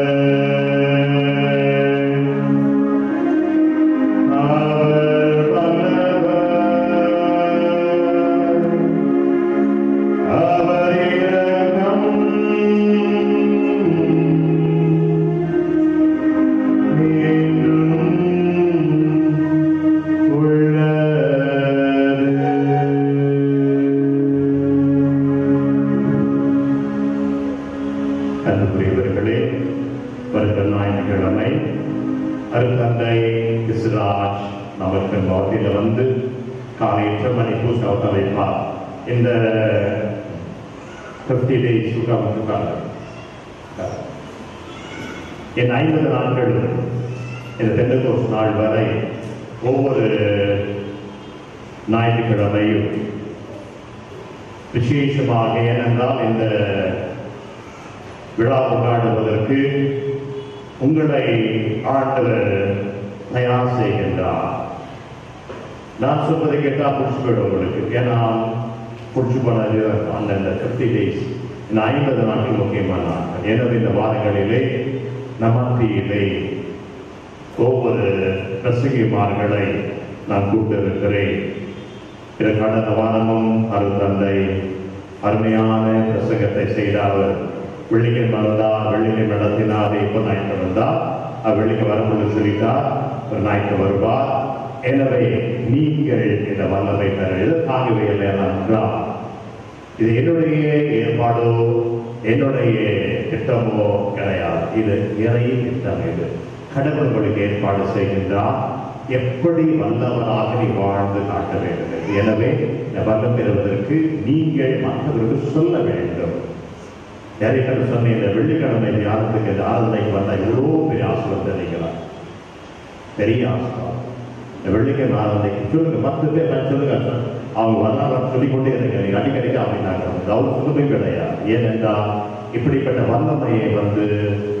Speaker 5: அவர் வல்லவர் அவர் இரக்கம் என்றும் உள்ளது அன்புரியவர்களே வருகிற ஞாயிற்றுக்கிழமை அருந்தந்தை கிருஷ்ணராஜ் நமக்கு வார்த்தையில் வந்து காலை எட்டு மணி பூசை வைப்பார் இந்த ஃபிஃப்டி டேஸ் சுகாமத்துக்காக என் ஐம்பது நாட்கள் இந்த தென்னகோஸ் நாள் வரை ஒவ்வொரு ஞாயிற்றுக்கிழமையும் விசேஷமாக ஏனென்றால் இந்த விழா கொண்டாடுவதற்கு உங்களை ஆண்டவர் தயார் செய்கின்றார் நான் சொல்வதை கேட்டால் பிடிச்சி போயிடும் உங்களுக்கு ஏன்னா பிடிச்சி போனது அந்த ஃபிஃப்டி டேஸ் இந்த ஐம்பது நாட்கள் முக்கியமான நாட்கள் எனவே இந்த வாரங்களிலே நமத்தியிலே ஒவ்வொரு பிரசங்கிமார்களை நான் கூட்டிருக்கிறேன் இது கடந்த வாரமும் அருந்தந்தை அருமையான பிரசங்கத்தை செய்தார் அவர் வெள்ளிக்கிழமை வந்தார் வெள்ளிக்கிழமை நடத்தினார் இப்போ ஞாயிற்று வந்தார் அவர் வெள்ளிக்கிழமை வரும்போது சொல்லிட்டார் ஒரு ஞாயிற்று வருவார் எனவே நீங்கள் இந்த வல்லமை பெற எதற்காகவே இல்லையா இது என்னுடைய ஏற்பாடோ என்னுடைய திட்டமோ கிடையாது இது இறைய திட்டம் இது கடவுள் உங்களுக்கு ஏற்பாடு செய்கின்றார் எப்படி வல்லவராக நீ வாழ்ந்து காட்ட வேண்டும் எனவே இந்த வல்லம் பெறுவதற்கு நீங்கள் மற்றவர்களுக்கு சொல்ல வேண்டும் யாரையும் சொன்ன இந்த வெள்ளிக்கிழமை தியானத்துக்கு இந்த ஆராதனைக்கு வந்தால் இவ்வளோ பெரிய ஆசிரியர் நினைக்கலாம் பெரிய ஆசிரியர் இந்த வெள்ளிக்கிழமை ஆராதனைக்கு சொல்லுங்க மற்ற பேர் நான் சொல்லுங்க அவங்க வரலாம் சொல்லிக்கொண்டே இருங்க நீங்க அடிக்கடிக்கு அப்படின்னாங்க அவர் சொல்லுமே கிடையாது ஏனென்றால் இப்படிப்பட்ட வல்லமையை வந்து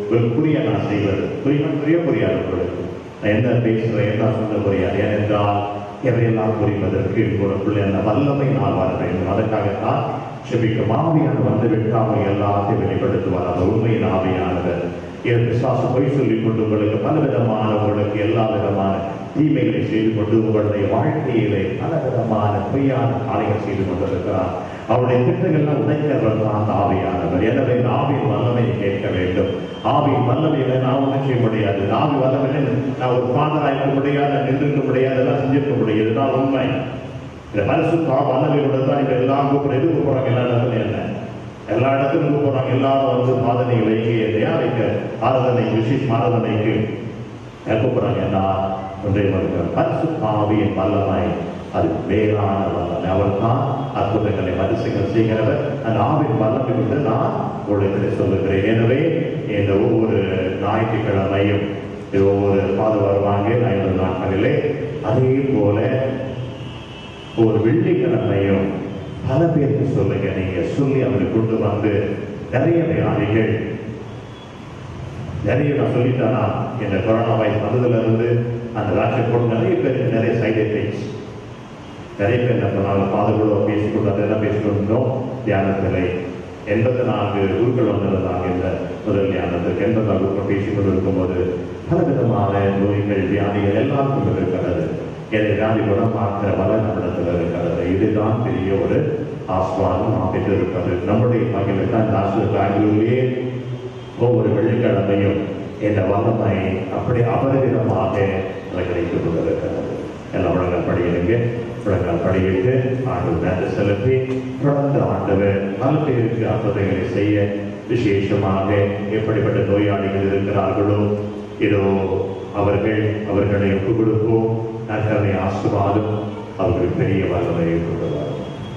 Speaker 5: உங்களுக்கு புரிய நான் செய்வது புரியுமா புரிய புரியாது உங்களுக்கு நான் என்ன பேசுகிறேன் என்ன சொல்ல புரியாது ஏனென்றால் எவையெல்லாம் புரிவதற்கு உங்களுக்குள்ள அந்த வல்லமை நான் வர வேண்டும் அதற்காகத்தான் செபிக்கும் ஆவியான வந்து விட்டாமல் எல்லாத்தையும் வெளிப்படுத்துவார் அந்த உண்மையின் ஆவியானவர் என் விசுவாச பொய் சொல்லிக் கொண்டு உங்களுக்கு பல விதமான உங்களுக்கு எல்லா விதமான தீமைகளை செய்து கொண்டு உங்களுடைய வாழ்க்கையிலே பல விதமான பொய்யான காரியங்கள் செய்து கொண்டிருக்கிறார் அவருடைய திட்டங்கள்லாம் உடைக்கிறவர் தான் அந்த ஆவியானவர் எனவே இந்த ஆவியின் வல்லமையை கேட்க வேண்டும் ஆவியின் வல்லமையில நான் ஒன்றும் செய்ய முடியாது இந்த ஆவி வல்லமையில நான் ஒரு ஃபாதராக இருக்க முடியாது நான் நின்றுக்க முடியாது எல்லாம் செஞ்சிருக்க முடியாது இதுதான் உண்மை இந்த பரிசுத்தா வல்லமையோட தான் இப்ப எல்லாம் கூப்பிட எது கூப்பிடுறாங்க எல்லா இடத்துலையும் என்ன எல்லா இடத்துலையும் கூப்பிடுறாங்க எல்லாரும் வந்து சாதனை வைக்க எதையா வைக்க ஆராதனை விசேஷ ஆராதனைக்கு கூப்பிடுறாங்க என்ன ஒன்றே வருகிறார் பரிசுத்தாவியின் வல்லமை அது வேறான வல்லமை அவர் தான் அற்புதங்களை மதிசங்கள் செய்கிறவர் அந்த ஆவின் வல்லமை கொண்டு நான் உங்களுக்கு சொல்லுகிறேன் எனவே இந்த ஒவ்வொரு ஞாயிற்றுக்கிழமையும் இது ஒவ்வொரு பாது வருவாங்க ஐந்து நாட்களிலே அதே போல ஒரு வெள்ளிக்கிழமையும் பல பேருக்கு சொல்லுங்க நீங்க சொல்லி அவரை கொண்டு வந்து நிறைய வியாதிகள் நிறைய நான் சொல்லிட்டேனா இந்த கொரோனா வைரஸ் வந்ததுல இருந்து அந்த ராட்சை போட்டு நிறைய பேருக்கு நிறைய சைடு எஃபெக்ட்ஸ் நிறைய பேர் என்ன பண்ணாங்க பாதுகாப்பு பேசிக்கொண்டு அதெல்லாம் பேசிக்கொண்டோம் தியானத்திலே எண்பத்தி நான்கு குருக்கள் வந்திருந்தாங்க இந்த முதல் தியானத்துக்கு எண்பத்தி நான்கு குருக்கள் பேசிக்கொண்டு இருக்கும்போது பல விதமான நோய்கள் வியாதிகள் எல்லாம் கொண்டு இருக்கிறது எதை வியாதி குணமாக்குற வள நம்மிடத்தில் இருக்கிறது இதுதான் பெரிய ஒரு ஆஸ்வாதம் நாம் பெற்றிருக்கிறது நம்முடைய வகையில் தான் நாசூர் பெங்களூர்லேயே ஒவ்வொரு வெள்ளிக்கிழமையும் இந்த வல்லமை அப்படி அபரிதமாக கிடைத்துக் கொண்டிருக்கிறது எல்லாம் உலகம் படியிடுங்க உலகம் படியிட்டு ஆண்டு நன்றி செலுத்தி தொடர்ந்து ஆண்டவர் பல பேருக்கு அற்புதங்களை செய்ய விசேஷமாக எப்படிப்பட்ட நோயாளிகள் இருக்கிறார்களோ இதோ அவர்கள் அவர்களை ஒப்புக் கொடுப்போம் நற்கரை ஆசிர்வாதம் அவர்கள் பெரிய வல்லமையை கொண்டுள்ளார்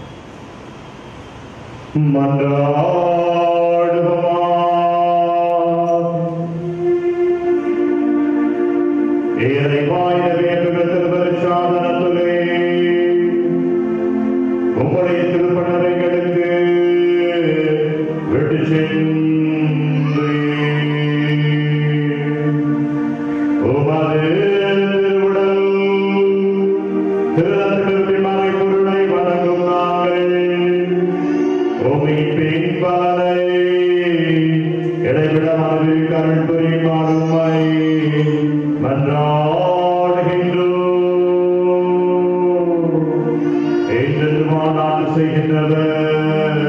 Speaker 5: இறைவாய வேண்டுகத்தில் பரிசாதனத்திலே உம்முடைய திருப்பணரைகளுக்கு விட்டு சென்று உமது திருவுடல் திருநத்திற்கு மறை பொருளை வணங்கும் நாங்கள் உமை பின்பலை இடைவிடாமல் கருள் புரிமாறுமை மன்றாடுகின்றோம் என்று மாநாடு செய்கின்றவர்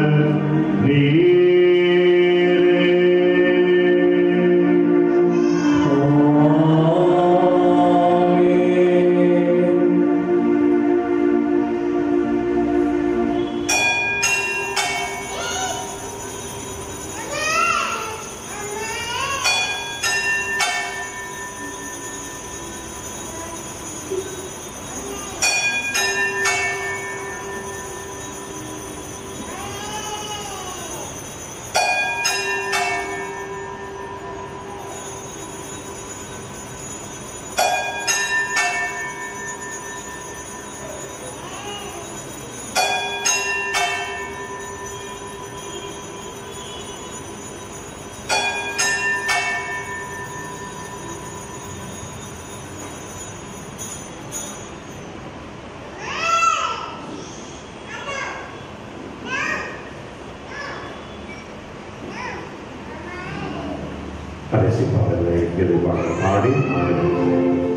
Speaker 5: கடைசி பாடலை இறுதி பாடல் பாடி ஆண்டு